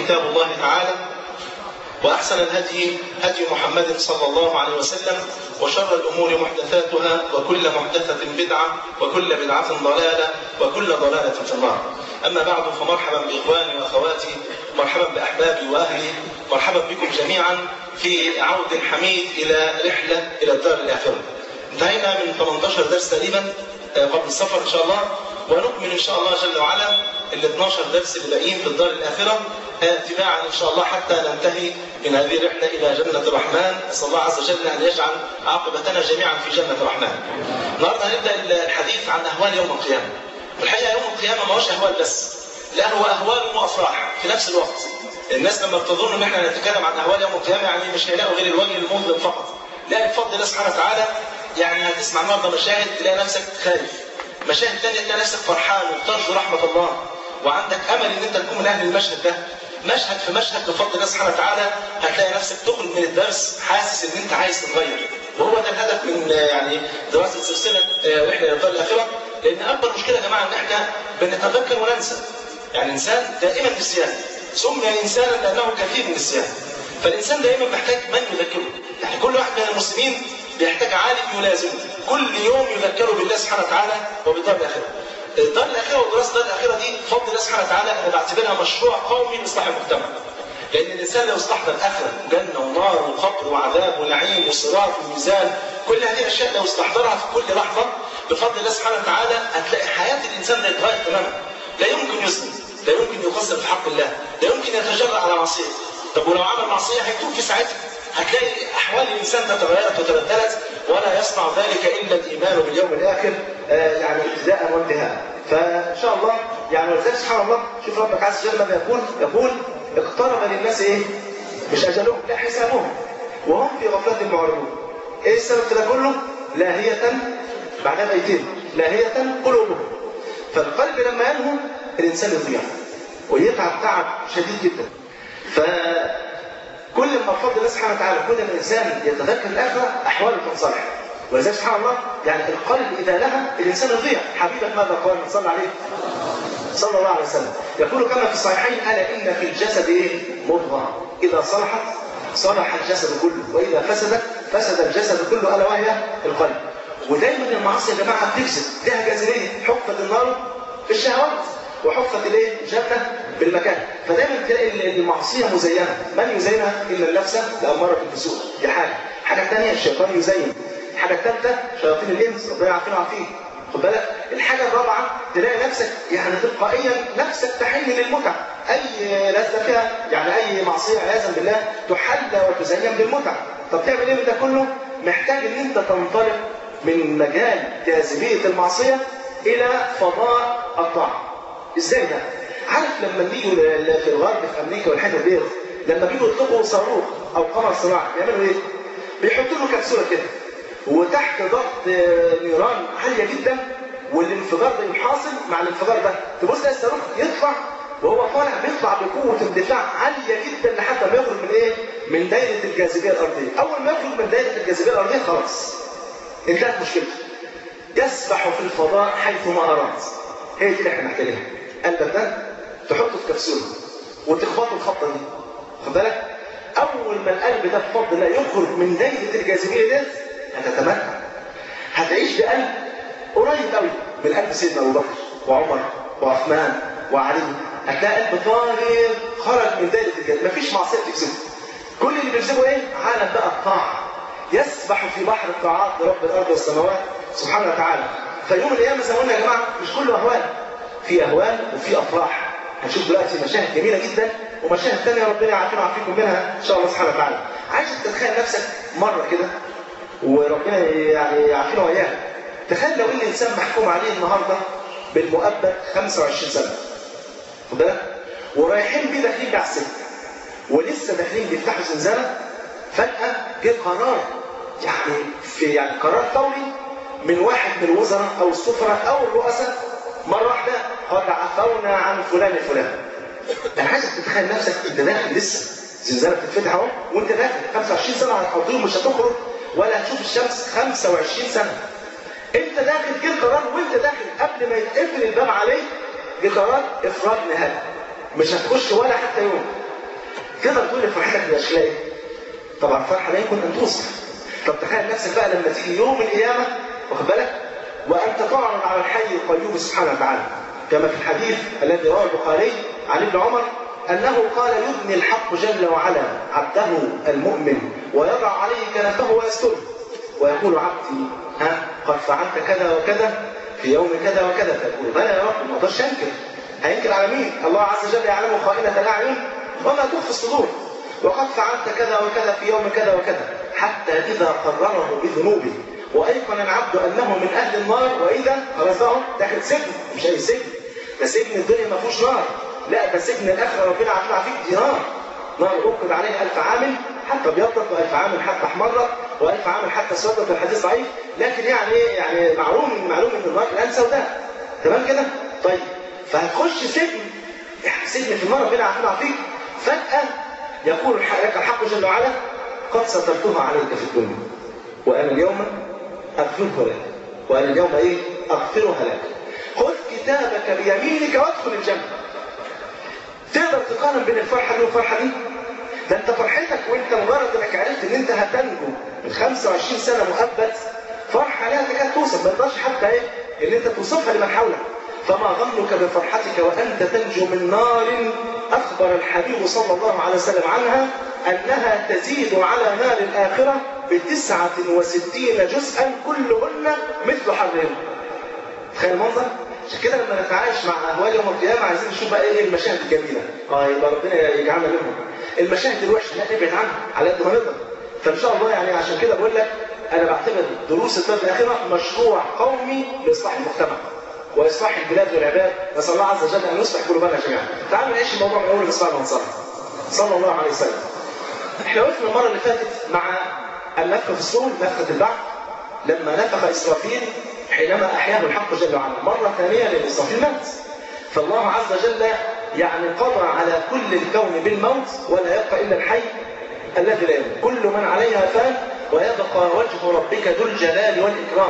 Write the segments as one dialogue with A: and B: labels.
A: كتاب الله تعالى وأحسن الهدي هدي محمد صلى الله عليه وسلم وشر الأمور محدثاتها وكل محدثة بدعة وكل بدعة ضلالة وكل ضلالة في النار أما بعد فمرحبا بإخواني وأخواتي مرحبا بأحبابي وأهلي مرحبا بكم جميعا في عود حميد إلى رحلة إلى الدار الآخرة انتهينا من 18 درس تقريبا قبل السفر إن شاء الله ونكمل إن شاء الله جل وعلا ال 12 درس اللي باقيين في الدار الآخرة تباعا إن شاء الله حتى ننتهي من هذه الرحلة إلى جنة الرحمن أسأل الله عز وجل أن يجعل عاقبتنا جميعا في جنة الرحمن النهاردة هنبدأ الحديث عن أهوال يوم القيامة والحقيقة يوم القيامة ما هوش أهوال بس لا هو أهوال وأفراح في نفس الوقت الناس لما بتظن ان احنا نتكلم عن اهوال يوم القيامه يعني مش هيلاقوا غير الوجه المظلم فقط لا بفضل الله سبحانه وتعالى يعني هتسمع النهارده مشاهد تلاقي نفسك خايف مشاهد ثانيه تلاقي نفسك فرحان وبترجو رحمه الله وعندك امل ان انت تكون من اهل المشهد ده مشهد في مشهد بفضل الله سبحانه وتعالى هتلاقي نفسك تخرج من الدرس حاسس ان انت عايز تتغير وهو ده الهدف من يعني دراسه سلسله رحله الى الاخره لان اكبر مشكله يا جماعه ان احنا بنتذكر وننسى يعني انسان دائما نسيان سمي انسانا لانه كثير من النسيان فالانسان دائما محتاج من يذكره يعني كل واحد من المسلمين بيحتاج عالم يلازمه كل يوم يذكره بالله سبحانه وتعالى وبالدار الاخره الدار الاخره ودراسه الدار الاخره دي بفضل الله سبحانه وتعالى انا بعتبرها مشروع قومي لاصلاح المجتمع لان الانسان لو استحضر الاخره جنه ونار وقبر وعذاب ونعيم وصراط وميزان كل هذه الاشياء لو استحضرها في كل لحظه بفضل الله سبحانه وتعالى هتلاقي حياه الانسان تتغير تماما لا يمكن يسلم لا يمكن يقصر في حق الله لا يمكن يتجرأ على معصية طب ولو عمل معصية هيتوب في ساعتها هتلاقي أحوال الإنسان تتغيرت وتبدلت ولا يصنع ذلك إلا الإيمان باليوم الآخر آه يعني ابتداء وانتهاء فإن شاء الله يعني ولذلك سبحان الله شوف ربك عز وجل ماذا يقول يقول اقترب للناس إيه؟ مش أجلهم لا حسابهم وهم في غفلة معرضون إيه السبب ده كله؟ لاهية بعدها بيتين لاهية قلوبهم فالقلب لما ينهو الإنسان يضيع ويتعب تعب شديد جدا فكل ما بفضل الله سبحانه وتعالى كل ما الإنسان يتذكر الآخرة أحواله تنصلح ولذلك سبحان الله يعني القلب إذا لها الإنسان يضيع حبيبك ماذا قال صلى عليه صلى الله عليه وسلم يقول كما في الصحيحين ألا إن في الجسد إيه مضغة إذا صلحت صلح الجسد كله وإذا فسدت فسد الجسد كله ألا وهي القلب ودايما المعاصي يا جماعة بتفسد لها جاذبية حفت النار في الشهوات وحفت الايه الجنه بالمكان فدايما تلاقي المعصيه مزينه من يزينها الا النفس لاماره بالسوء دي حاجه الحاجه الثانيه الشيطان يزين الحاجه الثالثه شياطين الانس ربنا يعافينا ويعافيه خد بالك الحاجه الرابعه تلاقي نفسك يعني تلقائيا نفسك تحن للمتعه اي لذه فيها يعني اي معصيه عياذا بالله تحلى وتزين بالمتعه طب تعمل ايه من ده كله محتاج ان انت تنطلق من مجال جاذبيه المعصيه الى فضاء الطاعه ازاي ده؟ عارف لما بيجوا في الغرب في امريكا والحتت ديت لما بيجوا يطلقوا صاروخ او قمر صناعي بيعملوا ايه؟ بيحطوا له كبسوله كده وتحت ضغط نيران عاليه جدا والانفجار ده يحاصل مع الانفجار ده تبص تلاقي الصاروخ يطلع وهو طالع بيطلع بقوه اندفاع عاليه جدا لحد ما يخرج من ايه؟ من دايره الجاذبيه الارضيه، اول ما يخرج من دايره الجاذبيه الارضيه خلاص انتهت مشكلته. يسبح في الفضاء حيث ما اراد. هي دي اللي احنا محتاجينها. قلبك ده تحطه في كبسوله وتخبطه الخبطه دي خد بالك اول ما القلب ده بفضل الله يخرج من دايره الجاذبيه دي هتتمتع هتعيش بقلب قريب قوي من قلب سيدنا ابو بكر وعمر وعثمان وعلي هتلاقي قلب طاهر خرج من دايره الجاذبيه مفيش معصيه تكسبه كل اللي بيكسبه ايه عالم بقى الطاعه يسبح في بحر الطاعات لرب الارض والسماوات سبحانه وتعالى فيوم القيامه زي ما قلنا يا جماعه مش كله اهوال في اهوال وفي افراح هنشوف دلوقتي مشاهد جميله جدا ومشاهد ثانيه ربنا يعافينا ويعافيكم منها ان شاء الله سبحانه وتعالى عايزك تتخيل نفسك مره كده وربنا يعني يعافينا واياك تخيل لو ان انسان محكوم عليه النهارده بالمؤبد 25 سنه خد بالك ورايحين بيه داخلين على السجن ولسه داخلين بيفتحوا زنزانه فجاه جه قرار يعني في يعني قرار فوري من واحد من الوزراء او السفراء او الرؤساء مره واحده قد عفونا عن فلان الفلاني انا عايزك تتخيل نفسك انت داخل لسه زنزانه بتتفتح اهو وانت داخل 25 سنه هتقضيهم مش هتخرج ولا هتشوف الشمس 25 سنه انت داخل جه قرار وانت داخل قبل ما يتقفل الباب عليك جه قرار افراج نهائي مش هتخش ولا حتى يوم تقدر تقول لي فرحتك بالاشكال ايه؟ طبعا فرحه لا يمكن ان توصف طب تخيل نفسك بقى لما تيجي يوم القيامه واخد بالك وانت تعرض على الحي القيوم سبحانه وتعالى كما في الحديث الذي رواه البخاري عن ابن عمر انه قال يبني الحق جل وعلا عبده المؤمن ويضع عليه كنفه ويستره ويقول عبدي ها قد فعلت كذا وكذا في يوم كذا وكذا فيقول بلى يا رب ما اقدرش انكر هينكر على مين؟ الله عز وجل يعلم خائنة الأعين وما تخفي الصدور وقد فعلت كذا وكذا في يوم كذا وكذا حتى إذا قرره بذنوبه وأيقن العبد أنه من أهل النار وإذا خلاص داخل سجن مش أي سجن ده سجن الدنيا ما فيهوش نار لا ده سجن الآخرة ربنا عافينا فيك دي نار نار أوقد عليها ألف عامل حتى ابيضت وألف عامل حتى أحمرت وألف عامل حتى اسودت الحديث ضعيف لكن يعني يعني معلوم معلوم ان النار الآن سوداء تمام كده؟ طيب فهتخش سجن سجن في النار ربنا عافينا فيك فجأة يقول لك الحق جل وعلا قد سترتها عليك في الدنيا وأنا اليوم أغفرها لك وأنا اليوم إيه؟ أغفرها لك خذ كتابك بيمينك وادخل الجنة تقدر تقارن بين الفرحة دي والفرحة دي؟ ده انت فرحتك وانت مجرد انك عرفت ان انت هتنجو من 25 سنة مؤبد فرحة لا تكاد توصف ما تقدرش حتى ايه ان انت توصفها لمن حولك فما ظنك بفرحتك وانت تنجو من نار اخبر الحبيب صلى الله عليه وسلم عنها انها تزيد على نار الاخره بتسعة وستين جزءا كلهن مثل حرهم تخيل المنظر عشان كده لما نتعايش مع اهوال يوم القيامه عايزين نشوف بقى ايه المشاهد الجميله اه يبقى ربنا يجعلنا منهم المشاهد الوحشه لا نبعد عنها على قد ما نقدر فان شاء الله يعني عشان كده بقول لك انا بعتبر دروس الدار الاخره مشروع قومي لاصلاح المجتمع واصلاح البلاد والعباد نسال الله عز وجل ان يصلح قلوبنا جميعا تعالوا نعيش الموضوع من اول الاسبوع المنصر صلى الله عليه وسلم احنا وقفنا المره اللي فاتت مع النفخ في الصور نفخه البعث لما نفخ اسرافيل حينما احياه الحق جل وعلا مره ثانيه لان اسرافيل مات فالله عز وجل يعني قضى على كل الكون بالموت ولا يبقى الا الحي الذي لا يموت كل من عليها فان ويبقى وجه ربك ذو الجلال والاكرام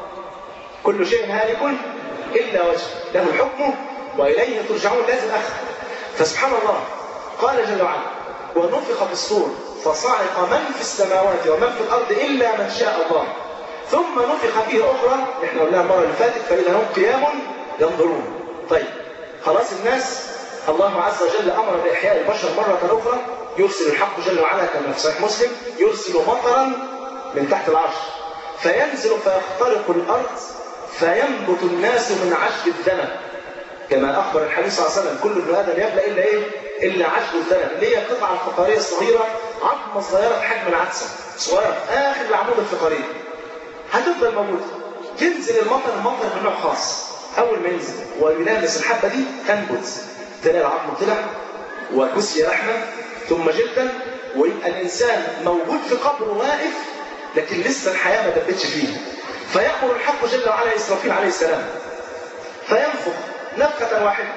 A: كل شيء هالك الا وجهه له الحكم واليه ترجعون لازم اخذ فسبحان الله قال جل وعلا ونفخ في الصور فصعق من في السماوات ومن في الارض الا من شاء الله ثم نفخ فيه اخرى احنا قلناها المره اللي فاتت فاذا هم قيام ينظرون طيب خلاص الناس الله عز وجل امر باحياء البشر مره اخرى يرسل الحق جل وعلا كما في صحيح مسلم يرسل مطرا من تحت العرش فينزل فيخترق الارض فينبت الناس من عشب الذنب كما اخبر الحديث صلى الله عليه وسلم كل ابن ادم يبلى الا ايه؟ الا عشب الذنب اللي هي القطعه الفقاريه الصغيره عظمه صغيره في حجم العدسه صغيره في اخر العمود الفقاري هتفضل موجوده ينزل المطر المطر من نوع خاص اول ما ينزل ويلامس الحبه دي تنبت تلاقي العظم طلع وكسي لحما ثم جدا ويبقى الانسان موجود في قبره واقف لكن لسه الحياه ما دبتش فيه فيأمر الحق جل وعلا إسرافيل عليه السلام فينفخ نفخة واحدة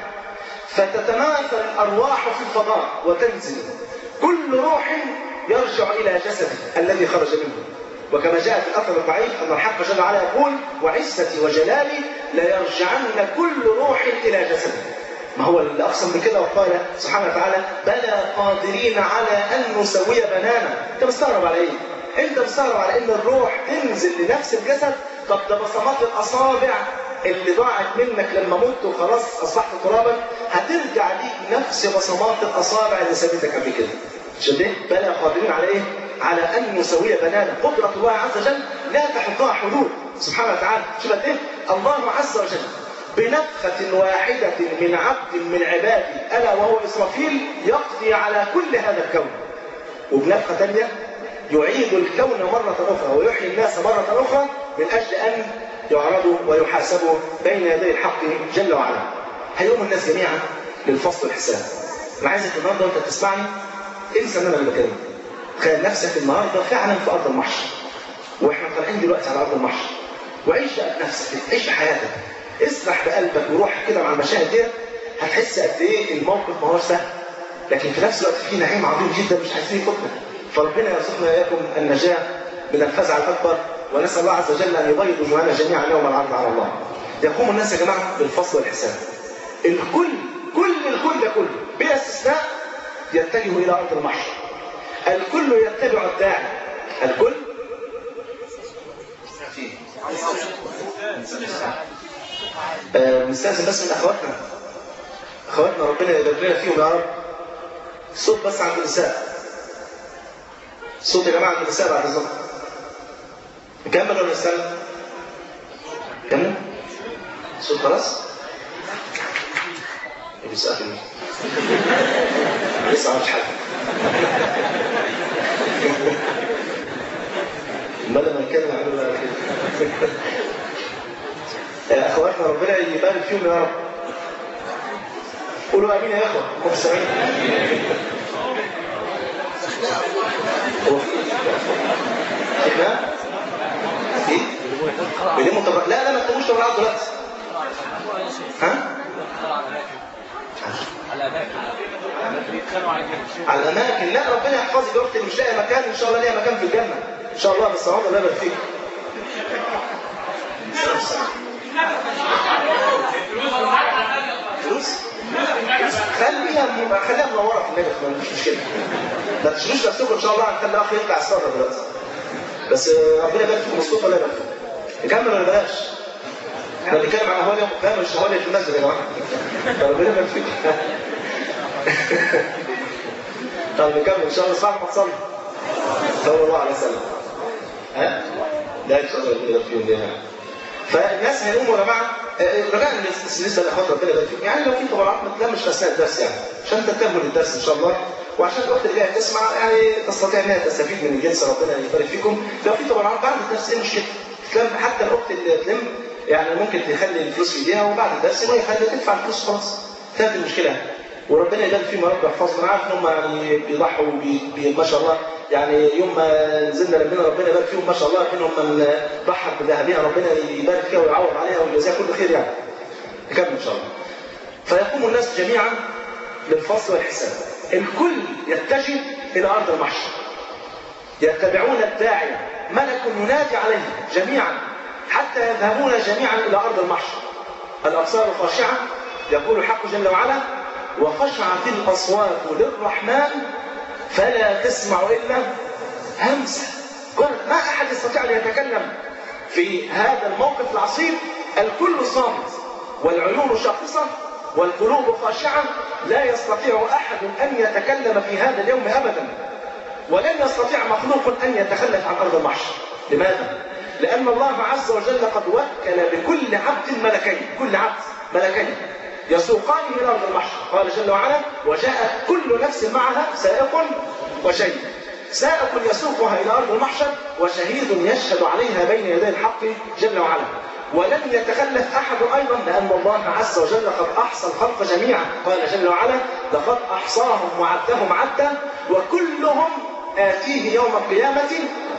A: فتتناثر الأرواح في الفضاء وتنزل كل روح يرجع إلى جسده الذي خرج منه وكما جاء في الأثر الضعيف أن الحق جل وعلا يقول وعزتي وجلالي ليرجعن كل روح إلى جسده ما هو اللي أقسم بكده وقال سبحانه وتعالى بلى قادرين على أن نسوي بنانا أنت مستغرب على إيه؟ انت مستغرب على ان الروح تنزل لنفس الجسد طب ده بصمات الاصابع اللي ضاعت منك لما مت وخلاص اصبحت ترابا هترجع ليك نفس بصمات الاصابع اللي سابتك قبل كده عشان ليه؟ بلى قادرين على ايه؟ على ان نسوي بنانا قدره الله عز وجل لا تحطها حدود سبحانه وتعالى شوف قد ايه؟ الله عز وجل بنفخة واحدة من عبد من عبادي ألا وهو إسرافيل يقضي على كل هذا الكون وبنفخة ثانية يعيد الكون مرة أخرى ويحيي الناس مرة أخرى من أجل أن يعرضوا ويحاسبوا بين يدي الحق جل وعلا. هيقوم الناس جميعا للفصل والحساب. أنا عايزك النهارده وأنت بتسمعني انسى إن أنا اللي بكلمك. تخيل نفسك النهارده فعلا في أرض المحشر. وإحنا طالعين دلوقتي على أرض المحشر. وعيش بقى بنفسك، عيش حياتك. اسرح بقلبك وروحك كده مع المشاهد دي هتحس قد إيه الموقف ما هوش سهل. لكن في نفس الوقت في نعيم عظيم جدا مش عايزين يفوتنا. فربنا يرزقنا واياكم النجاة من الفزع الأكبر ونسأل الله عز وجل أن يبيض وجوهنا جميعا يوم العرض على الله. يقوم الناس يا جماعة بالفصل والحساب. الكل كل الكل ده كله بلا استثناء يتجه الى ارض المحشر الكل يتبع الداعي الكل آه، نستاذن بس من اخواتنا اخواتنا ربنا يبارك لنا فيهم يا رب الصوت بس عند النساء الصوت يا جماعه عند النساء بعد الظهر نكمل ولا نستنى؟ نكمل؟ الصوت خلاص؟ اللي بيسألني لسه ما عملتش حاجه امال لما نتكلم عن بقى كده يا اخواتنا ربنا يبارك فيهم يا رب قولوا امين يا اخوه هم سامعين هو في شفنا في بيلموا طبق لا لا ما تلموش طبقات دلوقتي ها على الاماكن لا ربنا يحفظك يا اختي اللي مش لاقي مكان ان شاء الله ليها مكان في الجنه ان شاء الله بس عمر لا يبارك فيك فلوس خليها خليها منوره في النجف مفيش مشكله ما تشغلوش نفسكم ان شاء الله هنخلي الاخ يطلع الصدر دلوقتي بس ربنا يبارك فيكم مصطفى الله يبارك فيكم نكمل ولا بلاش؟ احنا بنتكلم عن اهوال يوم القيامه مش اهوال في المسجد يا جماعه ربنا يبارك فيكم طب نكمل ان شاء الله بعد ما تصلي صلى الله عليه وسلم ها؟ لا ان شاء الله ربنا يبارك فيهم جميعا فالناس هيقوموا يا جماعه رجاء لسه الاخوات ربنا يبارك فيهم يعني لو في طبعات ما تلمش في اثناء الدرس يعني عشان تنتبهوا للدرس ان شاء الله وعشان الاخت اللي جايه تسمع يعني تستطيع انها تستفيد من الجنس ربنا يبارك فيكم لو في طبعات بعد الدرس ايه المشكله؟ تلم حتى الاخت اللي تلم يعني ممكن تخلي الفلوس في ايديها وبعد الدرس ما يخلي تدفع الفلوس خلاص انتهت المشكله وربنا يبارك فيهم يا رب يحفظهم انا عارف ان هم يعني بيضحوا بي بي ما شاء الله يعني يوم ما نزلنا ربنا ربنا يبارك فيهم ما شاء الله منهم من ضحى بذهبها ربنا يبارك فيها ويعوض عليها ويجزاها كل خير يعني نكمل ان شاء الله فيقوم الناس جميعا للفصل والحساب الكل يتجه الى ارض المحشر يتبعون الداعي ملك ينادي عليهم جميعا حتى يذهبون جميعا الى ارض المحشر الابصار خاشعه يقول الحق جل وعلا وخشعت الاصوات للرحمن فلا تسمع الا همسه ما احد يستطيع ان يتكلم في هذا الموقف العصيب الكل صامت والعيون شاخصه والقلوب خاشعه لا يستطيع احد ان يتكلم في هذا اليوم ابدا ولن يستطيع مخلوق ان يتخلف عن ارض المحشر لماذا لان الله عز وجل قد وكل بكل عبد ملكين كل عبد ملكين يسوقان الى ارض المحشر قال جل وعلا وجاءت كل نفس معها سائق وشهيد سائق يسوقها الى ارض المحشر وشهيد يشهد عليها بين يدي الحق جل وعلا ولن يتخلف احد ايضا لان الله عز وجل قد احصى الخلق جميعا قال جل وعلا لقد احصاهم وعدهم عدا وكلهم اتيه يوم القيامه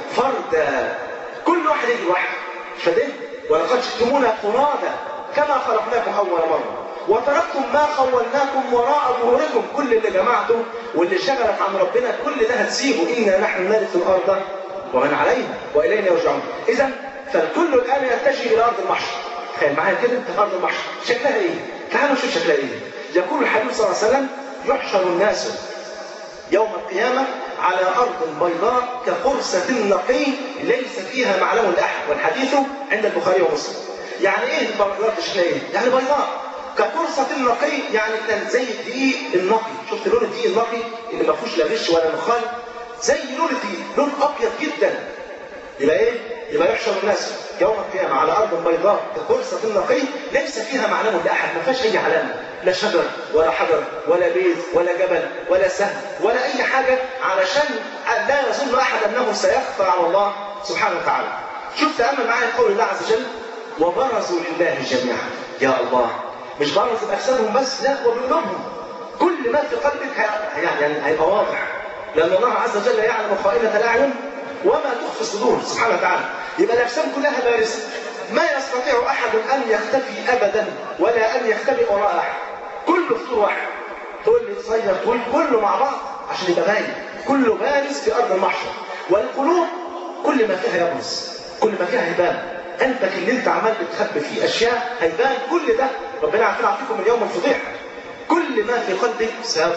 A: فردا كل واحد يجي لوحده فده ولقد جئتمونا فرادا كما خلقناكم اول مره وتركتم ما خولناكم وراء ظهوركم كل اللي جمعته واللي شغلك عن ربنا كل ده هتسيبه انا نحن نرث الارض ومن عليها والينا يرجعون اذا فالكل الان يتجه الى ارض المحشر تخيل معايا كده انت في ارض المحشر شكلها ايه؟ تعالوا نشوف شكلها ايه يقول الحبيب صلى الله عليه وسلم يحشر الناس يوم القيامة على أرض بيضاء كقرصة نقي ليس فيها معلم لأحد والحديث عند البخاري ومسلم يعني إيه الأرض شكلها إيه؟ يعني بيضاء كقرصة نقي يعني كان زي الدقيق النقي شفت لون الدقيق النقي اللي ما فيهوش لا غش ولا نخال زي لون الدقيق لون أبيض جدا يبقى إيه؟ يبقى يحشر الناس يوم القيامة على أرض بيضاء كقرصة نقي ليس فيها معلم لأحد ما فيهاش أي علامة لا شجر ولا حجر ولا بيت ولا جبل ولا سهم ولا أي حاجة علشان لا يظن أحد أنه سيخفى على الله سبحانه وتعالى شوف تأمل معايا قول الله عز وجل وبرزوا لله جميعا يا الله مش برز بأجسادهم بس لا وبقلوبهم كل ما في قلبك هي- يعني هيبقى واضح لأن الله عز وجل يعلم خائنة الأعين وما تخفي الصدور سبحانه وتعالى يبقى الأجسام كلها بارزة ما يستطيع أحد أن يختفي أبدا ولا أن يختبئ وراء أحد كله في طول واحد تقول لي تصير تقول كله مع بعض عشان يبقى باين كله بارز في أرض المحشر والقلوب كل ما فيها يبرز كل ما فيها هيبان قلبك اللي انت عمال بتخبي فيه اشياء هيبان كل ده ربنا عارفين عارفيكم اليوم الفضيحه كل ما في قلبك سيظهر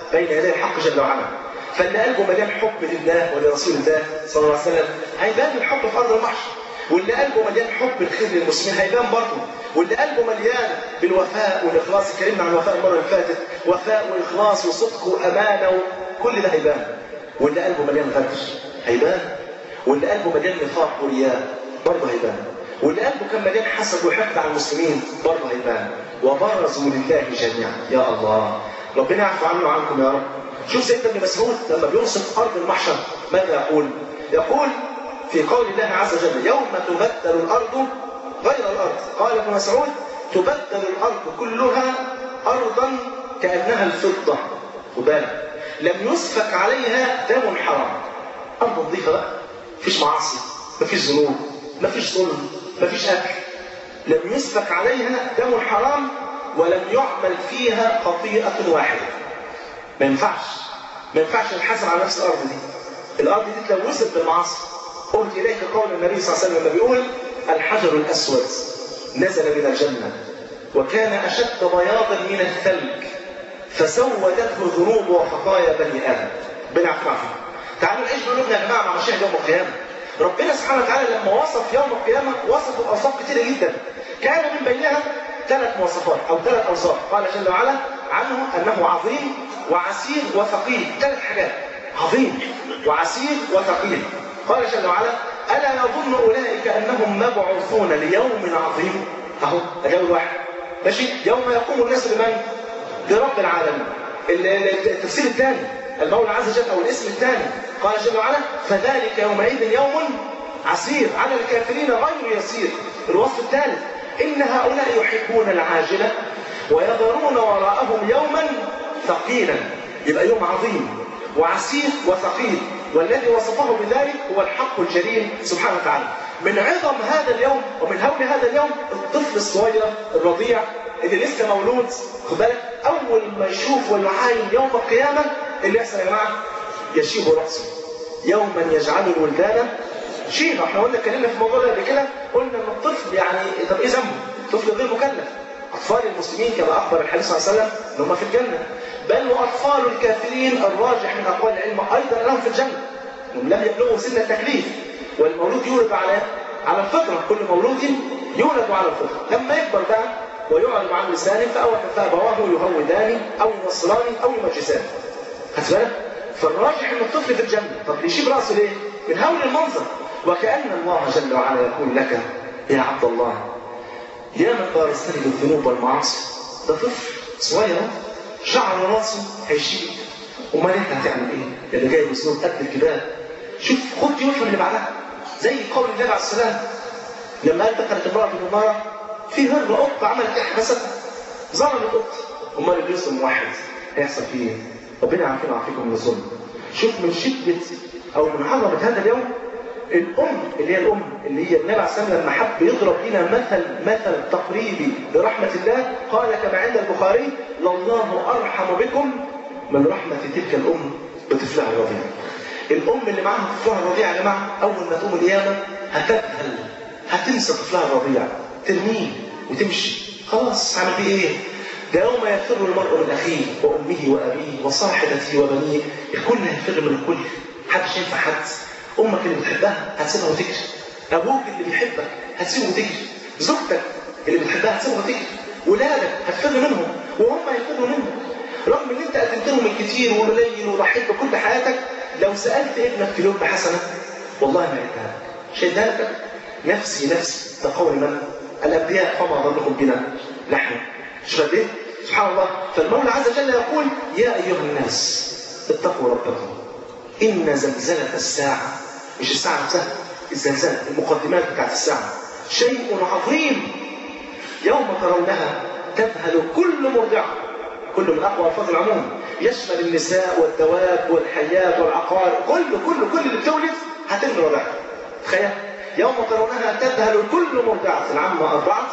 A: بين يدي الحق جل وعلا فاللي قلبه مليان حب لله ولرسول الله صلى الله عليه وسلم هيبان الحب في ارض المحشر واللي قلبه مليان حب الخير للمسلمين هيبان برضه واللي قلبه مليان بالوفاء والاخلاص اتكلمنا عن الوفاء المره اللي فاتت وفاء واخلاص وصدق وامانه وكل ده هيبان واللي قلبه مليان غدر هيبان واللي قلبه مليان نفاق ورياء برضه هيبان واللي قلبه كان مليان حسد وحقد على المسلمين برضه هيبان وبرزوا لله جميعا يا الله ربنا يعفو عنه وعنكم يا رب شوف سيدنا ابن مسعود لما بيوصف ارض المحشر ماذا يقول؟ يقول في قول الله عز وجل يوم تبدل الارض غير الارض قال ابن مسعود تبدل الارض كلها ارضا كانها الفضه وبالك لم يسفك عليها دم حرام ارض نظيفه بقى مفيش معاصي مفيش ذنوب مفيش ظلم مفيش اكل لم يسفك عليها دم حرام ولم يعمل فيها خطيئه واحده ما ينفعش ما ينفعش نحاسب على نفس الارض دي الارض دي اتلوثت بالمعاصي قلت اليك قول النبي صلى الله عليه وسلم لما بيقول الحجر الاسود نزل من الجنه وكان اشد بياضا من الثلج فسودته ذنوب وخطايا بني ادم بن عفان تعالوا نعيش بقلوبنا يا جماعه مع مشاهد يوم القيامه ربنا سبحانه وتعالى لما وصف يوم القيامه وصفه باوصاف كثيره جدا كان من بينها ثلاث مواصفات او ثلاث اوصاف قال جل وعلا عنه انه عظيم وعسير وثقيل ثلاث حاجات عظيم وعسير وثقيل قال جل وعلا الا يظن اولئك انهم مبعوثون ليوم عظيم اهو ده اول واحد ماشي يوم يقوم الناس لمن؟ لرب العالمين التفسير الثاني المولى عز وجل او الاسم الثاني قال جل وعلا فذلك يومئذ يوم عسير على الكافرين غير يسير الوصف الثالث ان هؤلاء يحبون العاجله ويذرون وراءهم يوما ثقيلا يبقى يوم عظيم وعسير وثقيل والذي وصفه بذلك هو الحق الجليل سبحانه وتعالى من عظم هذا اليوم ومن هول هذا اليوم الطفل الصغير الرضيع اللي لسه مولود خد بالك اول ما يشوف ويعاين يوم القيامه اللي يحصل يا جماعه يشيب راسه يوما يجعل الولدان شيبه احنا قلنا اتكلمنا في الموضوع ده قبل كده قلنا ان الطفل يعني طب ايه ذنبه؟ الطفل غير مكلف اطفال المسلمين كما اخبر الحديث صلى الله عليه وسلم ان هم في الجنه بل واطفال الكافرين الراجح من اقوال العلم ايضا لهم في الجنه هم لم يبلغوا سن التكليف والمولود يولد على على الفطره كل مولود يولد على الفطره لما يكبر بقى ويعرض عن لسانه فابواه يهودان او ينصران او يمجسان خدت بالك؟ فالراجح ان الطفل في الجنه طب يشيب راسه ليه؟ من هول المنظر وكان الله جل وعلا يقول لك يا عبد الله يا من بارزتني بالذنوب والمعاصي ده طفل صغير شعر راسه هيشيب امال انت هتعمل ايه؟ اللي جاي بذنوب قد الكبار شوف خد يوفى اللي بعدها زي قول النبي عليه السلام لما قال دخلت امراه في النار في هرب قطه عملت احبستها ظلمت قطه امال اللي بيظلم واحد هيحصل فيه ايه؟ ربنا يعافينا ويعافيكم من الظلم شوف من شده او من عظمه هذا اليوم الام اللي هي الام اللي هي النبي عليه السلام لما حب يضرب لنا مثل مثل تقريبي لرحمه الله قال كما عند البخاري لله ارحم بكم من رحمه تلك الام بطفلها الرضيع. الام اللي معاها طفلها الرضيع يا جماعه اول ما تقوم القيامه هتذهل هتنسى طفلها الرضيع ترميه وتمشي خلاص هعمل بيه ايه؟ ده يوم يفر المرء من اخيه وامه وابيه وصاحبته وبنيه الكل هيفر من الكل محدش ينفع حد امك اللي بتحبها هتسيبها وتجري ابوك اللي بيحبك هتسيبه وتجري زوجتك اللي بتحبها هتسيبها وتجري ولادك هتفر منهم وهم هيفروا منك رغم ان انت قدمت لهم الكتير والقليل وضحيت بكل حياتك لو سالت ابنك في يوم بحسنه والله ما يديها لك شايدها لك نفسي نفسي ده قول من الانبياء فما ظنكم بنا نحن شوف قد ايه سبحان الله فالمولى عز وجل يقول يا ايها الناس اتقوا ربكم ان زلزله الساعه مش الساعه نفسها الزلزال المقدمات بتاعت الساعه شيء عظيم يوم ترونها تذهل كل مرضعه كل من اقوى الفاظ العموم يشمل النساء والدواب والحيات والعقار كل كل كل اللي بتولد هترمي رضعها تخيل يوم ترونها تذهل كل مرضعه عما ارضعت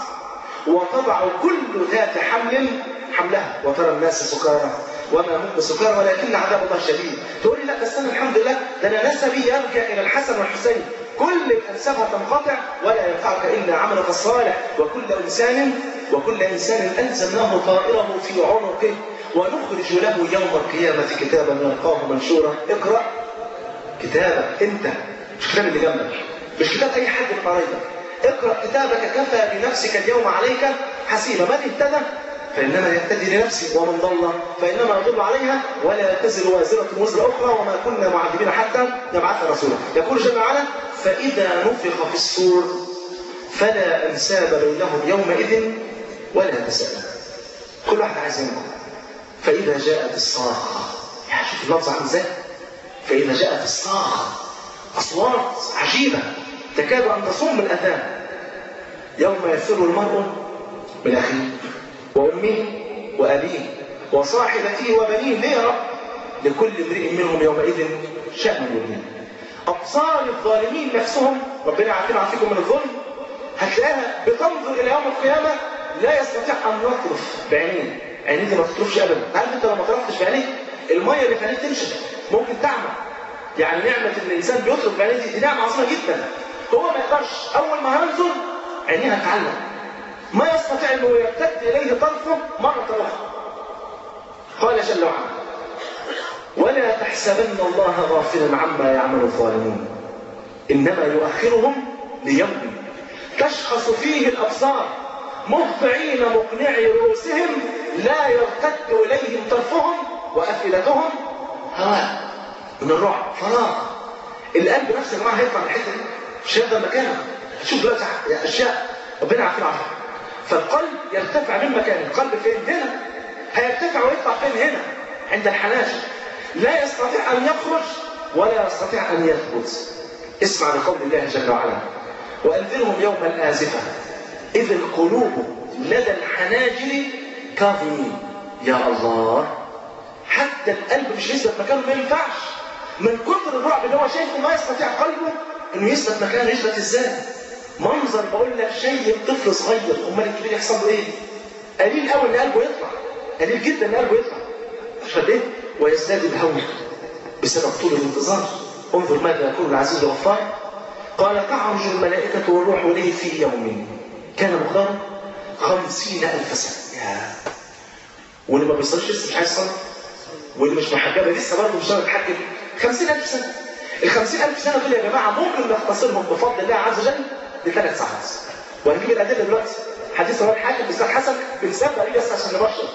A: وتضع كل ذات حمل حملها وترى الناس سكارى وما هم بسكارى ولكن عذاب الله شديد تقول لي لا بس انا الحمد لله ده انا نسبي يرجع الى الحسن والحسين كل الانسبه تنقطع ولا ينفعك الا عملك الصالح وكل انسان وكل انسان الزمناه طائره في عنقه ونخرج له يوم القيامة كتابا يلقاه منشورا اقرأ كتابك انت مش كتاب اللي جنبك مش كتاب اي حد من قرايبك اقرأ كتابك كفى بنفسك اليوم عليك حسيبا من اهتدى فإنما يهتدي لنفسه ومن ضل فإنما يضل عليها ولا تزر وازرة وزر أخرى وما كنا معذبين حتى نبعث رسولا يقول جل وعلا فإذا نفخ في الصور فلا أنساب بينهم يومئذ ولا تساءل كل واحد عايز ينقل فإذا جاءت الصاخة يعني شوف اللفظ عامل ازاي فإذا جاءت الصاخة أصوات عجيبة تكاد أن تصم الأذان يوم يفر المرء من أخيه وأمه وأبيه وصاحبته وبنيه ليه يا رب لكل امرئ منهم يومئذ شأن يغنيه أبصار الظالمين نفسهم ربنا يعافينا ويعافيكم من الظلم هتلاقيها بتنظر إلى يوم القيامة لا يستطيع أن يطرف بعينيه عينيه دي ما تطرفش أبدا عارف أنت لو ما طرفتش بعينيك المية اللي في عينيك تنشف ممكن تعمى يعني نعمة إن الإنسان بيطرف بعينيه دي, دي نعمة عظيمة جدا هو ما يقدرش أول ما هينظر عينيه هتعلق ما يستطيع أنه يرتد إليه طرفه مرة أخرى قال جل وعلا ولا تحسبن الله غافلا عما يعمل الظالمون إنما يؤخرهم ليوم تشخص فيه الأبصار مهطعين مقنعي رؤوسهم لا يرتد إليهم طرفهم وأفئدتهم هواء من الرعب فراغ القلب نفسه يا جماعة هيطلع من الحتة دي مش هيفضل مكانه شوف دلوقتي أشياء ربنا عارفين عنها فالقلب يرتفع من مكانه القلب فين هنا هيرتفع ويطلع فين هنا عند الحناجر لا يستطيع أن يخرج ولا يستطيع أن يثبت اسمع لقول الله جل وعلا وأنذرهم يوم الآزفة إذ القلوب لدى الحناجر كاظمين يا الله حتى القلب مش يثبت مكانه ما ينفعش من كثر الرعب اللي هو شايفه ما يستطيع قلبه انه يثبت مكانه يثبت ازاي منظر بقول لك شيء طفل صغير امال الكبير يحصل له ايه قليل قوي ان قلبه يطلع قليل جدا ان قلبه يطلع مش قد ايه ويزداد الهول بسبب طول الانتظار انظر ماذا يقول العزيز الغفار قال تعرج الملائكة والروح إليه في يوم كان مقداره خمسين ألف سنة يا واللي ما بيصليش لسه مش عايز يصلي واللي مش محجبة لسه برضه مش راضي يتحجب خمسين ألف سنة الخمسين ألف سنة دول يا جماعة ممكن نختصرهم بفضل الله عز وجل لثلاث ساعات وهنجيب الأدلة دلوقتي حديث رواه الحاكم بإسناد حسن بنسبة ليه بس عشان نبشر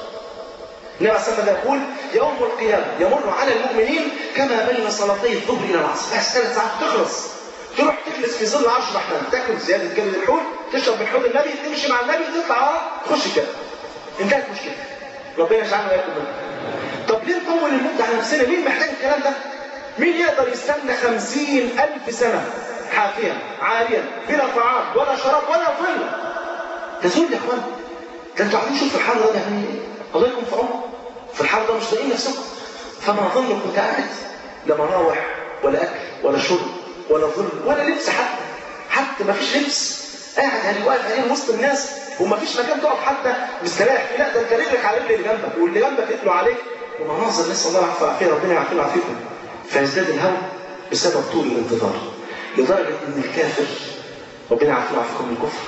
A: النبي عليه الصلاه يقول يوم القيامه يمر على المؤمنين كما بين صلاتي الظهر الى العصر بس ثلاث ساعات تخلص تروح تجلس في ظل عرش الرحمن تاكل زياده جبل الحوت تشرب من حوض النبي تمشي مع النبي تطلع ورا تخش كده انتهت مشكلتك ربنا يجعلنا وياكم منه طب ليه نطول المده على نفسنا مين محتاج الكلام ده مين يقدر يستنى خمسين ألف سنة حافيا عاريا بلا طعام ولا شراب ولا ظل تزول يا اخوان ده انتوا عارفين شوف الحر ده يعني الله يكون في عمره في الحر ده مش لاقيين نفسكم فما ظنكم كنت قاعد لا مراوح ولا اكل ولا شرب ولا ظل ولا لبس حتى حتى ما فيش لبس قاعد يعني واقف هنا وسط الناس وما فيش مكان تقف حتى مستريح فيه لا ده انت رجلك على رجل اللي جنبك واللي جنبك يتلو عليك ومناظر نسال الله العفو والعافيه ربنا يعافينا ويعافيكم فيزداد الهوى بسبب طول الانتظار لدرجه ان الكافر ربنا يعافينا ويعافيكم من الكفر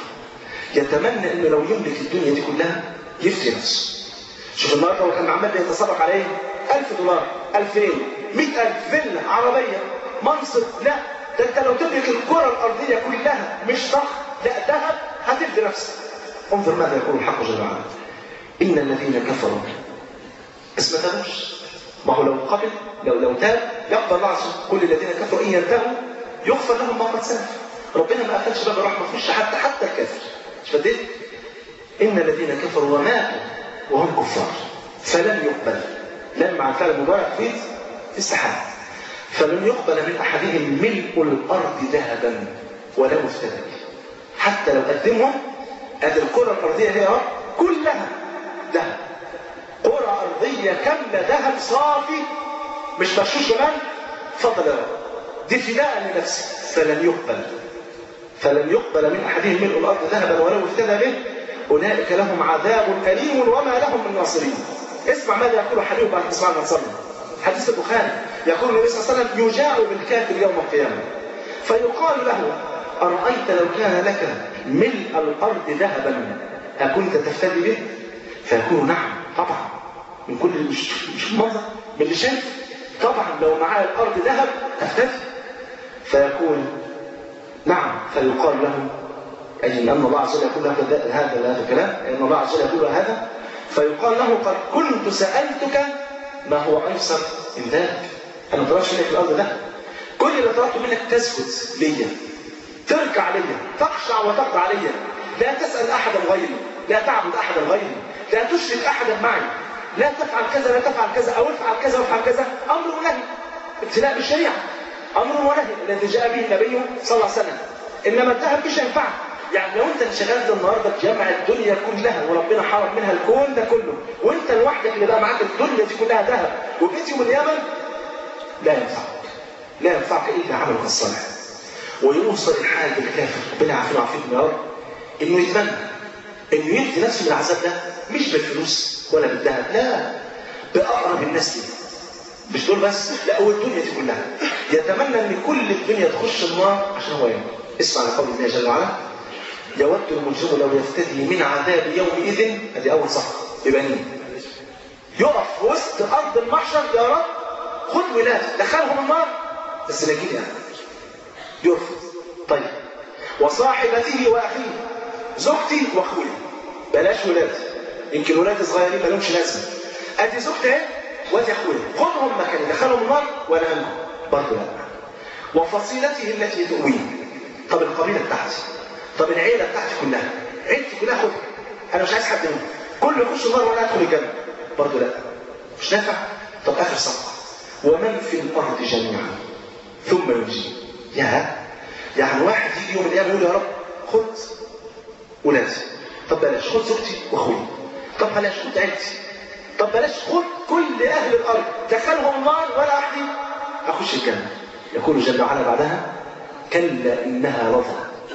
A: يتمنى انه لو يملك الدنيا دي كلها يفتي نفسه شوف النهارده هو كان عمال بيتسابق عليه 1000 دولار 2000 100000 فيلا عربيه منصب لا ده انت لو تملك الكره الارضيه كلها مش ضخم لا ذهب هتفدي نفسك انظر ماذا يقول الحق جل وعلا ان الذين كفروا بس ما تابوش ما هو لو قبل لو لو تاب يقبل الله عز وجل كل الذين كفروا ان ينتهوا يغفر لهم ما قد سلف ربنا ما قفلش باب الرحمه في حتى حتى الكافر مش فديت ان الذين كفروا وماتوا وهم كفار فلن يقبل لن مع الفعل المضارع تفيد في السحاب فلن يقبل من احدهم ملء الارض ذهبا ولو افتدى حتى لو قدمهم ادي الكره الارضيه هي اهو كلها ذهب كره ارضيه كامله ذهب صافي مش مغشوش كمان فضل يا رب دي فداء لنفسك فلن يقبل فلن يقبل من احدهم ملء الارض ذهبا ولو افتدى به أولئك لهم عذاب أليم وما لهم من ناصرين اسمع ماذا يقول حبيب بعد اسمع ما صلى حديث البخاري يقول النبي صلى الله عليه وسلم يجاء بالكافر يوم القيامة فيقال له أرأيت لو كان لك ملء الأرض ذهبا أكنت تفتدي به؟ فيقول نعم طبعا من كل مش مش المنظر من اللي شايف طبعا لو معاه الارض ذهب افتدي فيقول نعم فيقال له أي أن الله عز وجل يقول له هذا هذا الكلام أن الله عز وجل يقول له هذا فيقال له قد كنت سألتك ما هو أيسر من ذلك أنا ما طلبش منك الأرض ده كل اللي طلبته منك تسجد ليا تركع ليا تخشع وتخضع ليا لا تسأل أحدا غيري لا تعبد أحدا غيري لا تشرك أحدا معي لا تفعل كذا لا تفعل كذا أو افعل كذا وافعل كذا أمر ونهي ابتلاء بالشريعة أمر ونهي الذي جاء به النبي صلى الله عليه وسلم إنما الذهب مش هينفعك يعني لو انت انشغلت النهارده بجمع الدنيا كلها وربنا حرم منها الكون ده كله وانت لوحدك اللي بقى معاك الدنيا دي كلها ذهب وجيت يوم اليمن لا ينفعك لا ينفعك الا عملك الصالح ويوصل الحال بالكافر ربنا يعافينا ويعافيكم يا رب انه يتمنى انه يدي نفسه من العذاب ده مش بالفلوس ولا بالذهب لا باقرب الناس ليه مش دول بس لا هو الدنيا دي كلها يتمنى ان كل الدنيا تخش النار عشان هو يموت اسمع لقول الله جل وعلا يود المجرم لو يفتدي من عذاب يومئذ ادي اول صفحه ببنيه يقف في وسط ارض المحشر يا رب خد ولاد دخلهم النار بس نجيني انا يرفض طيب وصاحبته واخيه زوجتي واخويا بلاش ولاد يمكن ولاد صغيرين ما لهمش لازمه ادي زوجتي اهي وادي اخويا خدهم مكاني دخلهم النار وانا منهم برضه لا وفصيلته التي تؤويه طب القبيله بتاعتي طب العيله بتاعتي كلها عيلتي كلها خد انا مش عايز حد منهم كله يخش النار وانا ادخل الجنه برضه لا مش نافع طب اخر صفحه ومن في الارض جميعا ثم ينجي يا يعني واحد يجي يوم القيامه يقول يا رب خد ولادي طب بلاش خد زوجتي واخويا طب بلاش خد عيلتي طب بلاش خد كل اهل الارض دخلهم النار ولا احد اخش الجنه يقول جل وعلا بعدها كلا انها لظى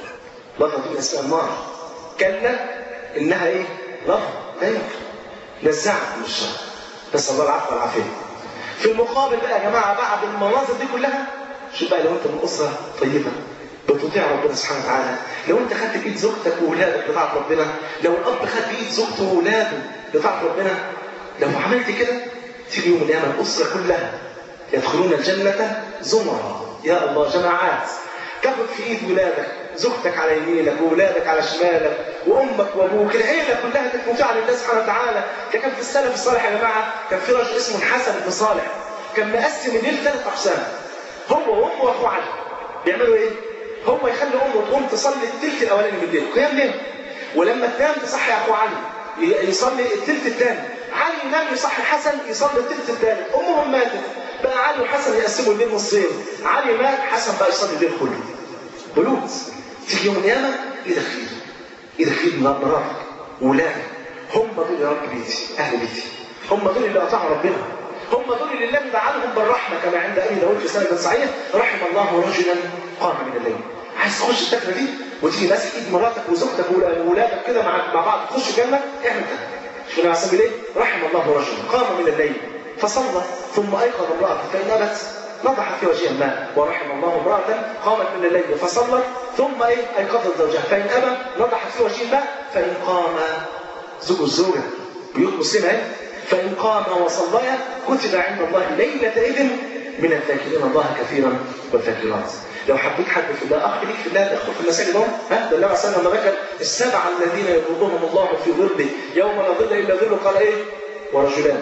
A: لظى دي من اسماء النار كلا انها ايه لظى لا يمكن نزعت من الشر نسال الله العفو والعافيه في المقابل بقى يا جماعه بعد المناظر دي كلها شوف بقى لو انت من اسره طيبه بتطيع ربنا سبحانه وتعالى لو انت خدت بايد زوجتك واولادك لطاعه ربنا لو الاب خد بايد زوجته واولاده لطاعه ربنا لو عملت كده تيجي يوم القيامه الاسره كلها يدخلون الجنه زمرا يا الله جماعات تاخد في ايد ولادك زوجتك على يمينك واولادك على شمالك وامك وابوك العيله كلها كانت مطيعه لله سبحانه وتعالى ده كان في السلف الصالح يا جماعه كان في رجل اسمه الحسن بن صالح كان مقسم الليل ثلاث اقسام هو وامه واخوه علي بيعملوا ايه؟ هو يخلي امه تقوم تصلي الثلث الاولاني من الليل قيام ليل ولما تنام تصحي اخوه علي يصلي الثلث الثاني علي ينام يصحي حسن يصلي الثلث الثالث امهم ماتت بقى علي وحسن يقسموا الليل نصين علي مات حسن بقى يصلي الليل كله بلوت تيجي يوم القيامه ايدك في ايده ايدك في ايد مراتك وولادك هم دول يا رب بيتي اهل بيتي هم دول اللي اطاعوا ربنا هم دول اللي الله دعاهم بالرحمه كما عند ابي داود في سند صحيح رحم الله رجلا قام من الليل عايز تخش الفكره دي وتيجي ماسك ايد مراتك وزوجتك وولادك كده مع مع بعض تخش الجنه اعمل كده شوف انا عشان ايه رحم الله رجلا قام من الليل فصلى ثم ايقظ امراته فان ابت نضح في وجهها الماء ورحم الله امرأة قامت من الليل فصلت ثم ايه ايقظت زوجها فإن أبى نضحت في وجه الماء فإن قام زوج الزوجة بيوت مسلمة ايه فإن قام وصليا كتب عند الله ليلة إذن من الذاكرين الله كثيرا والذاكرات لو حبيت حد في الله اخ ليك في الله تدخل في المساجد اهو ها ده النبي صلى الله عليه وسلم ذكر السبعه الذين يظلهم الله في ظله يوم لا ظل الا ظله قال ايه؟ ورجلان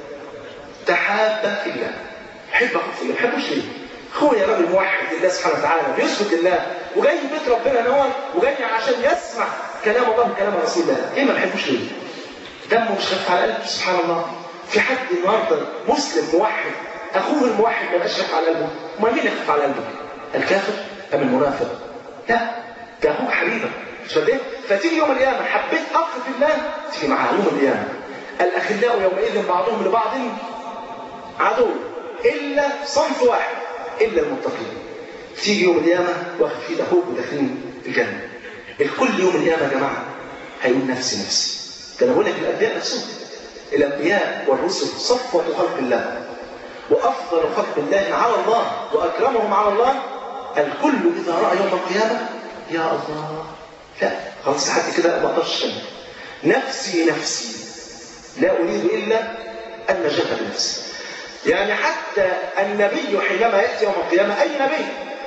A: تحابا في الله حب اخوك في الله ما بحبوش ليه؟ اخويا راجل موحد لله سبحانه وتعالى بيسجد لله وجاي بيت ربنا نور وجاي عشان يسمع كلام الله وكلام رسول الله ليه ما بحبوش ليه؟ دمه مش خفيف على قلبه سبحان الله في حد النهارده مسلم موحد اخوه الموحد ما يبقاش خفيف على قلبه امال مين اللي خفيف على قلبه؟ الكافر ام المنافق؟ لا ده اخوك حبيبك مش فاهم فتيجي يوم القيامه حبيت اخ في الله تيجي معاه يوم القيامه الاخلاء يومئذ بعضهم لبعض عدو الا صنف واحد الا المتقين تيجي يوم القيامه واخد في ايد اخوك وداخلين الجنه الكل يوم القيامه يا جماعه هيقول نفسي نفسي ده انا بقول لك الانبياء نفسهم الانبياء والرسل صفوه خلق الله وافضل خلق الله على الله واكرمهم على الله الكل اذا راى يوم القيامه يا الله لا خلاص لحد كده ما اقدرش نفسي نفسي لا اريد الا النجاة بالنفس يعني حتى النبي حينما يأتي يوم القيامة أي نبي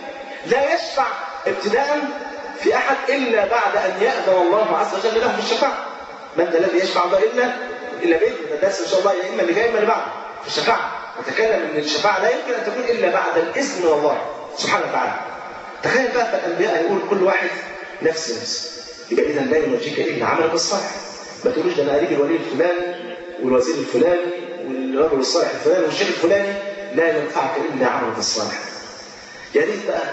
A: لا يشفع ابتداء في أحد إلا بعد أن يأذن الله عز وجل له بالشفاعة من ذا الذي يشفع الله إلا إلا بإذن الناس إن شاء الله يا إما اللي جاي إما اللي بعده في الشفاعة نتكلم ان الشفاعة لا يمكن أن تكون إلا بعد الإذن من الله سبحانه وتعالى تخيل بقى فالأنبياء يقول كل واحد نفسي نفسي يبقى إذا لا ينجيك إلا عملك الصالح ما تقولوش ده أنا قريب الولي الفلاني والوزير الفلاني والرجل الصالح الفلاني والشيخ الفلاني لا ينفعك إلا عملك الصالح يا ريت بقى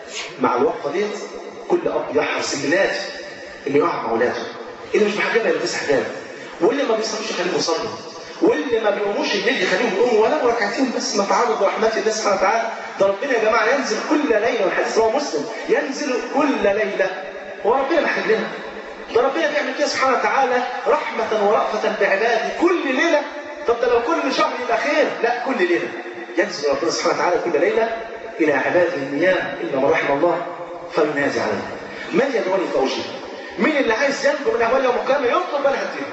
A: مع الوقفة ديت كل أب يحرص النادي اللي يقع مع أولاده اللي مش محجبها يلبس حجاب واللي ما بيصليش يخليه يصلي واللي ما بيقوموش الليل يخليهم يقوموا ولو ركعتين بس نتعرض لرحمات الله سبحانه وتعالى ده ربنا يا جماعه ينزل كل ليله والحديث رواه مسلم ينزل كل ليله هو ربنا محتاج لنا ده ربنا بيعمل كده سبحانه وتعالى رحمه ورأفه بعباده كل ليله طب ده لو كل شهر يبقى خير لا كل ليله ينزل ربنا سبحانه وتعالى كل ليله الى عباده النيام الا من رحم الله فينادي عليه من يدعوني فاجيب مين اللي عايز ينجو من اهوال يوم القيامه يطلب وانا هديه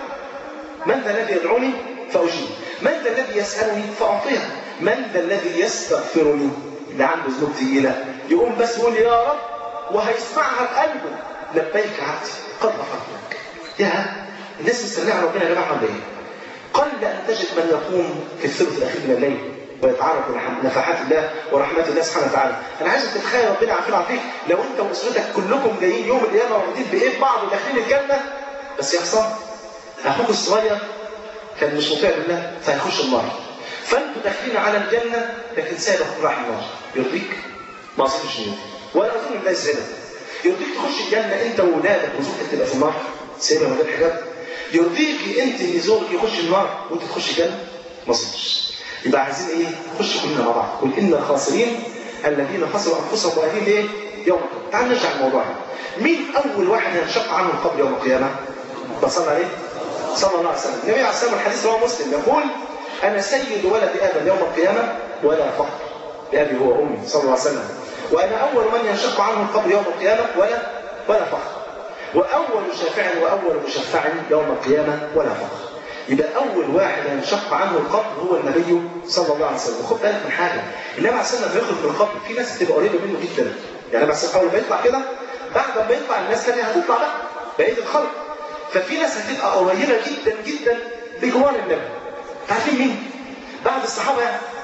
A: من ذا الذي يدعوني فأجيب من ذا الذي يسألني فأعطيه من ذا الذي يستغفرني اللي عنده ذنوب تقيلة يقوم بس يقول يا رب وهيسمعها بقلبه لبيك عبدي قد غفرت لك يا الناس مستنيه ربنا يا جماعه ولا ايه؟ قل ان تجد من يقوم في الثلث الاخير من الليل ويتعرض لنفحات الله ورحمات الله سبحانه وتعالى انا عايزك تتخيل ربنا عارفين عارفيك لو انت واسرتك كلكم جايين يوم القيامه واخدين بايه بعض وداخلين الجنه بس يحصل اخوك الصغير كان مش مطيع لله فهيخش النار فانتوا داخلين على الجنه لكن سائل اخوك راح النار يرضيك؟ ما اظنش انه ولا اظن الله يسعدك يرضيك تخش الجنه انت واولادك وزوجتك تبقى في النار سيبها من غير حجاب يرضيك انت ان زوجك يخش النار وانت تخش الجنه ما اظنش يبقى عايزين ايه؟ نخش كلنا مع بعض قل ان الخاسرين الذين خسروا انفسهم واهليهم ايه؟ يوم القيامه تعال نرجع الموضوع مين اول واحد ينشق عنه القبر يوم القيامه؟ بصلى عليه صلى الله عليه وسلم النبي عليه الصلاه والسلام الحديث رواه مسلم يقول انا سيد ولد ادم يوم القيامه ولا فخر بابي هو وامي صلى الله عليه وسلم وانا اول من ينشق عنه القبر يوم القيامه ولا ولا فخر واول شافع واول مشفع يوم القيامه ولا فخر يبقى اول واحد ينشق عنه القبر هو النبي صلى الله عليه وسلم وخد بالك من حاجه النبي عليه الصلاه والسلام يخرج من القبر في ناس بتبقى قريبه منه جدا يعني بس اول ما يطلع كده بعد ما يطلع الناس الثانيه هتطلع بقى بقيه الخلق ففي ناس هتبقى قريبه جدا جدا بجوار النبي عارفين مين؟ بعد الصحابه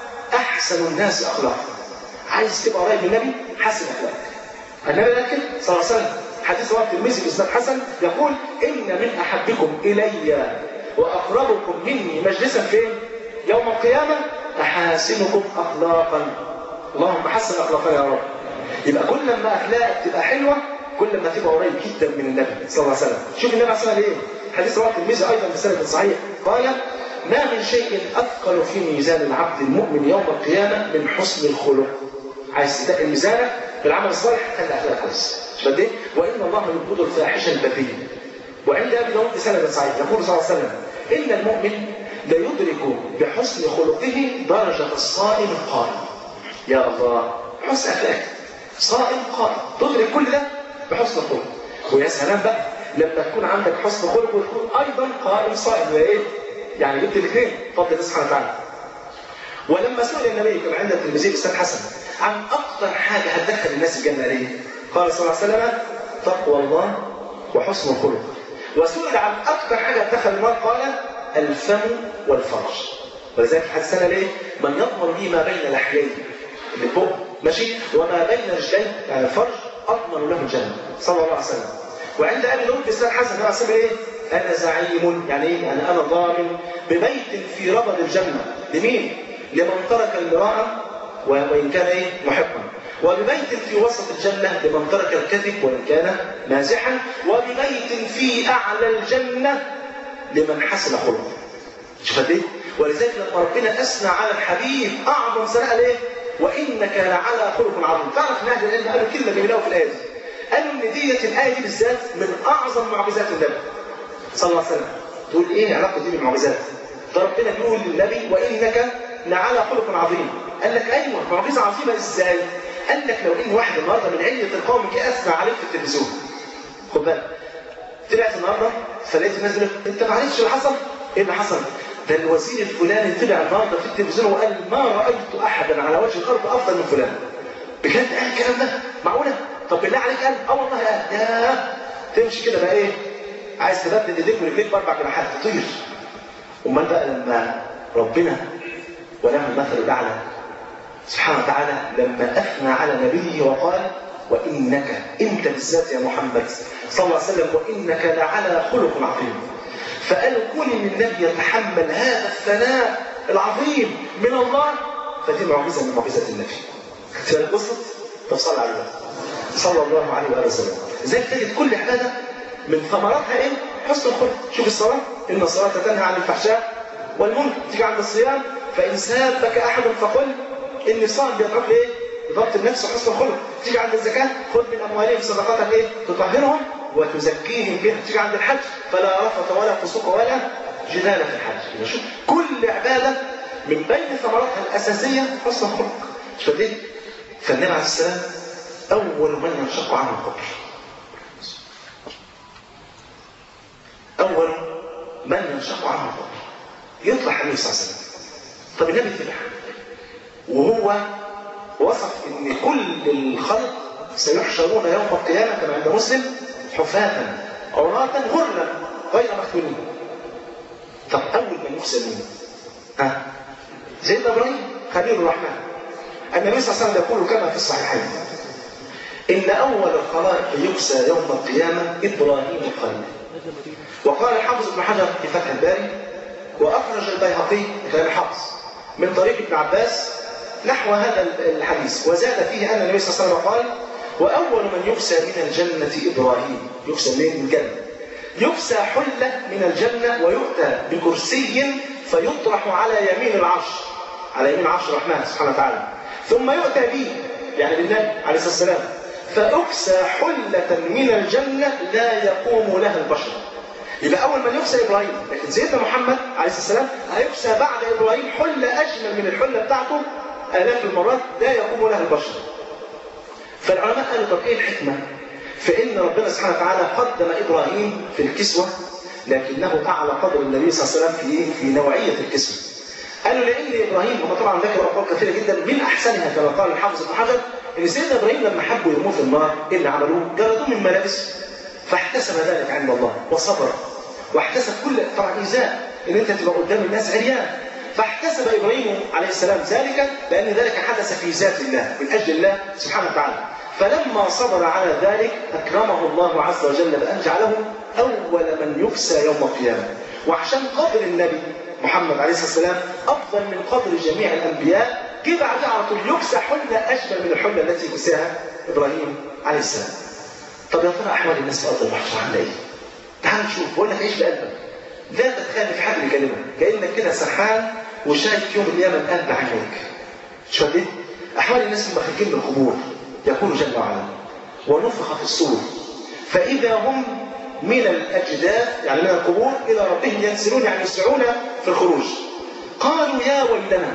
A: احسن الناس اخلاقا عايز تبقى قريب من النبي حسن اخلاقك النبي لكن صلى الله عليه وسلم حديث رواه الترمذي باسناد حسن يقول ان من احبكم الي واقربكم مني مجلسا فين؟ يوم القيامه احاسنكم اخلاقا اللهم حسن اخلاقنا يا رب يبقى كل ما اخلاقك تبقى حلوه كل ما تبقى قريب جدا من النبي صلى الله عليه وسلم شوف النبي عليه الصلاه والسلام ايه حديث رواه الترمذي ايضا بسند صحيح قال ما من شيء اثقل في ميزان العبد المؤمن يوم القيامه من حسن الخلق عايز تتقل ميزانك بالعمل الصالح خلي اخلاقك كويس مش قد ايه وان الله يبغض الفاحشه البذيء وعند ابي داود بسند صحيح يقول صلى الله عليه وسلم ان المؤمن ليدرك بحسن خلقه درجه الصائم القائم يا الله حسن اخلاقك صائم قائم تدرك كل ده بحسن الخلق ويا سلام بقى لما تكون عندك حسن خلق وتكون ايضا قائم صائم وايه؟ يعني جبت الاثنين فضل الله سبحانه وتعالى ولما سئل النبي كما عند الترمذي استاذ حسن عن اكثر حاجه هتدخل الناس الجنه ليه؟ قال صلى الله عليه وسلم تقوى الله وحسن الخلق وسئل عن اكثر حاجه هتدخل النار قال الفم والفرج ولذلك حسنا ليه؟ من يضمن لي ما بين لحييه اللي فوق ماشي وما بين رجليه يعني الفرج اضمن له الجنه صلى الله عليه وسلم وعند ابي داود بسناد حسن عليه وسلم ايه؟ انا زعيم يعني ايه؟ يعني انا ضامن ببيت في ربض الجنه لمين؟ لمن ترك المراء وان كان ايه؟ محقا وببيت في وسط الجنة لمن ترك الكذب وإن كان مازحا وببيت في أعلى الجنة لمن حسن خلقه شوف قد ايه؟ ولذلك لما ربنا أثنى على الحبيب أعظم ثناء ليه؟ وإنك لعلى خلق عظيم تعرف ان اهل العلم قالوا كلمة جميلة في الآية دي قالوا إن ديت الآية دي بالذات من أعظم معجزات النبي صلى الله عليه وسلم تقول إيه علاقة دي بالمعجزات؟ ده ربنا بيقول للنبي وإنك لعلى خلق عظيم قال لك أيوه معجزة عظيمة إزاي؟ قال لك لو ان واحد النهارده من علية القوم جه اثنى عليك في التلفزيون خد بالك طلعت النهارده فلقيت الناس بتقول انت ما عرفتش اللي حصل؟ ايه اللي حصل؟ ده الوزير الفلاني طلع النهارده في التلفزيون وقال ما رايت احدا على وجه الارض افضل من فلان بجد قال الكلام ده معقوله طب بالله عليك قال اه والله قال يا تمشي كده بقى ايه عايز تبدل ايديك ورجليك باربع جناحات تطير امال بقى لما ربنا وله المثل الاعلى سبحانه وتعالى لما اثنى على نبيه وقال وانك انت بالذات يا محمد صلى الله عليه وسلم وانك لعلى خلق عظيم فقال كون ان النبي يتحمل هذا الثناء العظيم من الله فدي معجزه من معجزات النبي خدت بالك وصلت؟ طب صلى عليه صلى الله عليه واله وسلم زي تجد كل عباده من ثمراتها ايه؟ حسن الخلق شوف الصلاه ان الصلاه تنهى عن الفحشاء والمنكر تيجي عند الصيام فان سابك احد فقل اني صائم بيدعوك لايه؟ ضبط النفس وحسن الخلق تيجي عند الزكاه خذ من اموالهم صدقاتك ايه؟ تطهرهم وتزكيهم بها تيجي عند الحج فلا رفث ولا فسوق ولا جدال في الحج شوف كل عباده من بين ثمراتها الاساسيه حسن الخلق مش فاهم فالنبي عليه السلام اول من ينشق عنه القبر اول من ينشق عنه القبر يطلع النبي صلى الله عليه وسلم طب النبي طلع وهو وصف ان كل الخلق سيحشرون يوم القيامه كما عند مسلم حفاة عراة غرلا غير مختونين طب اول من يحسن مين؟ ها سيدنا ابراهيم خليل الرحمن النبي صلى الله عليه وسلم يقول كما في الصحيحين ان اول الخلائق يكسى يوم القيامه ابراهيم الخليل وقال الحافظ ابن حجر في فتح الباري واخرج البيهقي كلام الحافظ من طريق ابن عباس نحو هذا الحديث وزاد فيه ان النبي صلى الله عليه وسلم قال واول من يكسى من الجنه ابراهيم يكسى من الجنه يكسى حله من الجنه ويؤتى بكرسي فيطرح على يمين العرش على يمين عرش الرحمن سبحانه وتعالى ثم يؤتى به يعني بالنبي عليه الصلاه والسلام فأكسى حلة من الجنة لا يقوم لها البشر يبقى أول من يكسى إبراهيم لكن سيدنا محمد عليه الصلاة والسلام هيكسى بعد إبراهيم حلة أجمل من الحلة بتاعته آلاف المرات لا يقوم لها البشر فالعلماء قالوا طب إيه الحكمة؟ فإن ربنا سبحانه وتعالى قدم إبراهيم في الكسوة لكنه أعلى قدر النبي صلى الله عليه وسلم في في نوعية الكسوة قالوا لأن إبراهيم هم طبعا ذكروا أقوال كثيرة جدا من أحسنها كما قال الحافظ ابن حجر ان سيدنا ابراهيم لما حبوا يرموه في النار ايه اللي عملوه؟ جردوه من ملابسه فاحتسب ذلك عند الله وصبر واحتسب كل طبعا ايذاء ان انت تبقى قدام الناس عريان فاحتسب ابراهيم عليه السلام ذلك لان ذلك حدث في ذات الله من اجل الله سبحانه وتعالى فلما صبر على ذلك اكرمه الله عز وجل بان جعله اول من يكسى يوم القيامه وعشان قدر النبي محمد عليه الصلاه والسلام افضل من قدر جميع الانبياء جه بعدها على طول يكسى حله اشبه من الحله التي كساها ابراهيم عليه السلام. طب يا ترى احوال الناس في ارض المحشر عامله ايه؟ تعال نشوف بقول لك عيش بقلبك. لا تتخيل في حد بيكلمك كانك كده سرحان وشايف يوم القيامه بقلب عينيك. شو قد احوال الناس لما خارجين من القبور يقول جل وعلا ونفخ في الصور فاذا هم من الاجداث يعني من القبور الى ربهم ينسلون يعني يسرعون في الخروج. قالوا يا ويلنا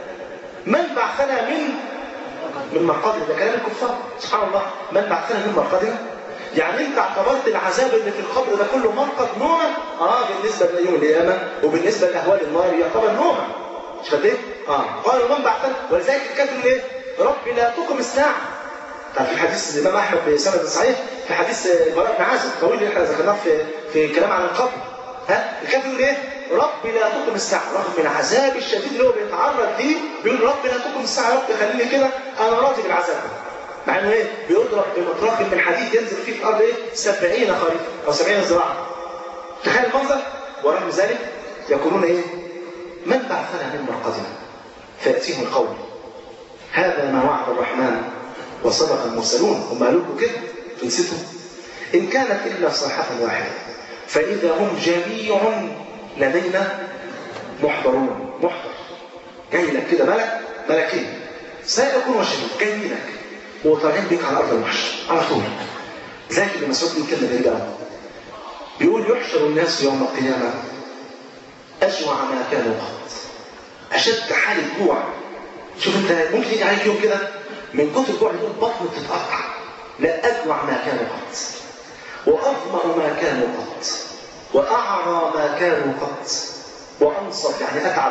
A: من بعثنا من من مرقدنا ده كلام الكفار سبحان الله من بعثنا من مرقدنا يعني انت اعتبرت العذاب اللي في القبر ده كله مرقد نوما اه بالنسبه ليوم القيامه وبالنسبه لاهوال النار يعتبر نوما مش فاهم اه قالوا من بعثنا ولذلك الكاتب ايه ربي لا تقم الساعه طيب في حديث الامام احمد بسند صحيح في حديث البراء بن عازب طويل اللي احنا ذكرناه في في كلام عن القبر ها الكاتب يقول ايه رب لا تقم الساعة رغم العذاب الشديد اللي هو بيتعرض ليه بيقول رب لا تقم الساعة يا رب خليني كده أنا راضي بالعذاب مع إنه إيه بيضرب بمطرق من حديد ينزل فيه في الأرض إيه 70 خريف أو 70 ذراع تخيل المنظر ورغم ذلك يقولون إيه من بعثنا من مرقدنا فيأتيهم القول هذا ما وعد الرحمن وصدق المرسلون هم قالوا له كده تنسيتهم إن كانت إلا صيحة واحدة فإذا هم جميع لدينا محضرون محضر جاي لك كده ملك ملكين سيكون وشهيد جاي لك وطالعين بيك على ارض المحشر على طول زي ابن مسعود بيقول كلمه جميله قوي بيقول يحشر الناس يوم القيامه اجوع ما كانوا قط اشد حاله جوع شوف انت ممكن يجي عليك يوم كده من كتر الجوع يقول بطنه تتقطع لا اجوع ما كانوا قط واظمأ ما كانوا قط وأعرى ما كانوا قط وانصب يعني اتعب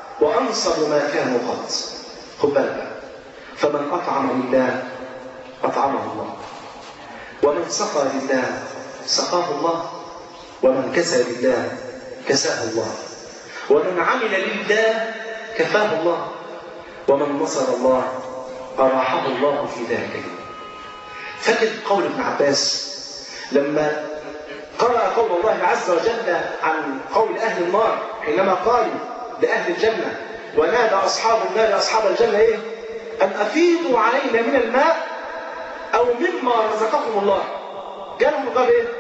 A: وانصب ما كانوا قط خد بالك بقى. فمن اطعم لله اطعمه الله ومن سقى لله سقاه الله ومن كسى لله كساه الله ومن عمل لله كفاه الله ومن نصر الله أراحه الله في ذلك اليوم فاكر قول ابن عباس لما قرأ قول الله عز وجل عن قول أهل النار حينما قالوا لأهل الجنة ونادى أصحاب النار أصحاب الجنة إيه؟ أن أفيضوا علينا من الماء أو مما رزقكم الله جالهم قال إيه؟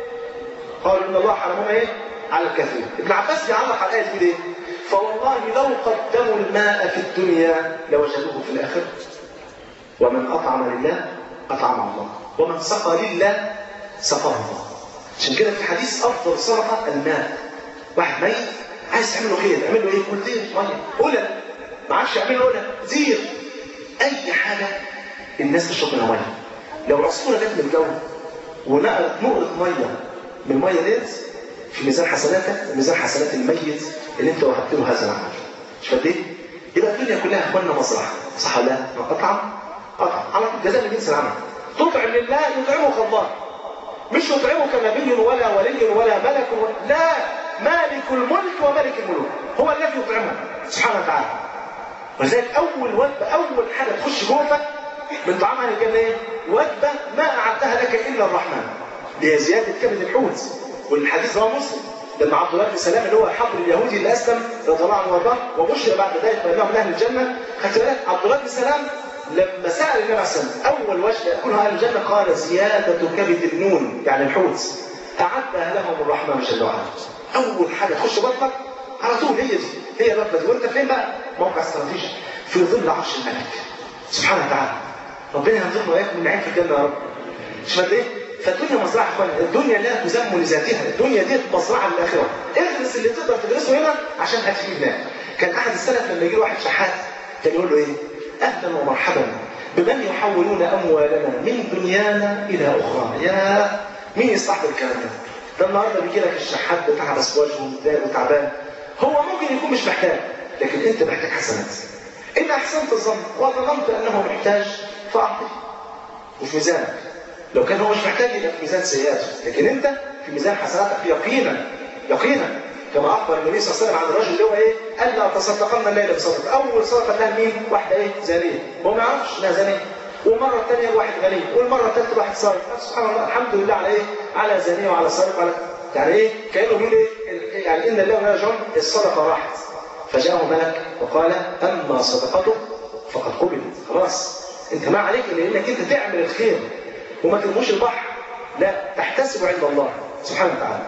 A: قالوا إن الله حرمنا إيه؟ على الكثير ابن عباس بيعلق على الآية دي ليه؟ فوالله لو قدموا الماء في الدنيا لوجدوه في الآخرة ومن أطعم لله أطعمه الله ومن سقى لله سقاه الله عشان كده في حديث أفضل صدقة الماء واحد ميت عايز تعمل له خير اعمل له ايه؟ قول زير ميه قولها ما عادش يعمل له قولها زير أي حاجة الناس تشرب منها ميه لو عصفورة جت من الجو ونقلت نقرة ميه من الميه ديت في ميزان حسناتك وميزان حسنات الميت اللي انت وهبت له هذا العمل مش قد ايه؟ يبقى الدنيا كلها اخواننا مزرعه صح ولا لا؟ اطعم اطعم على طول جزاء من جنس العمل تطعم لله يطعمك الله مش يطعمك نبي ولا ولي ولا ملك ولا لا مالك الملك وملك الملوك هو الذي يطعمك سبحانه وتعالى ولذلك اول وجبه اول حاجه تخش جوفك من طعام اهل الجنه ايه؟ وجبه ما اعدها لك الا الرحمن هي زياده كبد الحوت والحديث رواه مسلم لما عبد الله بن سلام اللي هو الحبر اليهودي اللي اسلم رضي الله عنه وارضاه وبشر بعد ذلك بانه من اهل الجنه خدت بالك عبد الله بن سلام لما سال النبي عليه الصلاه والسلام اول وجبه ياكلها اهل الجنه قال زياده كبد النون يعني الحوت اعدها لهم الرحمن جل وعلا اول حاجه تخش بطنك على طول هي دي هي الوجبه دي وانت فين بقى؟ موقع استراتيجي في ظل عرش الملك سبحانه وتعالى ربنا يرزقنا واياكم من نعيم في الجنه يا رب مش ايه؟ فالدنيا مزرعه يا اخوانا الدنيا لا تذم لذاتها الدنيا دي مزرعه للاخره ادرس اللي تقدر تدرسه هنا عشان هتفيد هناك كان احد السلف لما يجي له واحد شحات كان يقول له ايه اهلا ومرحبا بمن يحولون اموالنا من دنيانا الى اخرى يا مين يستحضر الكلام ده ده النهارده بيجي لك الشحات بتاع بس وجهه متضايق وتعبان هو ممكن يكون مش محتاج لكن انت محتاج حسنات ان احسنت الظن وظننت انه محتاج فاعطه وفي ميزانك لو كان هو مش محتاج يبقى في ميزان سيئاته لكن انت في ميزان حسناتك يقينا يقينا كما اخبر النبي صلى الله عليه وسلم عن الرجل اللي هو ايه؟ قال لا تصدقن الليله بصدقه اول صدقه لها مين؟ واحده ايه؟ زانيه هو ما يعرفش انها زانيه والمره الثانيه واحد غني والمره الثالثه واحد سارق سبحان الله الحمد لله على ايه؟ على زانيه وعلى سارق وعلى يعني ايه؟ كانه بيقول ايه؟ يعني ان الله لا يرجعون الصدقه راحت فجاءه ملك وقال اما صدقته فقد قبلت خلاص انت ما عليك الا انك انت تعمل الخير وما ترموش البحر لا تحتسب عند الله سبحانه وتعالى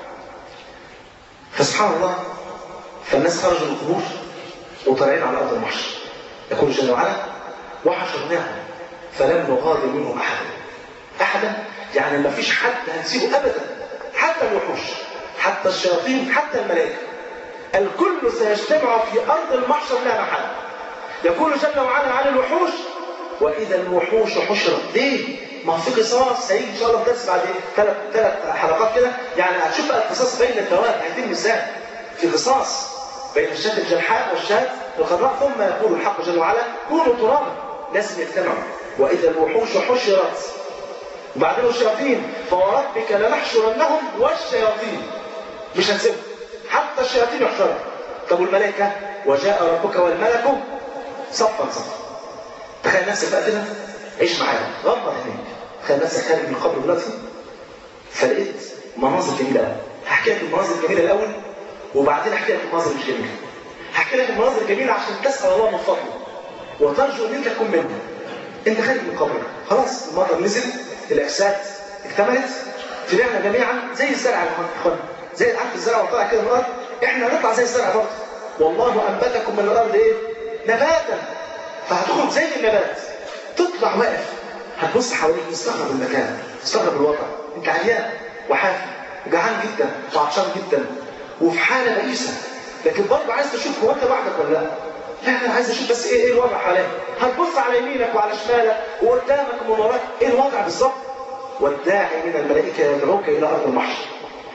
A: فسبحان الله فالناس خرجوا من القبور وطالعين على ارض المحشر يقول جل وعلا وحشرناهم فلم نغادر منهم احدا احدا يعني ما فيش حد هنسيبه ابدا حتى الوحوش حتى الشياطين حتى الملائكه الكل سيجتمع في ارض المحشر لا محل يقول جل وعلا عن الوحوش واذا الوحوش حشرت ليه ما في قصاص هيجي ان شاء الله في درس بعد ثلاث ثلاث حلقات كده يعني هتشوف بقى القصاص بين الدواب هيتم ازاي في قصاص بين الشاة الجلحاء والشاة الخضراء ثم يقول الحق جل وعلا كونوا ترابا لازم يجتمعوا واذا الوحوش حشرت وبعدين الشياطين فوربك لنحشرنهم والشياطين مش هنسيبهم حتى الشياطين يحشروا طب والملائكه وجاء ربك والملك صفا صفا تخيل نفسك بقى كده عيش معايا غمض عينيك تخيل نفسك خارج من القبر دلوقتي فلقيت مناظر جميله قوي هحكي لك المناظر الجميله الاول وبعدين احكي لك المناظر مش جميله هحكي لك المناظر الجميله عشان تسال الله من فضله وترجو ان انت تكون منه انت خارج من قبرك خلاص المطر نزل الاجساد اكتملت طلعنا جميعا زي الزرع يا اخوانا زي عارف الزرع وطلع كده من الارض احنا هنطلع زي الزرع برضه والله انبتكم من الارض ايه؟ نباتا فهتخرج زي النبات تطلع واقف هتبص حواليك مستغرب المكان مستغرب الوضع انت عيان وحافي وجعان جدا وعطشان جدا وفي حاله بئيسه لكن برضه عايز تشوف هو انت لوحدك ولا لا لا انا عايز اشوف بس ايه ايه الوضع حواليك هتبص على يمينك وعلى شمالك وقدامك ومن وراك ايه الوضع بالظبط والداعي من الملائكه يدعوك الى ارض المحشر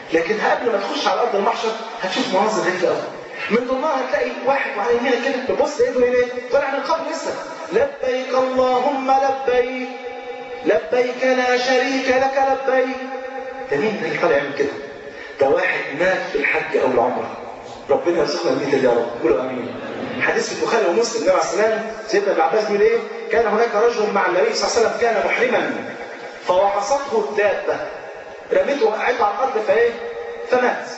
A: لكن قبل ما تخش على ارض المحشر هتشوف مناظر غريبه قوي من ضمنها هتلاقي واحد وعلى يمينك كده تبص ايده ايه طالع من القبر لسه لبيك اللهم لبيك لبيك لا شريك لك لبيك ده مين اللي طالع يعمل كده؟ ده واحد مات في الحج او العمره ربنا يرزقنا الميتة دي يا رب قولوا امين حديث في البخاري ومسلم النبي عليه السلام سيدنا ابن عباس بيقول ايه؟ كان هناك رجل مع النبي صلى الله عليه وسلم كان محرما فوحصته الدابه رميته وقعته على الارض فايه؟ فمات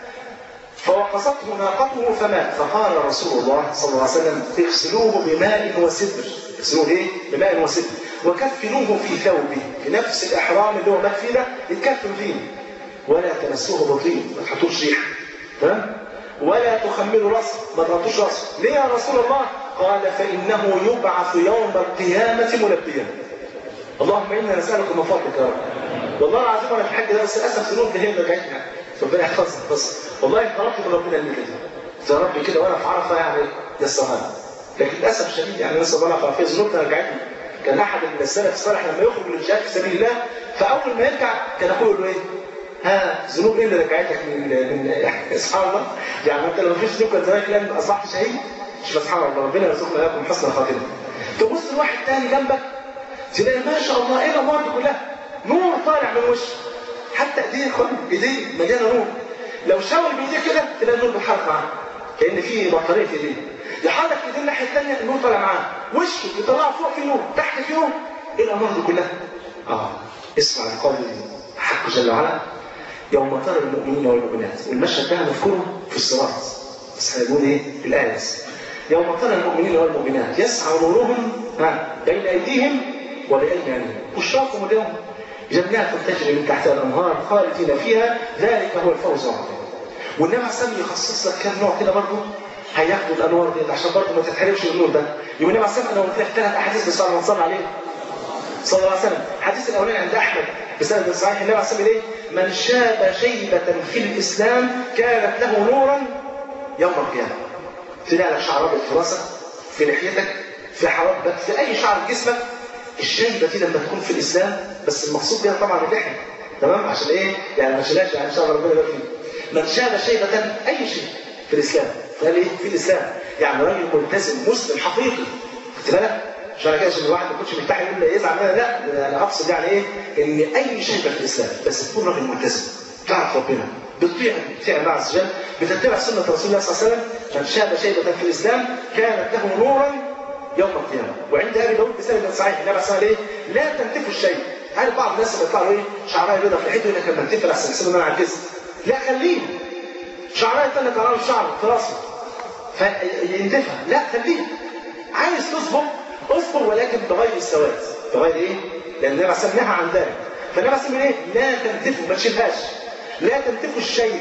A: فوقصته ناقته فمات فقال رسول الله صلى الله عليه وسلم اغسلوه بماء وسدر اغسلوه ايه؟ بماء وسدر وكفنوه في ثوبه في نفس الاحرام اللي هو مات فيه ده يتكفن فيه ولا تمسوه بطين ما تحطوش ريحه تمام؟ ولا تخملوا راسه ما تغطوش راسه ليه يا رسول الله؟ قال فانه يبعث يوم القيامه ملبيا اللهم انا نسالك من فضلك يا رب والله العظيم انا في الحج ده بس للاسف ذنوب هي اللي رجعتنا ربنا يحفظك بس والله طلبت من ربنا الميزه دي يا رب كده وانا في عرفه يعني يسرها لكن للاسف الشديد يعني نسال الله العافيه ذنوبنا رجعتني كان احد من السلف الصالح لما يخرج للجهاد في سبيل الله فاول ما يرجع كان يقول له ايه؟ ها ذنوب ايه اللي رجعتك من من سبحان الله يعني انت لو مفيش ذنوب كان زمانك لما اصبحت شهيد مش سبحان الله ربنا يرزقنا لكم حسن الخاتمه تبص لواحد تاني جنبك تلاقي ما شاء الله ايه الامور دي كلها نور طالع من وشه حتى ايديه خد ايديه مليانه نور لو شاور بايديه كده تلاقي النور بيتحرك معاه كان في بطاريه في ايديه يحرك ايديه الناحيه الثانيه النور طالع معاه وشه يطلعه فوق في نور تحت في نور ايه الامور دي كلها؟ اه اسمع لقول الحق جل وعلا يوم ترى المؤمنين والمؤمنات والمشهد ده هنذكره في الصراط بس هنقول ايه في الايه بس يوم ترى المؤمنين والمؤمنات يسعى نورهم بين ايديهم وبايمانهم بشراكم اليوم جنات تجري من تحتها الانهار خالدين فيها ذلك هو الفوز العظيم والنبي عليه الصلاه يخصص لك كام نوع كده برضه هياخدوا الانوار دي عشان برضه ما تتحرمش النور ده يقول النبي عليه الصلاه انا قلت لك ثلاث احاديث بس انا صلى عليه صلى الله عليه وسلم الحديث الاولاني عند احمد بسند صحيح النبي عليه الصلاه ايه من شاب شيبه في الاسلام كانت له نورا يوم القيامه تلاقي لك شعر ابيض في راسك في لحيتك في حواجبك في اي شعر في جسمك الشيبه دي لما تكون في الاسلام بس المقصود بها طبعا اللحيه تمام عشان ايه يعني ما شلاش يعني ان شاء الله ربنا يبارك فيه من شاب شيبه اي شيء في الاسلام قال ايه في الاسلام يعني راجل ملتزم مسلم حقيقي خدت بالك مش انا كده عشان الواحد ما يكونش مرتاح يقول لي يزعل منها لا انا اقصد يعني ايه ان اي شيبه في الاسلام بس تكون راجل ملتزم تعرف ربنا بتطيع بتطيع الله عز وجل بتتبع سنه رسول الله صلى الله عليه وسلم من شاب شيبه في الاسلام كانت له نورا يوم القيامه وعند ابي داود بسند صحيح النبي صلى الله عليه وسلم ايه لا تنتفوا الشيء عارف بعض الناس اللي يطلعوا ايه شعرها بيضاء في لحيته يقول لك لما انتفل احسن يحسبوا ان انا عجزت لا خليه شعرها الثانيه طلع له شعر في راسه فينتفع لا خليه عايز تصبر اصبر ولكن بغير السواد بغير ايه؟ لان النبي عليه نهى عن ذلك فالنبي عليه ايه؟ لا تنتفوا ما تشيلهاش لا تنتفوا الشيء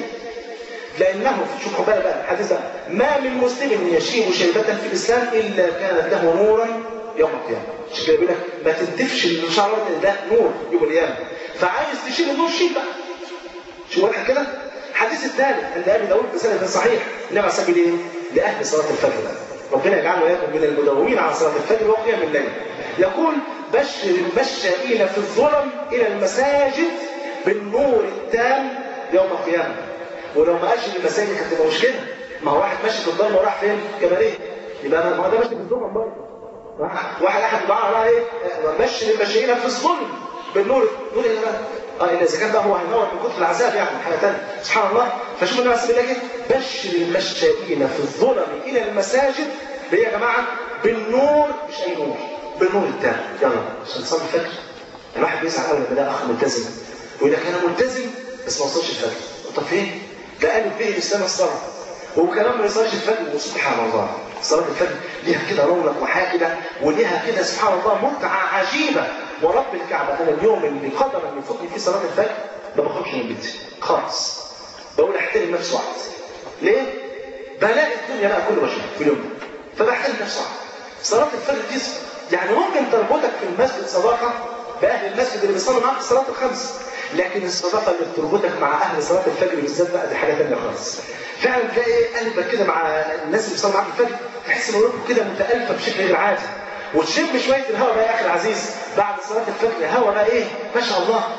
A: لانه شوف بالك بقى الحديث ده ما من مسلم يشيب شيبة في الاسلام الا كانت له نورا يوم القيامه مش كده بيقول لك ما تنتفش الشعر ده نور يوم القيامه فعايز تشيل النور شيل بقى شو واضح كده؟ الحديث الثالث عند ابي داود بسند صحيح النبي عليه ايه؟ لاهل صلاه الفجر ربنا يجعلنا واياكم من المداومين على صلاه الفجر وقيام الليل يقول بشر المشائين في الظلم الى المساجد بالنور التام يوم القيامه ولو ما قالش المساجد كانت تبقى مشكله ما هو واحد ماشي في الظلمه وراح فين؟ كباريه يبقى ما هو ده ماشي في الظلم برضه واحد احد يدعى على ايه؟ بشر المشائين في الظلم بالنور نور ايه اه الا اذا كان بقى هو هينور من كتر العذاب يعني حاجه ثانيه سبحان الله فشوف النبي عليه الصلاه بشر المشائين في الظلم الى المساجد ليه يا جماعه بالنور مش اي نور بالنور التام يلا عشان نصلي الفجر الواحد بيزعل قوي لما ده اخ ملتزم يقول لك انا ملتزم بس ما وصلش الفجر طب فين؟ ده قالب به الاسلام الصلاه وكمان ما يصليش الفجر وسبحان الله صلاه الفجر ليها كده رونق وحياه كده وليها كده سبحان الله متعه عجيبه ورب الكعبه انا اليوم اللي قدر ان يفوتني فيه صلاه الفجر ما بخرجش من بيتي خالص بقول احترم نفسي واحد ليه؟ بلاقي الدنيا بقى كل وجهي في اليوم ده فبحترم نفسي واحد صلاه الفجر دي يعني ممكن تربطك في المسجد صداقه باهل المسجد اللي بيصلوا معاك الصلاه الخمس لكن الصداقه اللي بتربطك مع اهل صلاه الفجر بالذات بقى دي حاجه ثانيه خالص فعلا تلاقي قلبك كده مع الناس اللي بيصلوا معاك الفجر تحس ان قلوبكم كده متالفه بشكل غير عادي وتشم شويه الهواء بقى يا اخي العزيز بعد صلاه الفجر الهواء بقى ايه ما شاء الله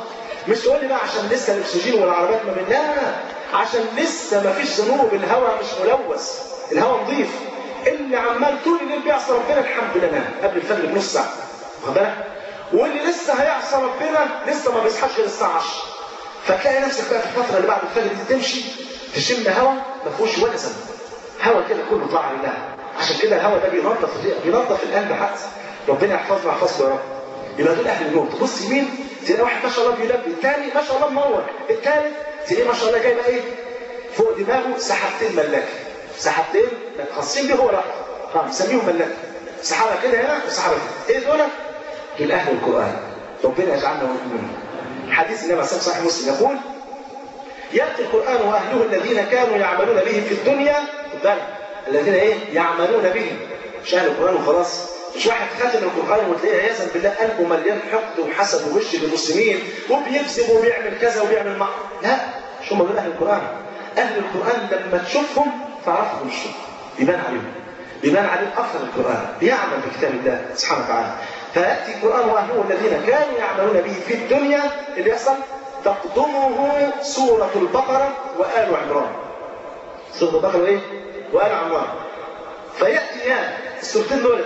A: مش تقول لي بقى عشان لسه الاكسجين والعربيات ما بين لا عشان لسه ما فيش ذنوب الهواء مش ملوث الهواء نظيف اللي عمال طول الليل بيعصى ربنا الحمد لله نام قبل الفجر بنص ساعه واخد بالك واللي لسه هيعصى ربنا لسه ما بيصحاش غير الساعه 10 فتلاقي نفسك بقى في الفتره اللي بعد الفجر دي تمشي تشم هواء ما فيهوش ولا ذنب هواء كده كله طاعه لله عشان كده الهواء ده بينظف الرئه بينظف القلب حتى ربنا يحفظنا ويحفظكم يا رب يبقى دول اهل النور تبص يمين تلاقي واحد ما شاء الله بيلبي الثاني ما شاء الله منور الثالث تلاقيه ما شاء الله جايبه ايه فوق دماغه سحابتين ملاكه سحابتين خاصين بيه هو لوحده اه مسميهم ملاكه سحابه كده هنا وسحابه كده ايه دول؟ دول اهل القران ربنا يجعلنا منهم حديث النبي صلى الله عليه وسلم مسلم يقول ياتي القران واهله الذين كانوا يعملون به في الدنيا بالك الذين ايه يعملون به مش اهل القران وخلاص مش واحد ختم القران وتلاقيه عياذا بالله قلبه مليان حقد وحسد ووش للمسلمين وبيكذب وبيعمل كذا وبيعمل ما لا مش هم دول اهل القران اهل القران لما تشوفهم تعرفهم الشر يبان عليهم يبان عليهم اثر القران بيعمل بكتاب الله سبحانه وتعالى فياتي القران واهله الذين كانوا يعملون به في الدنيا اللي يحصل تقدمه سوره البقره وال عمران سوره البقره وايه؟ وال عمران فياتيان السورتين دول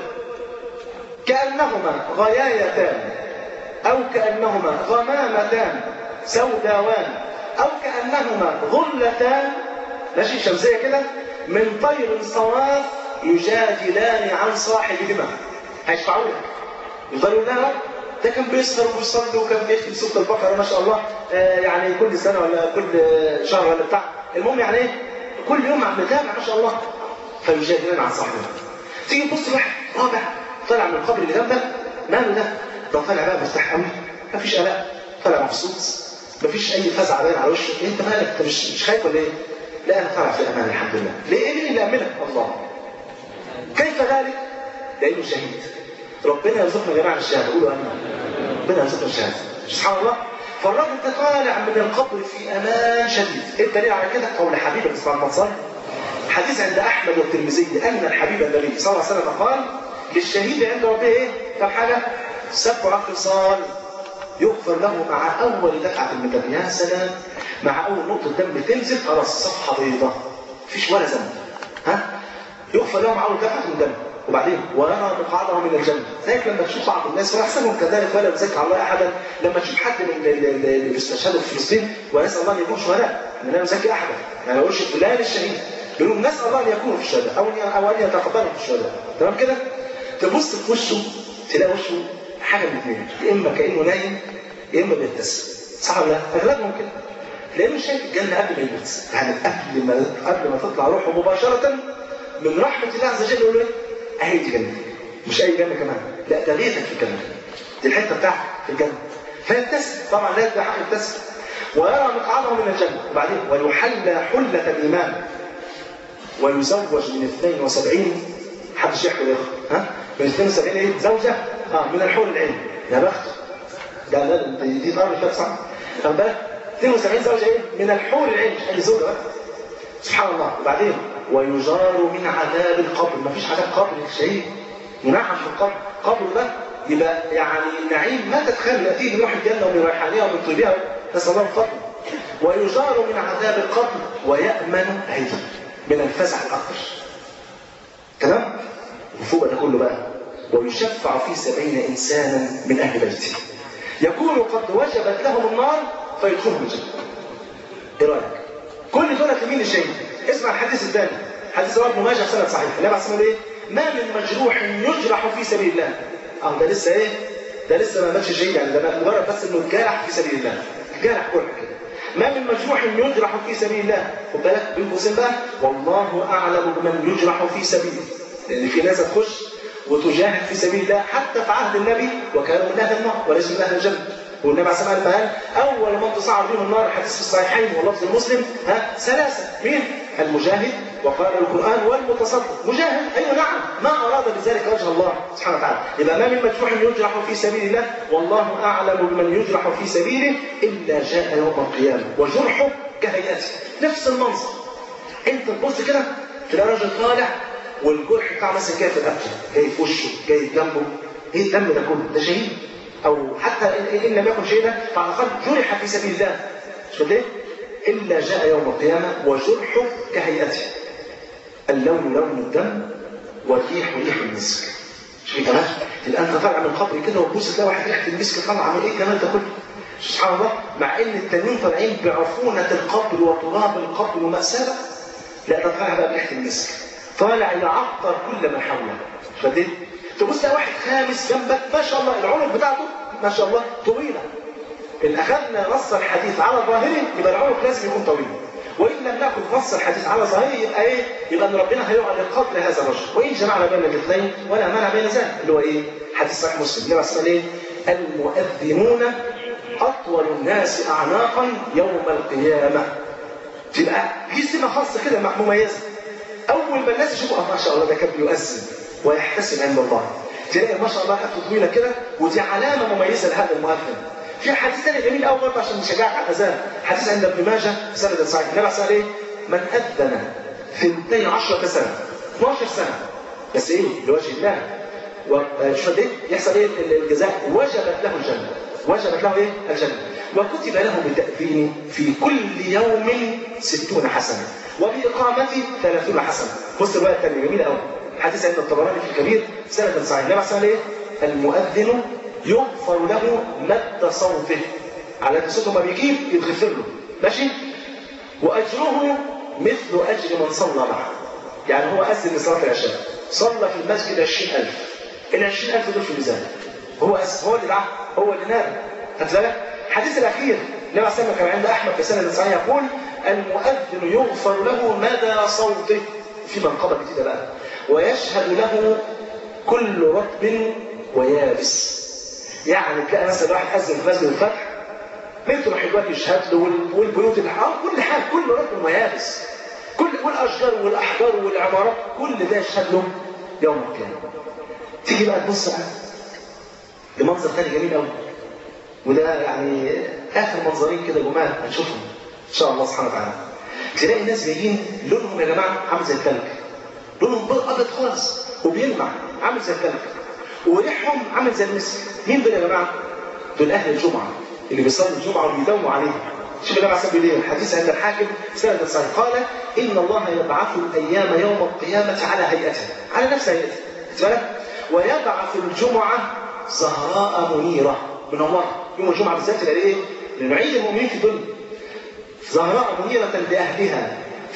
A: كأنهما غيايتان أو كأنهما غمامتان سوداوان أو كأنهما غلتان ماشي شمسية كده من طير صواف يجادلان عن صاحبهما هيشفعوا لك يفضلوا لها ده كان بيسهر وبيصلي وكان بيختم سوره البقره ما شاء الله آه يعني كل سنه ولا كل شهر ولا بتاع المهم يعني ايه كل يوم عم متابع ما شاء الله فيجادلان عن صاحبهما تيجي تبص واحد رابع طالع من القبر اللي جنبك ماله ده؟ ده طالع بقى مرتاح قوي مفيش قلق طالع مبسوط مفيش اي فزع باين على وشه انت مالك انت مش مش خايف ولا ايه؟ لا انا طالع في امان الحمد لله ليه ايه اللي امنك الله كيف ذلك؟ لانه شهيد ربنا يرزقنا جميعا الشهاده قولوا امين ربنا يرزقنا الشهاده سبحان الله فالراجل ده طالع من القبر في امان شديد ايه الدليل على كده؟ قول حبيبك صلى الله عليه وسلم حديث عند احمد والترمذي ان الحبيب النبي صلى الله عليه وسلم قال للشهيد عند ربه ايه؟ كم حاجه؟ سبع خصال يغفر له مع اول دفعه من الدم يا سلام مع اول نقطه دم تنزل خلاص صفحه بيضاء مفيش ولا ذنب ها؟ يغفر له مع اول دفعه من الدم وبعدين ويرى مقعده من الجنه زيك لما تشوف بعض الناس واحسنهم كذلك ولا يزكى الله احدا لما تشوف حد من اللي بيستشهدوا في فلسطين ونسال الله ان يكونوا شهداء انا لا يزكي احدا انا ما بقولش فلان الشهيد بيقولوا نسال الله ان يكونوا في الشهداء او ان او ان يتقبلوا في الشهداء تمام كده؟ تبص في وشه تلاقي وشه حاجه من اثنين يا اما كانه نايم يا اما بيبتسم صح ولا لا؟ اغلبهم كده لانه شايف الجنه قبل ما يموت يعني قبل ما قبل ما تطلع روحه مباشره من رحمه الله عز وجل يقول له اهي دي جنتي مش اي جنه كمان لا ده بيتك في الجنه دي الحته بتاعتك في الجنه فيبتسم طبعا لازم ده حق يبتسم ويرى مقعده من الجنه وبعدين ويحلى حله الايمان ويزوج من 72 حدش يحكي يا ها من 72 ايه زوجه اه من الحور العين يا بخت ده لا دي دي نار مش صح خد بالك 72 زوجه ايه من الحور العين مش اي زوجه بقى سبحان الله وبعدين ويجار من عذاب القبر ما فيش عذاب قبر للشهيد منعم في القبر قبر ده يبقى يعني نعيم ما تتخيل ياتيه من روح الجنه ومن ريحانها ومن طيبها نسال الله الفضل ويجار من عذاب القبر ويامن ايضا من الفزع الاكبر تمام وفوق ده كله بقى ويشفع في سبعين إنسانا من أهل بيته يكون قد وجبت لهم النار فيدخلهم الجنة إيه رأيك؟ كل دول لمين الشيء؟ اسمع الحديث الثاني حديث رواه ابن ماجه سنة صحيح النبي عليه ايه؟ ما من مجروح يجرح في سبيل الله اه ده لسه ايه؟ ده لسه ما ماتش شيء يعني ده مجرد بس انه اتجرح في سبيل الله اتجرح كل كده ما من مجروح يجرح في سبيل الله خد بالك بين قوسين بقى والله اعلم بمن يجرح في سبيله لان في ناس هتخش وتجاهد في سبيل الله حتى في عهد النبي وكانوا من اهل النار وليسوا من اهل الجنه والنبي عليه الصلاه والسلام قال اول من تصعد بهم النار الحديث في الصحيحين واللفظ المسلم ها ثلاثه مين؟ المجاهد وقال القران والمتصدق مجاهد اي أيوة نعم ما اراد بذلك وجه الله سبحانه وتعالى اذا ما من مجروح يجرح في سبيل الله والله اعلم بمن يجرح في سبيله الا جاء يوم القيامه وجرحه كهيئته نفس المنظر انت تبص كده تلاقي راجل طالع والجرح بتاعه مثلا جاي في رقبته جاي في وشه جاي في جنبه ايه الدم ده كله ده شهيد او حتى ان إن لم يكن شهيدا فعلى الاقل جرح في سبيل الله مش كده الا جاء يوم القيامه وجرحه كهيئته اللون لون الدم والريح ريح المسك مش في كمان تبقى انت طالع من القبر كده وتبص تلاقي واحد ريحه المسك طالعه عامل ايه الجمال ده كله سبحان الله مع ان التانيين طالعين بعفونه القبر وتراب القبر ومأساة لا ده طالع بقى بريحه المسك طالع يعطر كل من حوله فدي تبص تلاقي واحد خامس جنبك ما شاء الله العنق بتاعته ما شاء الله طويله ان اخذنا نص الحديث على ظاهره يبقى العنق لازم يكون طويل وان لم ناخذ نص الحديث على ظاهره يبقى ايه يبقى ان ربنا هيعلن قدر هذا الرجل وان جمعنا بين الاثنين ولا مانع بين ذلك اللي هو ايه حديث صحيح مسلم النبي صلى الله عليه وسلم المؤذنون اطول الناس اعناقا يوم القيامه تبقى دي سمه خاصه كده مميزه اول ما الناس يشوفوا اه ما شاء الله ده كان بيؤذن ويحتسب عند الله تلاقي ما شاء الله رقبته طويله كده ودي علامه مميزه لهذا المؤذن في حديث ثاني جميل قوي برضه عشان نشجعك على الاذان حديث عند ابن ماجه سند صحيح النبي صلى الله عليه وسلم من اذن ثنتي عشرة سنه 12 سنه بس ايه لوجه الله وشوف قد ايه يحصل ايه الجزاء وجبت له الجنه وجبت له ايه الجنه وكتب له بالتأذين في كل يوم ستون حسنة وبإقامته ثلاثون حسنة بص الرواية الثانية جميلة قوي حديث عند الطبراني في الكبير سنة صحيح النبي صلى الله عليه وسلم المؤذن يغفر له مد صوته على صوته ما بيجيب يتغفر له ماشي وأجره مثل أجر من صلى معه يعني هو أذن لصلاة العشاء صلى في المسجد 20000 ال 20000 دول في الميزان هو أس هو اللي دعا هو اللي نام هتلاقي الحديث الأخير النبي عليه الصلاة كان عند أحمد في سنة صحيح يقول المؤذن يغفر له مدى صوته في منقبة جديدة بقى ويشهد له كل رطب ويابس يعني تلاقي مثلا واحد أذن في مسجد الفتح بيته الحلوات يشهد له والبيوت الحرام كل حاجة كل رطب ويابس كل والأشجار والأحجار والعمارات كل ده يشهد له يوم القيامة تيجي بقى تبص بقى لمنظر ثاني جميل قوي وده يعني اخر منظرين كده جمال هنشوفهم ان شاء الله سبحانه وتعالى تلاقي الناس جايين لونهم يا جماعه عامل زي الثلج لونهم ابيض خالص وبيلمع عامل زي الثلج وريحهم عامل زي المسك مين دول يا جماعه؟ دول اهل الجمعه اللي بيصلوا الجمعه وبيداوموا عليها شوف النبي عليه الصلاه الحديث عند الحاكم سند صحيح قال ان الله يبعث الايام يوم القيامه على هيئته على نفس هيئته بالك ويبعث الجمعه زهراء منيره من الله يوم الجمعه بالذات تلاقي ايه؟ لنعيد المؤمنين في الدنيا زهراء منيرة لأهلها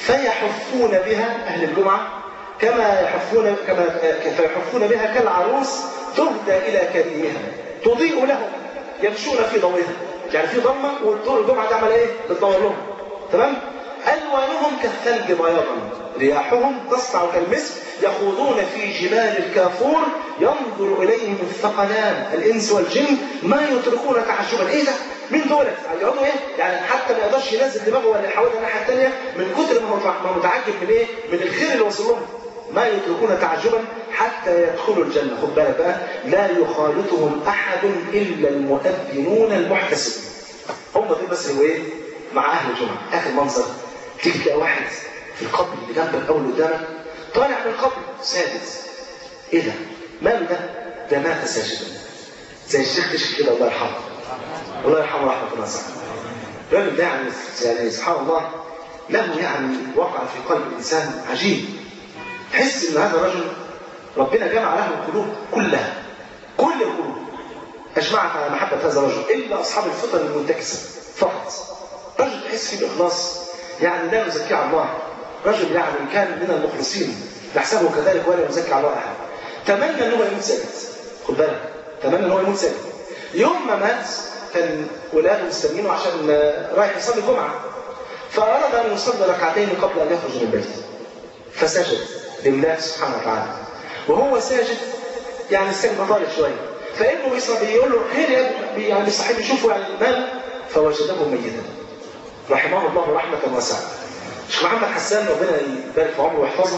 A: فيحفون بها أهل الجمعة كما يحفون كما فيحفون بها كالعروس تهدى إلى كريمها تضيء لهم يمشون في ضوئها يعني في ضمة والدور الجمعة تعمل إيه؟ بتنور لهم تمام؟ ألوانهم كالثلج بياضا رياحهم تصنع كالمسك يخوضون في جبال الكافور ينظر إليهم الثقلان الإنس والجن ما يتركون تعجبا إيه ده؟ مين دول؟ يقعدوا ايه؟ يعني حتى ما يقدرش ينزل دماغه ولا يحولها الناحيه الثانيه من كتر ما هو متعجب من ايه؟ من الخير اللي وصل لهم. ما يتركون تعجبا حتى يدخلوا الجنه، خد بالك بقى لا يخالطهم احد الا المؤذنون المحتسبون. هم دول بس اللي ايه؟ مع اهل الجمعه، اخر منظر تيجي تلاقي واحد في القبر اللي جنبك او اللي قدامك طالع من القبر ساجد. ايه ده؟ ماله ده؟ ده مات ساجدا. زي الشيخ كشك كده الله يرحمه. الله يرحمه رحمه الله صح الراجل ده يعني يعني سبحان الله له يعني وقع في قلب الانسان عجيب تحس ان هذا الرجل ربنا جمع له القلوب كلها كل القلوب اجمعت على محبه هذا الرجل الا اصحاب الفطر المنتكسه فقط رجل تحس فيه باخلاص يعني لا يزكي على الله رجل يعني كان من المخلصين نحسبه كذلك ولا يزكي على الله احد تمنى ان هو يموت ساكت خد بالك تمنى ان هو يموت ساكت يوم ما مات كان ولاده مستنينه عشان رايح يصلي الجمعة فأراد أن يصلي ركعتين قبل أن يخرج من البيت فسجد لله سبحانه وتعالى وهو ساجد يعني السجن طالب شوية فابنه بيصلي بيقول له خير يا ابني يعني صاحبي يشوفه يعني المال فوجده ميتا رحمه الله رحمة واسعة شيخ محمد حسان ربنا يبارك في عمره ويحفظه